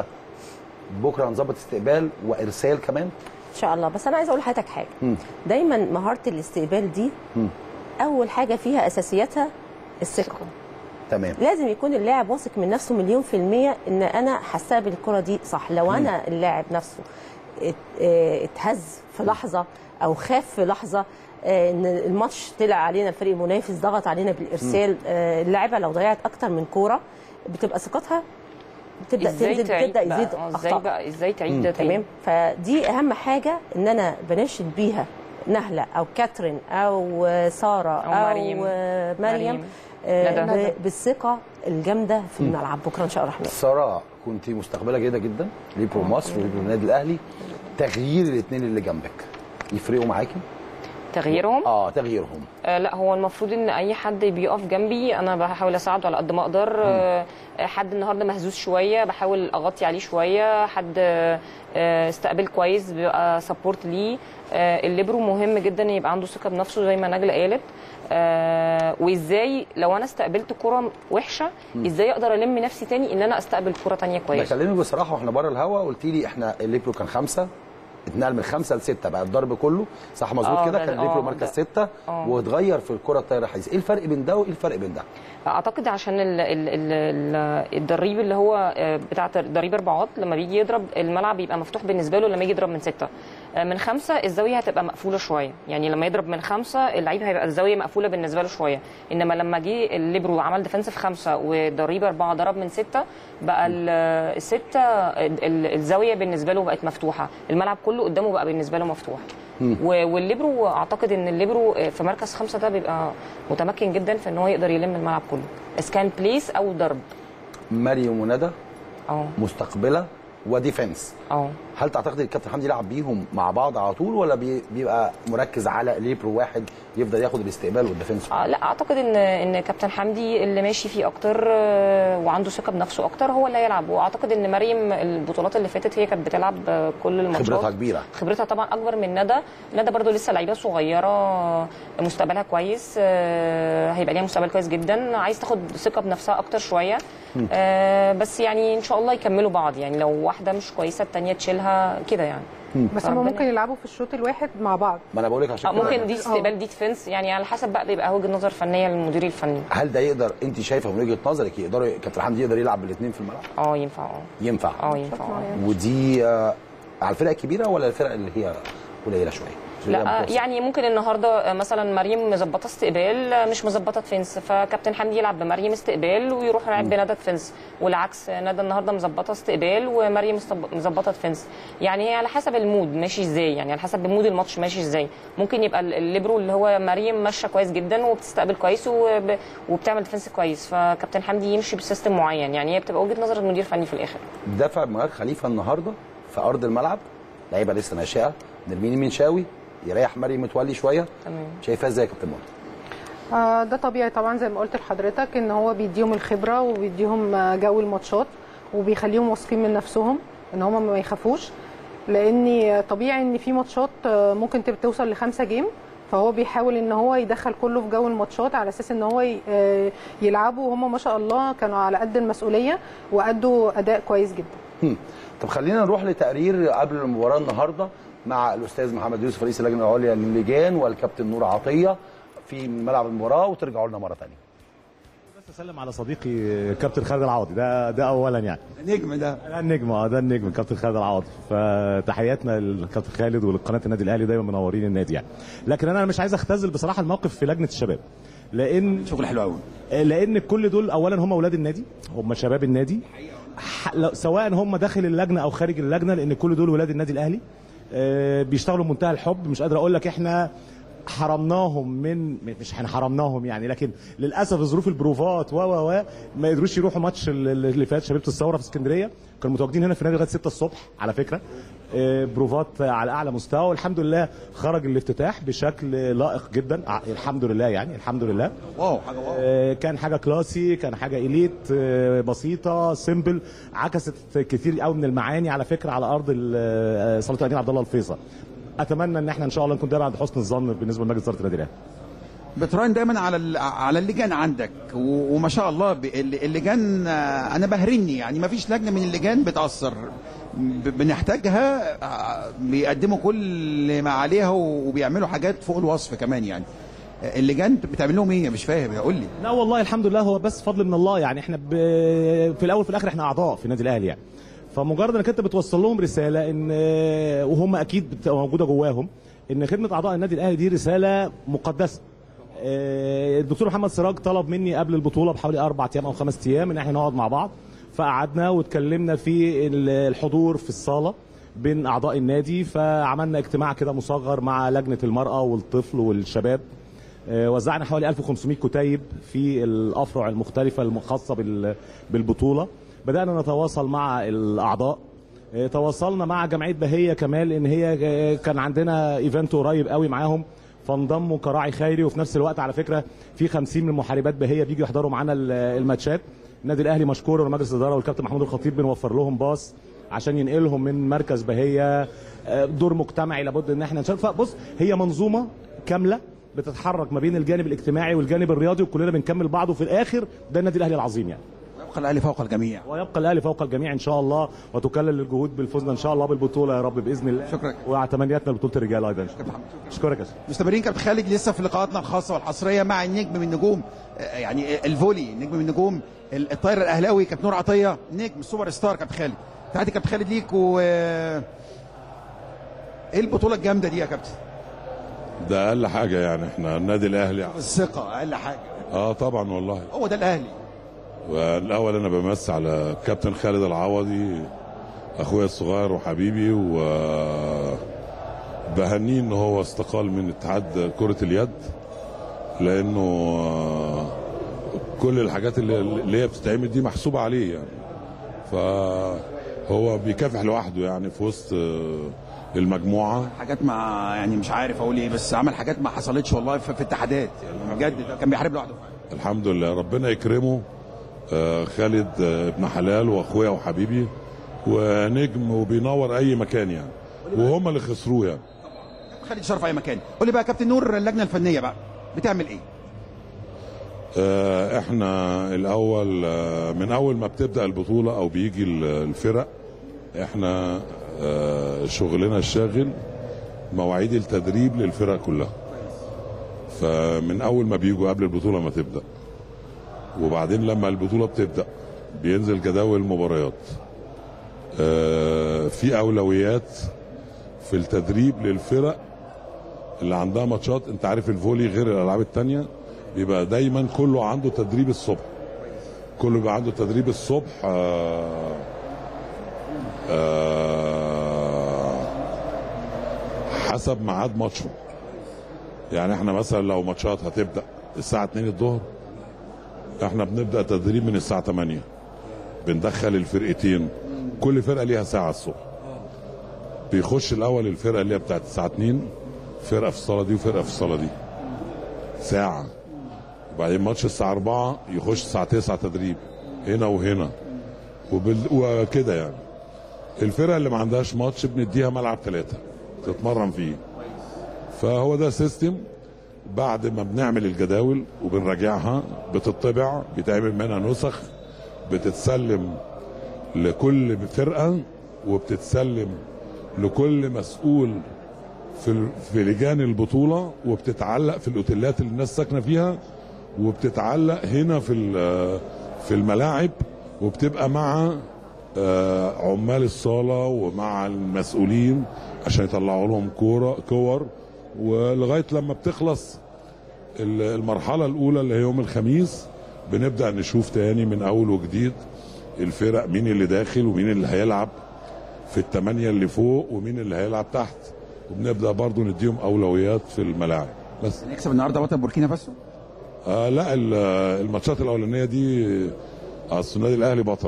بكره هنظبط استقبال وارسال كمان ان شاء الله بس انا عايزه اقول لحضرتك حاجه مم. دايما مهاره الاستقبال دي مم. اول حاجه فيها اساسياتها الثقه تمام لازم يكون اللاعب واثق من نفسه مليون في المية ان انا هستقبل الكرة دي صح لو انا اللاعب نفسه ات- اه اتهز في لحظة او خاف في لحظة اه ان الماتش طلع علينا الفريق المنافس ضغط علينا بالارسال اه اللاعبة لو ضيعت اكتر من كورة بتبقى ثقتها بتبدا ازاي تنزل تعيد بتبدا بقى؟ يزيد آه، ازاي اخطاء بقى ازاي تعيد ده تاني تمام فدي اهم حاجه ان انا بناشد بيها نهله او كاترين او ساره أو او, مريم. مريم, مريم مريم. آه، ندى. ب- بالثقه الجامده في الملعب بكره ان شاء الله الرحمن ساره كنت مستقبله جيده جدا لبرو مصر وللنادي الاهلي تغيير الاثنين اللي جنبك يفرقوا معاكي تغييرهم اه تغييرهم آه لا هو المفروض ان اي حد بيقف جنبي انا بحاول اساعده على قد ما اقدر آه حد النهارده مهزوز شويه بحاول اغطي عليه شويه حد آه استقبل كويس بيبقى سبورت ليه آه الليبرو مهم جدا ان يبقى عنده ثقه بنفسه زي ما نجله قالت آه وازاي لو انا استقبلت كره وحشه ازاي اقدر الم نفسي تاني ان انا استقبل كره تانية كويسه بكلمك بصراحه واحنا بره الهوا قلت لي احنا الليبرو كان خمسه اتنقل من خمسه لسته بقى الضرب كله صح مظبوط آه، كده ده- كان الليبرو آه، مركز ده- سته آه. واتغير في الكره الطايره الحديثه ايه الفرق بين ده وايه الفرق بين ده؟ اعتقد عشان ال ال ال ال الدريب اللي هو آه، بتاع دريب اربعات لما بيجي يضرب الملعب بيبقى مفتوح بالنسبه له لما يجي يضرب من سته آه، من خمسه الزاويه هتبقى مقفوله شويه يعني لما يضرب من خمسه اللعيب هيبقى الزاويه مقفوله بالنسبه له شويه انما لما جه الليبرو عمل ديفنسيف خمسه ودريب اربعه ضرب من سته بقى ال- السته ال- ال- الزاويه بالنسبه له بقت مفتوحه الملعب كله قدامه بقى بالنسبه له مفتوح و- والليبرو اعتقد ان الليبرو في مركز خمسه ده بيبقى متمكن جدا في ان هو يقدر يلم الملعب كله اسكان بليس او ضرب مريم وندى اه مستقبله وديفنس اه هل تعتقد الكابتن حمدي يلعب بيهم مع بعض على طول ولا بي- بيبقى مركز على ليبرو واحد يفضل ياخد الاستقبال والديفنس آه لا اعتقد ان ان كابتن حمدي اللي ماشي فيه اكتر آه، وعنده ثقه بنفسه اكتر هو اللي هيلعب واعتقد ان مريم البطولات اللي فاتت هي كانت بتلعب آه، كل الماتشات خبرتها كبيره خبرتها طبعا اكبر من ندى ندى برضو لسه لعيبه صغيره مستقبلها كويس آه، هيبقى ليها مستقبل كويس جدا عايز تاخد ثقه بنفسها اكتر شويه مم. آه، بس يعني ان شاء الله يكملوا بعض يعني لو واحده مش كويسه الثانيه تشيلها كده يعني بس هم فربنا- ممكن يلعبوا في الشوط الواحد مع بعض ما انا بقول لك عشان آه، كده ممكن دي استقبال دي ديفنس يعني على حسب بقى بيبقى وجهه نظر فنيه للمدير الفني هل ده يقدر انت شايفه من وجهه نظرك يقدر كابتن حمدي يقدر يلعب بالاثنين في الملعب؟ اه ينفع اه ينفع اه ينفع اه ودي آه، على الفرق الكبيره ولا الفرق اللي هي قليله شويه؟ اللي هي لا متوسطة؟ يعني ممكن النهارده مثلا مريم مظبطه استقبال مش مظبطه ديفنس فكابتن حمدي يلعب بمريم استقبال ويروح يلعب بندى ديفنس والعكس ندى النهارده مظبطه استقبال ومريم مستب- مظبطه ديفنس يعني هي على حسب المود ماشي ازاي يعني على حسب المود الماتش ماشي ازاي ممكن يبقى ال- الليبرو اللي هو مريم ماشيه كويس جدا وبتستقبل كويس وب... وبتعمل ديفنس كويس فكابتن حمدي يمشي بسيستم معين يعني هي بتبقى وجهه نظر المدير الفني في الاخر دفع مهار خليفه النهارده في ارض الملعب لعيبه لسه ناشئه نرمين المنشاوي يريح مريم متولي شويه تمام شايفاها ازاي يا كابتن منى؟ آه، ده طبيعي طبعا زي ما قلت لحضرتك ان هو بيديهم الخبره وبيديهم آه، جو الماتشات وبيخليهم واثقين من نفسهم ان هم ما يخافوش لان طبيعي ان في ماتشات آه، ممكن تب- توصل لخمسة جيم فهو بيحاول ان هو يدخل كله في جو الماتشات على اساس ان هو ي- آه، يلعبوا وهم ما شاء الله كانوا على قد المسؤوليه وادوا اداء كويس جدا هم. طب خلينا نروح لتقرير قبل المباراه النهارده مع الاستاذ محمد يوسف رئيس اللجنه العليا للجان والكابتن نور عطيه في ملعب المباراه وترجعوا لنا مره ثانيه بس اسلم على صديقي كابتن خالد العوضي ده ده اولا يعني نجم ده ده النجم اه ده النجم كابتن خالد العوضي فتحياتنا للكابتن خالد ولقناه النادي الاهلي دايما منورين النادي يعني لكن انا مش عايز اختزل بصراحه الموقف في لجنه الشباب لان شغل حلو قوي لان كل دول اولا هم اولاد النادي هم شباب النادي ح- لو- سواء هم داخل اللجنه او خارج اللجنه لان كل دول ولاد النادي الاهلي آه، بيشتغلوا بمنتهى الحب مش قادر اقول لك احنا حرمناهم من مش احنا حرمناهم يعني لكن للاسف ظروف البروفات و و و ما قدروش يروحوا ماتش ال- ال- اللي فات شبيبه الثوره في اسكندريه كانوا متواجدين هنا في النادي لغايه 6 الصبح على فكره آه، بروفات على اعلى مستوى والحمد لله خرج الافتتاح بشكل لائق جدا ع- الحمد لله يعني الحمد لله واو حاجه واو آه، كان حاجه كلاسي كان حاجه اليت آه، بسيطه سيمبل عكست كتير قوي من المعاني على فكره على ارض ال- آه، صاله الامير عبد الله الفيصل اتمنى ان احنا ان شاء الله نكون دايما عند حسن الظن بالنسبه لمجلس اداره النادي الاهلي بتراهن دايما على ال- على اللجان عندك و- وما شاء الله ب- الل- اللجان آه، انا بهرني يعني ما فيش لجنه من اللجان بتاثر ب- بنحتاجها آه، بيقدموا كل ما عليها وبيعملوا حاجات فوق الوصف كمان يعني آه، اللجان بتعمل لهم ايه مش فاهم قول لي لا والله الحمد لله هو بس فضل من الله يعني احنا ب... في الاول وفي الاخر احنا اعضاء في النادي الاهلي يعني فمجرد انك انت بتوصل لهم رساله ان وهم اكيد بتبقى موجوده جواهم ان خدمه اعضاء النادي الاهلي دي رساله مقدسه آه، الدكتور محمد سراج طلب مني قبل البطوله بحوالي اربع ايام او خمس ايام ان احنا نقعد مع بعض فقعدنا واتكلمنا في ال- الحضور في الصاله بين اعضاء النادي فعملنا اجتماع كده مصغر مع لجنه المراه والطفل والشباب آه، وزعنا حوالي 1500 كتيب في الافرع المختلفه الخاصه بال- بالبطوله بدانا نتواصل مع الاعضاء آه، تواصلنا مع جمعيه بهيه كمال ان هي آه، كان عندنا ايفنت قريب قوي معاهم فانضموا كراعي خيري وفي نفس الوقت على فكره في 50 من محاربات بهيه بيجوا يحضروا معانا ال- الماتشات النادي الاهلي مشكور ومجلس الاداره والكابتن محمود الخطيب بنوفر لهم باص عشان ينقلهم من مركز بهيه آه، دور مجتمعي لابد ان احنا نشارك فبص هي منظومه كامله بتتحرك ما بين الجانب الاجتماعي والجانب الرياضي وكلنا بنكمل بعض وفي الاخر ده النادي الاهلي العظيم يعني يبقى الاهلي فوق الجميع ويبقى الاهلي فوق الجميع ان شاء الله وتكلل الجهود بالفوزنا ان شاء الله بالبطوله يا رب باذن الله شكرا وتمنياتنا لبطوله الرجال ايضا اشكرك يا سيدي. مستمرين كابتن خالد لسه في لقاءاتنا الخاصه والحصريه مع النجم من نجوم آه، يعني آه، الفولي نجم من نجوم ال- الطاير الاهلاوي كابتن نور عطيه نجم سوبر ستار كابتن خالد تحياتي كابتن خالد ليك و آه، ايه البطوله الجامده دي يا كابتن ده اقل حاجه يعني احنا النادي الاهلي الثقه اقل حاجه اه طبعا والله هو ده الاهلي والاول انا بمس على كابتن خالد العوضي اخويا الصغير وحبيبي و بهنيه ان هو استقال من اتحاد كره اليد لانه آه، كل الحاجات اللي, اللي هي بتتعمل دي محسوبه عليه يعني فهو بيكافح لوحده يعني في وسط آه، المجموعه حاجات ما يعني مش عارف اقول ايه بس عمل حاجات ما حصلتش والله في, في اتحادات يعني بجد ده كان بيحارب لوحده الحمد لله ربنا يكرمه آه، خالد آه، ابن حلال واخويا وحبيبي ونجم وبينور اي مكان يعني وهم اللي خسروه يعني خالد شرف في اي مكان قول لي بقى يا كابتن نور اللجنه الفنيه بقى بتعمل ايه آه، احنا الاول آه، من اول ما بتبدا البطوله او بيجي ال- الفرق احنا آه، شغلنا الشاغل مواعيد التدريب للفرق كلها فمن اول ما بيجوا قبل البطوله ما تبدا وبعدين لما البطوله بتبدا بينزل جداول المباريات آه، في اولويات في التدريب للفرق اللي عندها ماتشات انت عارف الفولي غير الالعاب التانية بيبقى دايما كله عنده تدريب الصبح كله بيبقى عنده تدريب الصبح آه آه حسب ميعاد ماتشه يعني احنا مثلا لو ماتشات هتبدا الساعه 2 الظهر احنا بنبدا تدريب من الساعه 8 بندخل الفرقتين كل فرقه ليها ساعه الصبح بيخش الاول الفرقه اللي هي بتاعت الساعه 2 فرقه في الصاله دي وفرقه في الصاله دي ساعه وبعدين ماتش الساعه 4 يخش الساعه 9 تدريب هنا وهنا وبال... وكده يعني الفرقه اللي ما عندهاش ماتش بنديها ملعب ثلاثه تتمرن فيه فهو ده سيستم بعد ما بنعمل الجداول وبنراجعها بتطبع بيتعمل منها نسخ بتتسلم لكل فرقه وبتتسلم لكل مسؤول في ال- في لجان البطوله وبتتعلق في الاوتيلات اللي الناس ساكنه فيها وبتتعلق هنا في ال- في الملاعب وبتبقى مع آه، عمال الصاله ومع المسؤولين عشان يطلعوا لهم كوره كور ولغايه لما بتخلص ال- المرحله الاولى اللي هي يوم الخميس بنبدا نشوف تاني من اول وجديد الفرق مين اللي داخل ومين اللي هيلعب في الثمانيه اللي فوق ومين اللي هيلعب تحت وبنبدا برضو نديهم اولويات في الملاعب بس نكسب النهارده بطل بوركينا فاسو آه لا ال- الماتشات الاولانيه دي اصل النادي الاهلي بطل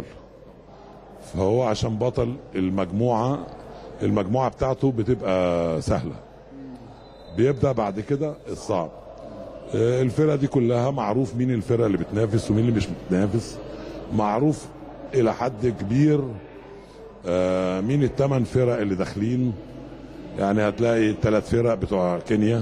فهو عشان بطل المجموعه المجموعه بتاعته بتبقى سهله بيبدا بعد كده الصعب آه، الفرقه دي كلها معروف مين الفرقه اللي بتنافس ومين اللي مش بتنافس معروف الى حد كبير آه، مين الثمان فرق اللي داخلين يعني هتلاقي الثلاث فرق بتوع كينيا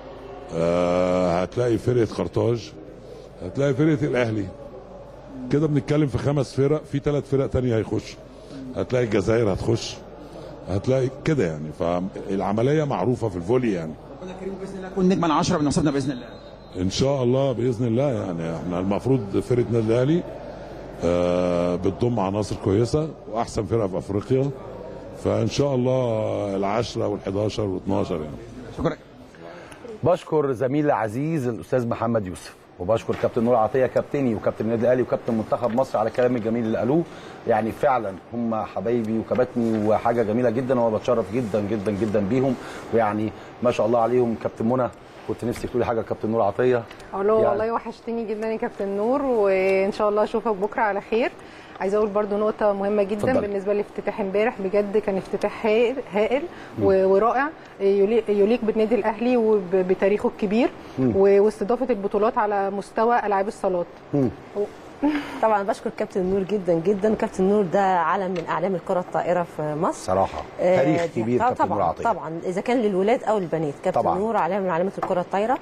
آه، هتلاقي فرقه قرطاج هتلاقي فرقه الاهلي كده بنتكلم في خمس فرق في ثلاث فرق تانية هيخش هتلاقي الجزائر هتخش هتلاقي كده يعني فالعمليه معروفه في الفولي يعني ربنا كريم باذن الله نكون نجم 10 من نصيبنا باذن الله ان شاء الله باذن الله يعني احنا المفروض فرقه النادي الاهلي آه، بتضم عناصر كويسه واحسن فرقه في افريقيا فان شاء الله العشرة وال11 وال12 يعني شكرا بشكر زميلي العزيز الاستاذ محمد يوسف وبشكر كابتن نور عطيه كابتني وكابتن النادي الاهلي وكابتن منتخب مصر على الكلام الجميل اللي قالوه يعني فعلا هم حبايبي وكباتني وحاجه جميله جدا وانا بتشرف جدا جدا جدا بيهم ويعني ما شاء الله عليهم كابتن منى كنت نفسي تقولي حاجه لكابتن نور عطيه اقول له يعني- والله وحشتني جدا يا كابتن نور وان شاء الله اشوفك بكره على خير عايزه اقول برضو نقطه مهمه جدا اتفضلي. بالنسبه لافتتاح امبارح بجد كان افتتاح هائل, هائل و- ورائع يليق, يليق بالنادي الاهلي وبتاريخه الكبير مم. و- واستضافه البطولات على مستوى العاب الصالات طبعا بشكر كابتن نور جدا جدا كابتن نور ده علم من اعلام الكره الطائره في مصر صراحه آه، تاريخ دي- كبير آه، كابتن نور طبعا عطيه طبعا اذا كان للولاد او للبنات كابتن طبعاً. نور علامه من علامات الكره الطايره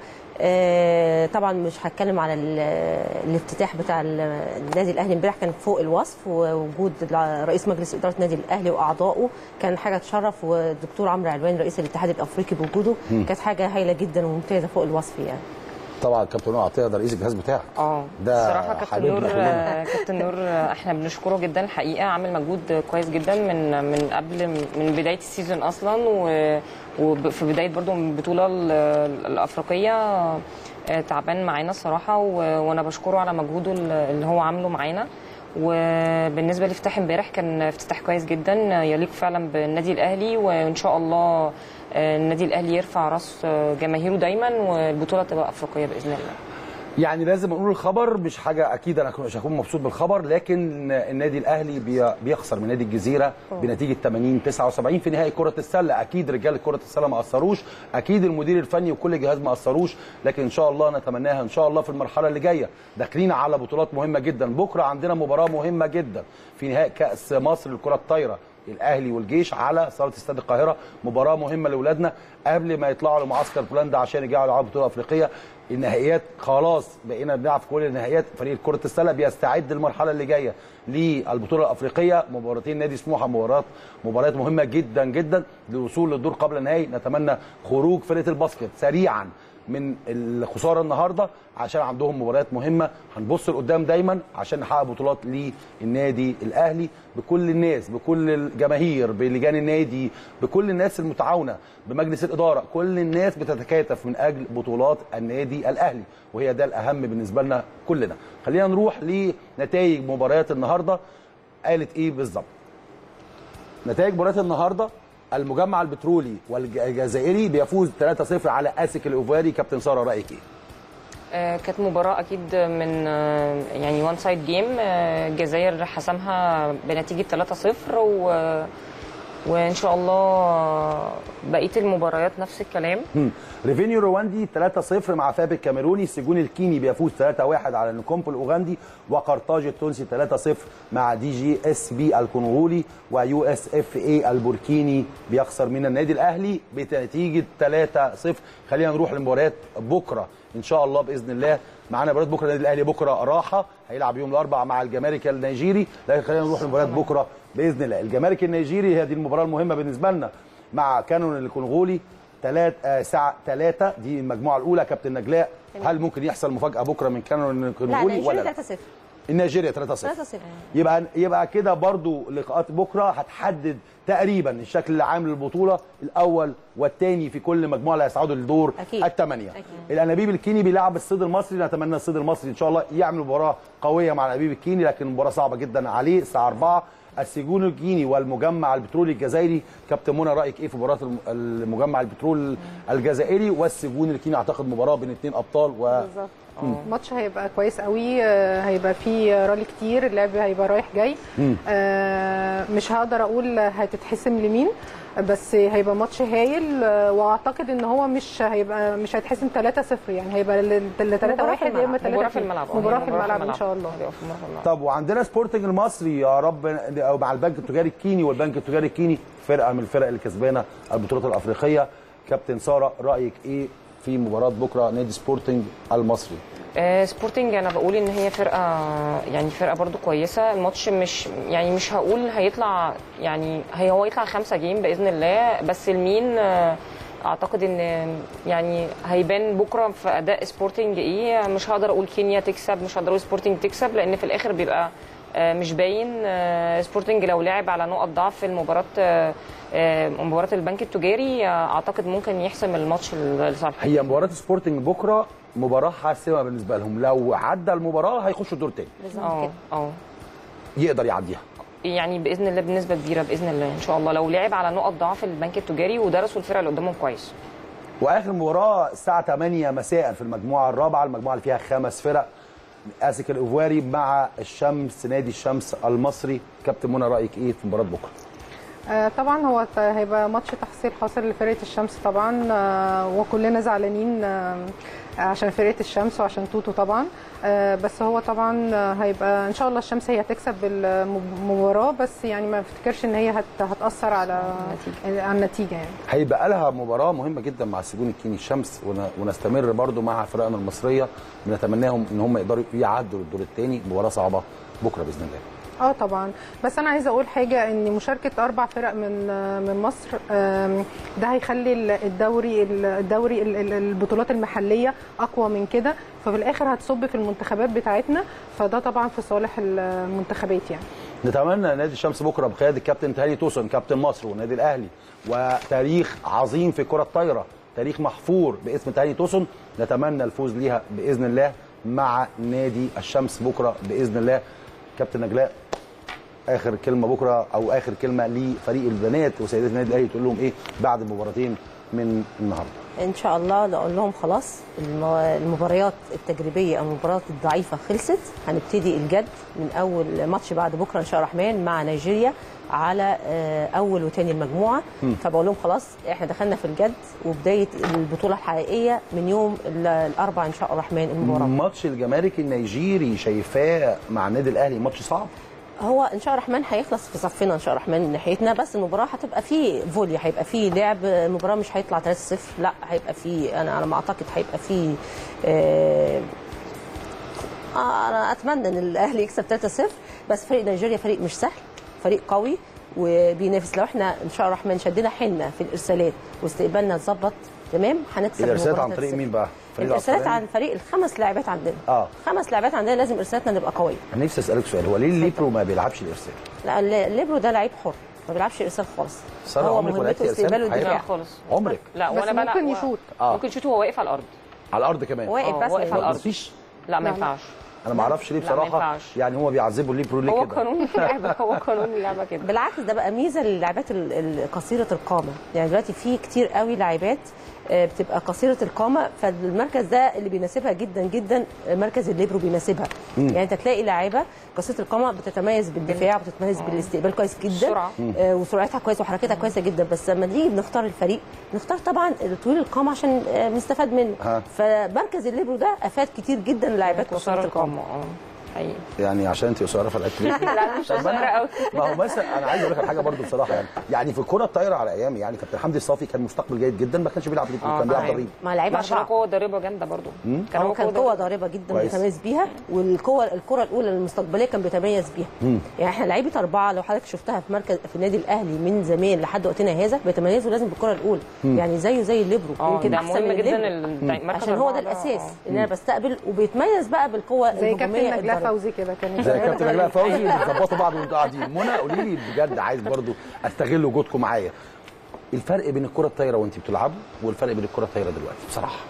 آه، طبعا مش هتكلم على ال- الافتتاح بتاع ال- النادي الاهلي امبارح كان فوق الوصف ووجود الع- رئيس مجلس اداره النادي الاهلي واعضائه كان حاجه تشرف والدكتور عمرو علوان رئيس الاتحاد الافريقي بوجوده مم. كانت حاجه هايله جدا وممتازه فوق الوصف يعني طبعا كابتن نور عطيه ده رئيس الجهاز بتاعك اه ده الصراحه كابتن حبيبنا نور كلنا. آه، كابتن نور آه، احنا بنشكره جدا الحقيقه عامل مجهود كويس جدا من من قبل من بدايه السيزون اصلا و- وفي بدايه برضو من البطوله ال- الافريقيه آه، تعبان معانا الصراحه و- وانا بشكره على مجهوده اللي هو عامله معانا وبالنسبه لافتتاح امبارح كان افتتاح كويس جدا يليق فعلا بالنادي الاهلي وان شاء الله آه، النادي الاهلي يرفع راس آه، جماهيره دايما والبطوله تبقى افريقيه باذن الله يعني لازم نقول الخبر مش حاجه اكيد انا مش هكون مبسوط بالخبر لكن النادي الاهلي بي- بيخسر من نادي الجزيره بنتيجه 80 79 في نهائي كره السله اكيد رجال كره السله ما اثروش اكيد المدير الفني وكل الجهاز ما اثروش لكن ان شاء الله نتمناها ان شاء الله في المرحله اللي جايه داخلين على بطولات مهمه جدا بكره عندنا مباراه مهمه جدا في نهائي كاس مصر للكره الطايره الاهلي والجيش على صاله استاد القاهره مباراه مهمه لاولادنا قبل ما يطلعوا لمعسكر بولندا عشان يرجعوا يلعبوا بطوله افريقيه النهائيات خلاص بقينا بنلعب في كل النهائيات فريق كره السله بيستعد للمرحله اللي جايه للبطوله الافريقيه مباراتين نادي سموحه مباراه مباريات مهمه جدا جدا للوصول للدور قبل النهائي نتمنى خروج فرقه الباسكت سريعا من الخساره النهارده عشان عندهم مباريات مهمه هنبص لقدام دايما عشان نحقق بطولات للنادي الاهلي بكل الناس بكل الجماهير بلجان النادي بكل الناس المتعاونه بمجلس الاداره كل الناس بتتكاتف من اجل بطولات النادي الاهلي وهي ده الاهم بالنسبه لنا كلنا خلينا نروح لنتائج مباريات النهارده قالت ايه بالظبط نتائج مباريات النهارده المجمع البترولي والجزائري بيفوز 3-0 على اسك الاوفاري كابتن ساره رايك ايه آه، كانت مباراة أكيد من آه، يعني وان سايد جيم الجزائر حسمها بنتيجة 3-0 و وإن شاء الله بقية المباريات نفس الكلام مم. ريفينيو رواندي 3-0 مع فاب الكاميروني السجون الكيني بيفوز 3-1 على نكومبو الاوغندي وقرطاج التونسي 3-0 مع دي جي اس بي الكونغولي ويو اس اف اي البوركيني بيخسر من النادي الاهلي بنتيجه 3-0 خلينا نروح لمباريات بكره ان شاء الله باذن الله معانا مباراه بكره النادي الاهلي بكره راحه هيلعب يوم الاربعاء مع الجمارك النيجيري لكن خلينا نروح لمباريات بكره باذن الله الجمارك النيجيري هي دي المباراه المهمه بالنسبه لنا مع كانون الكونغولي تلات آه ساعة 3 دي المجموعة الأولى كابتن نجلاء هل ممكن يحصل مفاجأة بكرة من كانون لا الكونغولي ولا نيجيريا لا؟ 3-0 النيجيريا 3-0 3-0 يبقى يبقى كده برضو لقاءات بكره هتحدد تقريبا الشكل العام للبطوله الاول والثاني في كل مجموعه اللي هيصعدوا للدور أكيد. الثمانيه أكيد. الانابيب الكيني بيلعب الصيد المصري نتمنى الصيد المصري ان شاء الله يعمل مباراه قويه مع الانابيب الكيني لكن مباراه صعبه جدا عليه الساعه 4 السجون الكيني والمجمع البترولي الجزائري كابتن منى رايك ايه في مباراه الم- المجمع البترول الجزائري والسجون الكيني اعتقد مباراه بين اثنين ابطال و بالظبط مم. الماتش هيبقى كويس قوي آه، هيبقى فيه رالي كتير اللعب هيبقى رايح جاي مم. آه، مش هقدر اقول هتتحسم لمين بس هيبقى ماتش هايل آه، واعتقد ان هو مش هيبقى مش هيتحسم 3-0 يعني هيبقى ل 3 مباراة في 1 يا اما الملعب. 3 مباراة في الملعب. آه، مباراة هي في مباراة في الملعب ان الملعب. شاء الله هتبقى في الملعب. طب وعندنا سبورتنج المصري يا رب او مع البنك التجاري الكيني والبنك التجاري الكيني فرقه من الفرق اللي كسبانه البطولات الافريقيه كابتن ساره رايك ايه في مباراه بكره نادي سبورتنج المصري آه، سبورتنج انا بقول ان هي فرقه يعني فرقه برضو كويسه الماتش مش يعني مش هقول هيطلع يعني هي هو يطلع خمسة جيم باذن الله بس المين آه، اعتقد ان يعني هيبان بكره في اداء سبورتنج ايه مش هقدر اقول كينيا تكسب مش هقدر اقول سبورتنج تكسب لان في الاخر بيبقى آه، مش باين آه، سبورتنج لو لعب على نقط ضعف في المباراه آه، آه، مباراه البنك التجاري آه، اعتقد ممكن يحسم الماتش لصالحه هي مباراه سبورتنج بكره مباراه حاسمه بالنسبه لهم لو عدى المباراه هيخشوا الدور تاني اه اه يقدر يعديها يعني باذن الله بنسبه كبيره باذن الله ان شاء الله لو لعب على نقط ضعف البنك التجاري ودرسوا الفرقه اللي قدامهم كويس واخر مباراه الساعه 8 مساء في المجموعه الرابعه المجموعه اللي فيها خمس فرق اسك الايفواري مع الشمس نادي الشمس المصري كابتن منى رايك ايه في مباراه بكره آه، طبعا هو ت- هيبقى ماتش تحصيل حاصل لفرقه الشمس طبعا آه، وكلنا زعلانين آه، عشان فرقه الشمس وعشان توتو طبعا آه، بس هو طبعا آه، هيبقى ان شاء الله الشمس هي هتكسب المباراه بس يعني ما افتكرش ان هي هت- هتاثر على على النتيجه يعني هيبقى لها مباراه مهمه جدا مع السجون الكيني الشمس ون- ونستمر برضو مع فرقنا المصريه بنتمناهم ان هم يقدروا يعدوا الدور الثاني مباراه صعبه بكره باذن الله اه طبعا بس انا عايزه اقول حاجه ان مشاركه اربع فرق من من مصر آم، ده هيخلي ال- الدوري الدوري ال- ال- البطولات المحليه اقوى من كده ففي الاخر هتصب في المنتخبات بتاعتنا فده طبعا في صالح المنتخبات يعني نتمنى نادي الشمس بكره بقياده الكابتن تهاني توسن كابتن مصر والنادي الاهلي وتاريخ عظيم في كره الطايره تاريخ محفور باسم تهاني توسن نتمنى الفوز ليها باذن الله مع نادي الشمس بكره باذن الله كابتن نجلاء اخر كلمه بكره او اخر كلمه لفريق البنات وسيدات النادي الاهلي تقول لهم ايه بعد المباراتين من النهارده ان شاء الله نقول لهم خلاص المو- المباريات التجريبيه او المباريات الضعيفه خلصت هنبتدي الجد من اول ماتش بعد بكره ان شاء الله الرحمن مع نيجيريا على آه، اول وتاني المجموعه مم. فبقول لهم خلاص احنا دخلنا في الجد وبدايه البطوله الحقيقيه من يوم ال- الاربعاء ان شاء الله الرحمن المباراه ماتش الجمارك النيجيري شايفاه مع النادي الاهلي ماتش صعب هو ان شاء الله الرحمن هيخلص في صفنا ان شاء الله الرحمن من ناحيتنا بس المباراه هتبقى فيه فولي هيبقى فيه لعب المباراه مش هيطلع 3-0 لا هيبقى فيه انا على ما اعتقد هيبقى فيه آه آه، انا اتمنى ان الاهلي يكسب 3-0 بس فريق نيجيريا فريق مش سهل فريق قوي وبينافس لو احنا ان شاء الله الرحمن شدينا حيلنا في الارسالات واستقبالنا اتظبط تمام هنكسب الارسالات المباراة عن طريق 3-0. مين بقى؟ فريق الارسالات الأطفال؟ عن فريق الخمس لاعبات عندنا اه خمس لاعبات عندنا لازم ارسالاتنا نبقى قويه انا نفسي اسالك سؤال هو ليه الليبرو ما بيلعبش الارسال؟ لا الل- الليبرو ده لعيب حر ما بيلعبش ارسال خالص سارة هو عمرك ما لعبتي مهمته إرسال استقبال في حياتك؟ والدفاع خالص عمرك لا بس وانا بلعب ممكن يشوط آه. ممكن يشوط وهو واقف على الارض على الارض كمان واقف آه، بس واقف على الارض مفيش لا ما لا، لا. ينفعش انا ما اعرفش ليه لا، ما بصراحه ينفعش. يعني هو بيعذبوا الليبرو ليه هو كده قانون اللعبه هو قانون اللعبه كده بالعكس ده بقى ميزه للاعبات ال- ال- قصيره القامه يعني دلوقتي في كتير قوي لاعبات آه، بتبقى قصيره القامه فالمركز ده اللي بيناسبها جدا جدا آه، مركز الليبرو بيناسبها مم. يعني انت تلاقي لاعيبه قصيره القامه بتتميز بالدفاع وبتتميز بالاستقبال كويس جدا السرعة. آه، وسرعتها كويسه وحركتها كويسه جدا بس لما نيجي بنختار الفريق نختار طبعا طويل القامه عشان آه، نستفاد منه ها. فمركز الليبرو ده افاد كتير جدا للاعبات قصير قصيره القامه القامه اه حقيقي يعني عشان انت قصيره فلعبت ليه؟ لا انا مش قصيره قوي ما هو مثلا انا عايز اقول لك على حاجه برضو بصراحه يعني يعني في الكره الطايره على ايامي يعني كابتن حمدي الصافي كان مستقبل جيد جدا ما كانش بيلعب ليبرو آه، كان بيلعب طبعاً. ضريب مع لعيبه عشان اربعه قوه ضاربه جامده برضو مم. كان هو كان قوه ضاربة. ضاربه جدا كويس. بيتميز بيها والقوه الكره الاولى المستقبليه كان بيتميز بيها مم. يعني احنا لعيبه اربعه لو حضرتك شفتها في مركز في النادي الاهلي من زمان لحد وقتنا هذا بيتميزوا لازم بالكره الاولى يعني زيه زي الليبرو اه يمكن ده احسن مهم من جدا الليبرو ال- مركز عشان هو ده أربعة الاساس آه. ان انا بستقبل وبيتميز بقى بالقوه زي الهجوميه كابتن نجلاء الضربة. فوزي كده كان زي كابتن نجلاء فوزي بتظبطوا بعض وانتوا قاعدين منى قولي لي بجد عايز برضو استغل وجودكم معايا الفرق بين الكره الطايره وانت بتلعبوا والفرق بين الكره الطايره دلوقتي بصراحه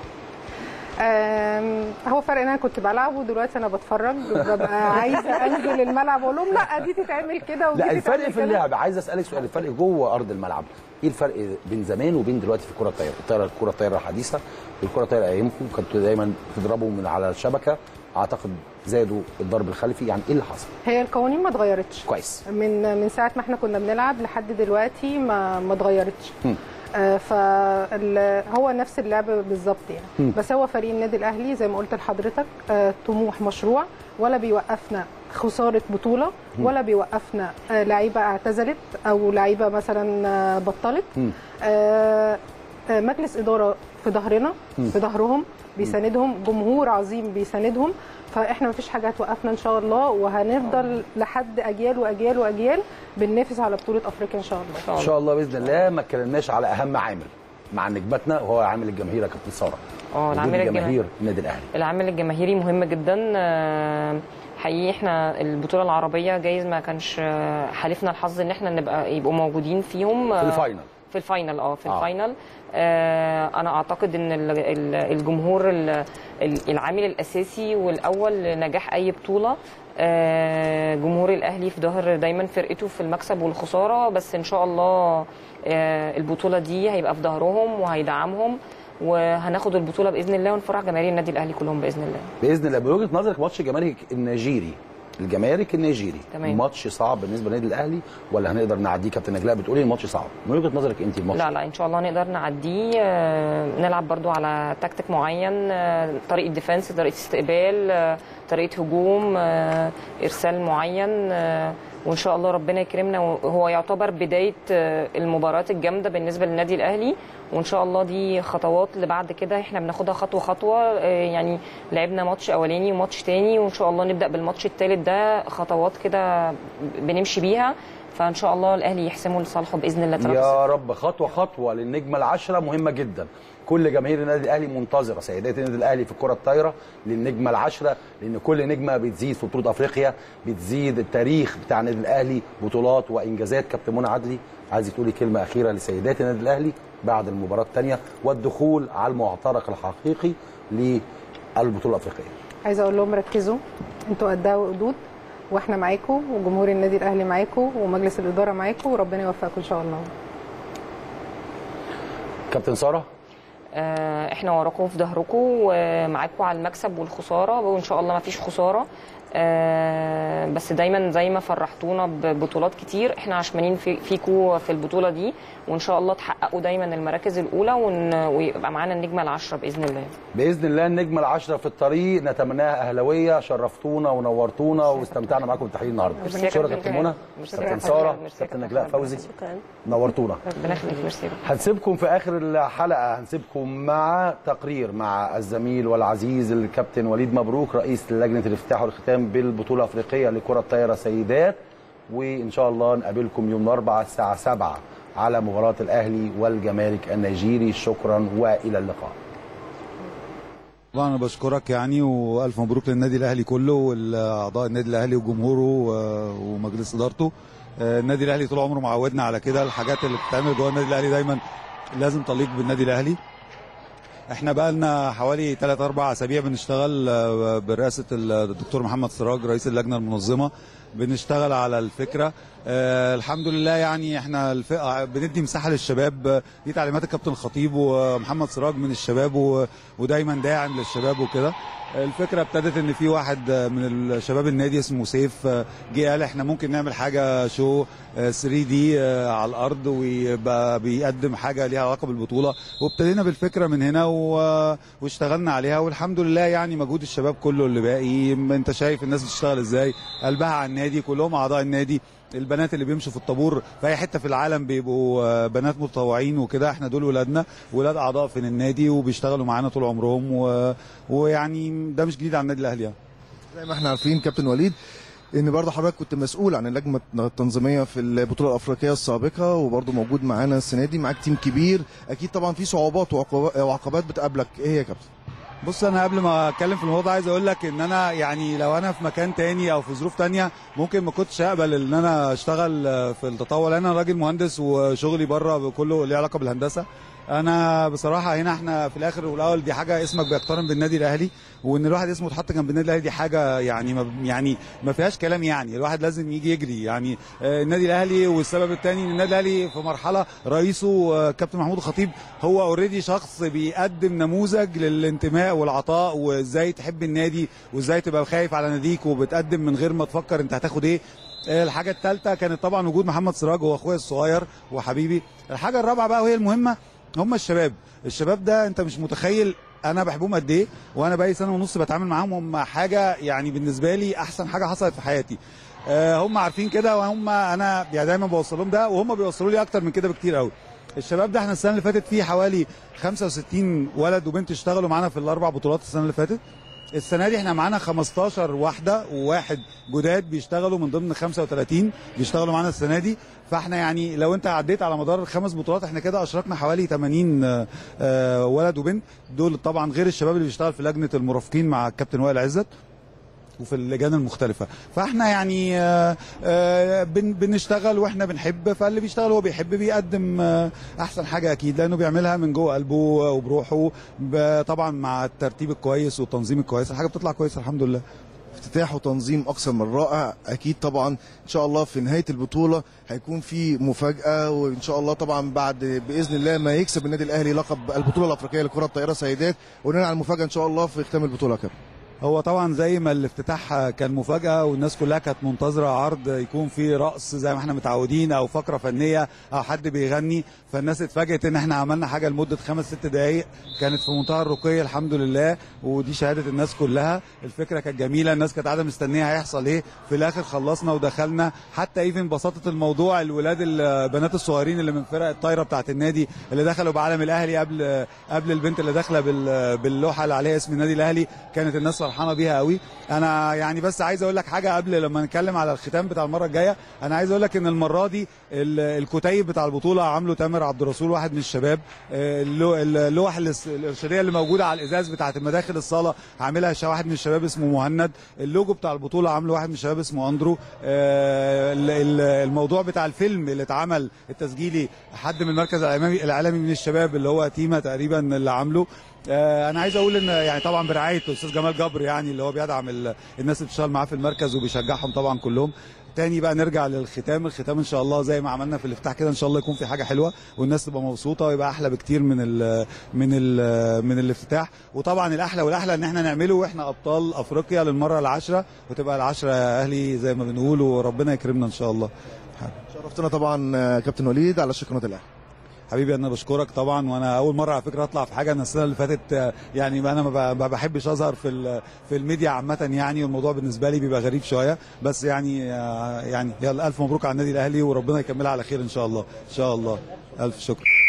آم، هو فرق ان انا كنت بلعب ودلوقتي انا بتفرج ببقى عايزه انزل الملعب واقول لهم لا دي تتعمل كده ودي لا الفرق تتعمل في كده. اللعب عايز اسالك سؤال الفرق جوه ارض الملعب ايه الفرق بين زمان وبين دلوقتي في الكره الطايره الطايره الكره الطايره الحديثه والكره الطايره ايامكم كنتوا دايما تضربوا من على الشبكه اعتقد زادوا الضرب الخلفي يعني ايه اللي حصل هي القوانين ما اتغيرتش كويس من من ساعه ما احنا كنا بنلعب لحد دلوقتي ما ما اتغيرتش مم. آه، فهو نفس اللعب بالظبط يعني مم. بس هو فريق النادي الاهلي زي ما قلت لحضرتك آه، طموح مشروع ولا بيوقفنا خساره بطوله ولا بيوقفنا آه، لعيبه اعتزلت او لعيبه مثلا آه، بطلت مم. آه، آه، مجلس اداره في ظهرنا مم. في ظهرهم بيساندهم جمهور عظيم بيساندهم فاحنا مفيش حاجه هتوقفنا ان شاء الله وهنفضل لحد اجيال واجيال واجيال بننافس على بطوله افريقيا ان شاء الله ان شاء الله باذن الله ما اتكلمناش على اهم عامل مع نجمتنا وهو عامل الجماهير يا كابتن ساره اه وجود العامل الجماهير الجماهيري النادي الاهلي العامل الجماهيري مهم جدا آه، حقيقي احنا البطوله العربيه جايز ما كانش آه، حالفنا الحظ ان احنا نبقى يبقوا موجودين فيهم في آه، الفاينل في الفاينل اه في آه. الفاينل آه انا اعتقد ان ال- ال- الجمهور ال- ال- العامل الاساسي والاول لنجاح اي بطوله آه جمهور الاهلي في ظهر دايما فرقته في المكسب والخساره بس ان شاء الله آه البطوله دي هيبقى في ظهرهم وهيدعمهم وهناخد البطوله باذن الله ونفرح جماهير النادي الاهلي كلهم باذن الله باذن الله بوجهه نظرك ماتش الجمارك النيجيري الجمارك النيجيري تمام. ماتش صعب بالنسبه للنادي الاهلي ولا هنقدر نعديه كابتن نجلاء بتقولي الماتش صعب من وجهه نظرك انت الماتش لا لا ان شاء الله نقدر نعديه آه، نلعب برضو على تكتيك معين آه، طريقه ديفنس طريقه استقبال آه، طريقه هجوم آه، ارسال معين آه، وان شاء الله ربنا يكرمنا وهو يعتبر بدايه آه، المباريات الجامده بالنسبه للنادي الاهلي وان شاء الله دي خطوات اللي بعد كده احنا بناخدها خطوه خطوه آه، يعني لعبنا ماتش اولاني وماتش تاني وان شاء الله نبدا بالماتش التالت ده خطوات كده بنمشي بيها فان شاء الله الاهلي يحسمه لصالحه باذن الله تعالى يا رب خطوه خطوه للنجمه العشره مهمه جدا كل جماهير النادي الاهلي منتظره سيدات النادي الاهلي في الكره الطايره للنجمه العشره لان كل نجمه بتزيد في بطوله افريقيا بتزيد التاريخ بتاع النادي الاهلي بطولات وانجازات كابتن منى عدلي عايز تقولي كلمه اخيره لسيدات النادي الاهلي بعد المباراه الثانيه والدخول على المعترك الحقيقي للبطوله الافريقيه عايزه اقول لهم ركزوا انتوا قدها وقدود واحنا معاكم وجمهور النادي الاهلي معاكم ومجلس الاداره معاكم وربنا يوفقكم ان شاء الله كابتن ساره آه، احنا وراكم في ظهركم ومعاكم على المكسب والخساره وان شاء الله ما فيش خساره آه، بس دايما زي ما فرحتونا ببطولات كتير احنا عشمانين في فيكم في البطوله دي وان شاء الله تحققوا دايما المراكز الاولى ون- ويبقى معانا النجمه العشره باذن الله باذن الله النجمه العشره في الطريق نتمناها اهلاويه شرفتونا ونورتونا واستمتعنا معاكم بالتحليل النهارده ميرسي يا شكرا كابتن كابتن منى ميرسي كابتن يا ساره كابتن. ميرسي يا كابتن كابتن نجلاء فوزي نورتونا ربنا يخليك ميرسي هنسيبكم في اخر الحلقه هنسيبكم مع تقرير مع الزميل والعزيز الكابتن وليد مبروك رئيس لجنه الافتتاح والختام بالبطوله الافريقيه لكره الطايره سيدات وان شاء الله نقابلكم يوم الاربعاء الساعه 7 على مباراه الاهلي والجمارك النيجيري شكرا والى اللقاء طبعا انا بشكرك يعني والف مبروك للنادي الاهلي كله والاعضاء النادي الاهلي وجمهوره و- ومجلس ادارته آه، النادي الاهلي طول عمره معودنا على كده الحاجات اللي بتتعمل جوه النادي الاهلي دايما لازم تليق بالنادي الاهلي احنا بقى لنا حوالي 3 4 اسابيع بنشتغل آه، برئاسه الدكتور محمد سراج رئيس اللجنه المنظمه بنشتغل على الفكره آه الحمد لله يعني احنا الفئه بندي مساحه للشباب آه، دي تعليمات الكابتن الخطيب ومحمد سراج من الشباب و... ودايما داعم للشباب وكده الفكره ابتدت ان في واحد آه، من الشباب النادي اسمه سيف آه، جه قال احنا ممكن نعمل حاجه شو 3 دي على الارض ويبقى بيقدم حاجه ليها علاقه بالبطوله وابتدينا بالفكره من هنا و... واشتغلنا عليها والحمد لله يعني مجهود الشباب كله اللي باقي انت شايف الناس بتشتغل ازاي قلبها على النادي كلهم اعضاء النادي البنات اللي بيمشوا في الطابور في اي حته في العالم بيبقوا آه، بنات متطوعين وكده احنا دول ولادنا ولاد اعضاء في النادي وبيشتغلوا معانا طول عمرهم و... ويعني ده مش جديد على النادي الاهلي يعني. زي ما احنا عارفين كابتن وليد ان برضه حضرتك كنت مسؤول عن اللجنه التنظيميه في البطوله الافريقيه السابقه وبرضه موجود معانا السنه دي معاك تيم كبير اكيد طبعا في صعوبات وعقوبات- وعقبات بتقابلك ايه هي يا كابتن بص انا قبل ما اتكلم في الموضوع ده عايز اقول لك ان انا يعني لو انا في مكان تاني او في ظروف تانية ممكن ما كنتش اقبل ان انا اشتغل في التطوع لان انا راجل مهندس وشغلي بره كله ليه علاقه بالهندسه انا بصراحه هنا احنا في الاخر والاول دي حاجه اسمك بيقترن بالنادي الاهلي وان الواحد اسمه يتحط جنب النادي الاهلي دي حاجه يعني ما يعني ما فيهاش كلام يعني الواحد لازم يجي يجري يعني آه، النادي الاهلي والسبب الثاني ان النادي الاهلي في مرحله رئيسه آه، كابتن محمود الخطيب هو اوريدي شخص بيقدم نموذج للانتماء والعطاء وازاي تحب النادي وازاي تبقى خايف على ناديك وبتقدم من غير ما تفكر انت هتاخد ايه آه، الحاجه الثالثه كانت طبعا وجود محمد سراج هو اخويا الصغير وحبيبي الحاجه الرابعه بقى وهي المهمه هم الشباب الشباب ده انت مش متخيل انا بحبهم قد ايه وانا بقالي سنه ونص بتعامل معاهم هم حاجه يعني بالنسبه لي احسن حاجه حصلت في حياتي آه، هم عارفين كده وهم انا يعني دايما بوصل لهم ده وهم بيوصلوا لي اكتر من كده بكتير قوي الشباب ده احنا السنه اللي فاتت فيه حوالي 65 ولد وبنت اشتغلوا معانا في الاربع بطولات السنه اللي فاتت السنه دي احنا معانا 15 واحده وواحد جداد بيشتغلوا من ضمن 35 بيشتغلوا معانا السنه دي فاحنا يعني لو انت عديت على مدار الخمس بطولات احنا كده اشركنا حوالي 80 آه، آه، ولد وبنت دول طبعا غير الشباب اللي بيشتغل في لجنه المرافقين مع الكابتن وائل عزت وفي اللجان المختلفة فاحنا يعني آه، آه، بن- بنشتغل واحنا بنحب فاللي بيشتغل هو بيحب بيقدم آه، احسن حاجة اكيد لانه بيعملها من جوه قلبه وبروحه ب- طبعا مع الترتيب الكويس والتنظيم الكويس الحاجة بتطلع كويسة الحمد لله افتتاح وتنظيم اكثر من رائع اكيد طبعا ان شاء الله في نهايه البطوله هيكون في مفاجاه وان شاء الله طبعا بعد باذن الله ما يكسب النادي الاهلي لقب البطوله الافريقيه لكره الطائره سيدات وننعى المفاجاه ان شاء الله في ختام البطوله كده هو طبعا زي ما الافتتاح كان مفاجاه والناس كلها كانت منتظره عرض يكون فيه رقص زي ما احنا متعودين او فقره فنيه او حد بيغني فالناس اتفاجئت ان احنا عملنا حاجه لمده خمس ست دقائق كانت في منتهى الرقي الحمد لله ودي شهاده الناس كلها الفكره كانت جميله الناس كانت قاعده مستنيه هيحصل ايه في الاخر خلصنا ودخلنا حتى ايفن بساطه الموضوع الولاد البنات الصغيرين اللي من فرق الطايره بتاعت النادي اللي دخلوا بعلم الاهلي قبل قبل البنت اللي داخله بال- باللوحه اللي عليها اسم النادي الاهلي كانت الناس فرحانه بيها قوي انا يعني بس عايز اقول لك حاجه قبل لما نتكلم على الختام بتاع المره الجايه انا عايز اقول لك ان المره دي ال- الكتيب بتاع البطوله عامله تامر عبد الرسول واحد من الشباب آه، اللو- اللوح الاس- الارشاديه اللي موجوده على الازاز بتاعت مداخل الصاله عاملها ش- واحد من الشباب اسمه مهند اللوجو بتاع البطوله عامله واحد من الشباب اسمه اندرو آه، ال- ال- الموضوع بتاع الفيلم اللي اتعمل التسجيلي حد من المركز الاعلامي الاعلامي من الشباب اللي هو تيما تقريبا اللي عامله آه، انا عايز اقول ان يعني طبعا برعايه الاستاذ جمال جبر يعني اللي هو بيدعم ال- الناس اللي بتشتغل معاه في المركز وبيشجعهم طبعا كلهم تاني بقى نرجع للختام الختام ان شاء الله زي ما عملنا في الافتتاح كده ان شاء الله يكون في حاجه حلوه والناس تبقى مبسوطه ويبقى احلى بكتير من ال من ال من الافتتاح وطبعا الاحلى والاحلى ان احنا نعمله واحنا ابطال افريقيا للمره العاشره وتبقى العاشره يا اهلي زي ما بنقول وربنا يكرمنا ان شاء الله شرفتنا طبعا آه، كابتن وليد على شكل قناه الاهلي حبيبي انا بشكرك طبعا وانا اول مره على فكره اطلع في حاجه انا السنه اللي فاتت آه، يعني انا ما ب- ما بحبش اظهر في ال- في الميديا عامه يعني والموضوع بالنسبه لي بيبقى غريب شويه بس يعني آه، يعني يلا الف مبروك على النادي الاهلي وربنا يكملها على خير ان شاء الله ان شاء الله الف شكر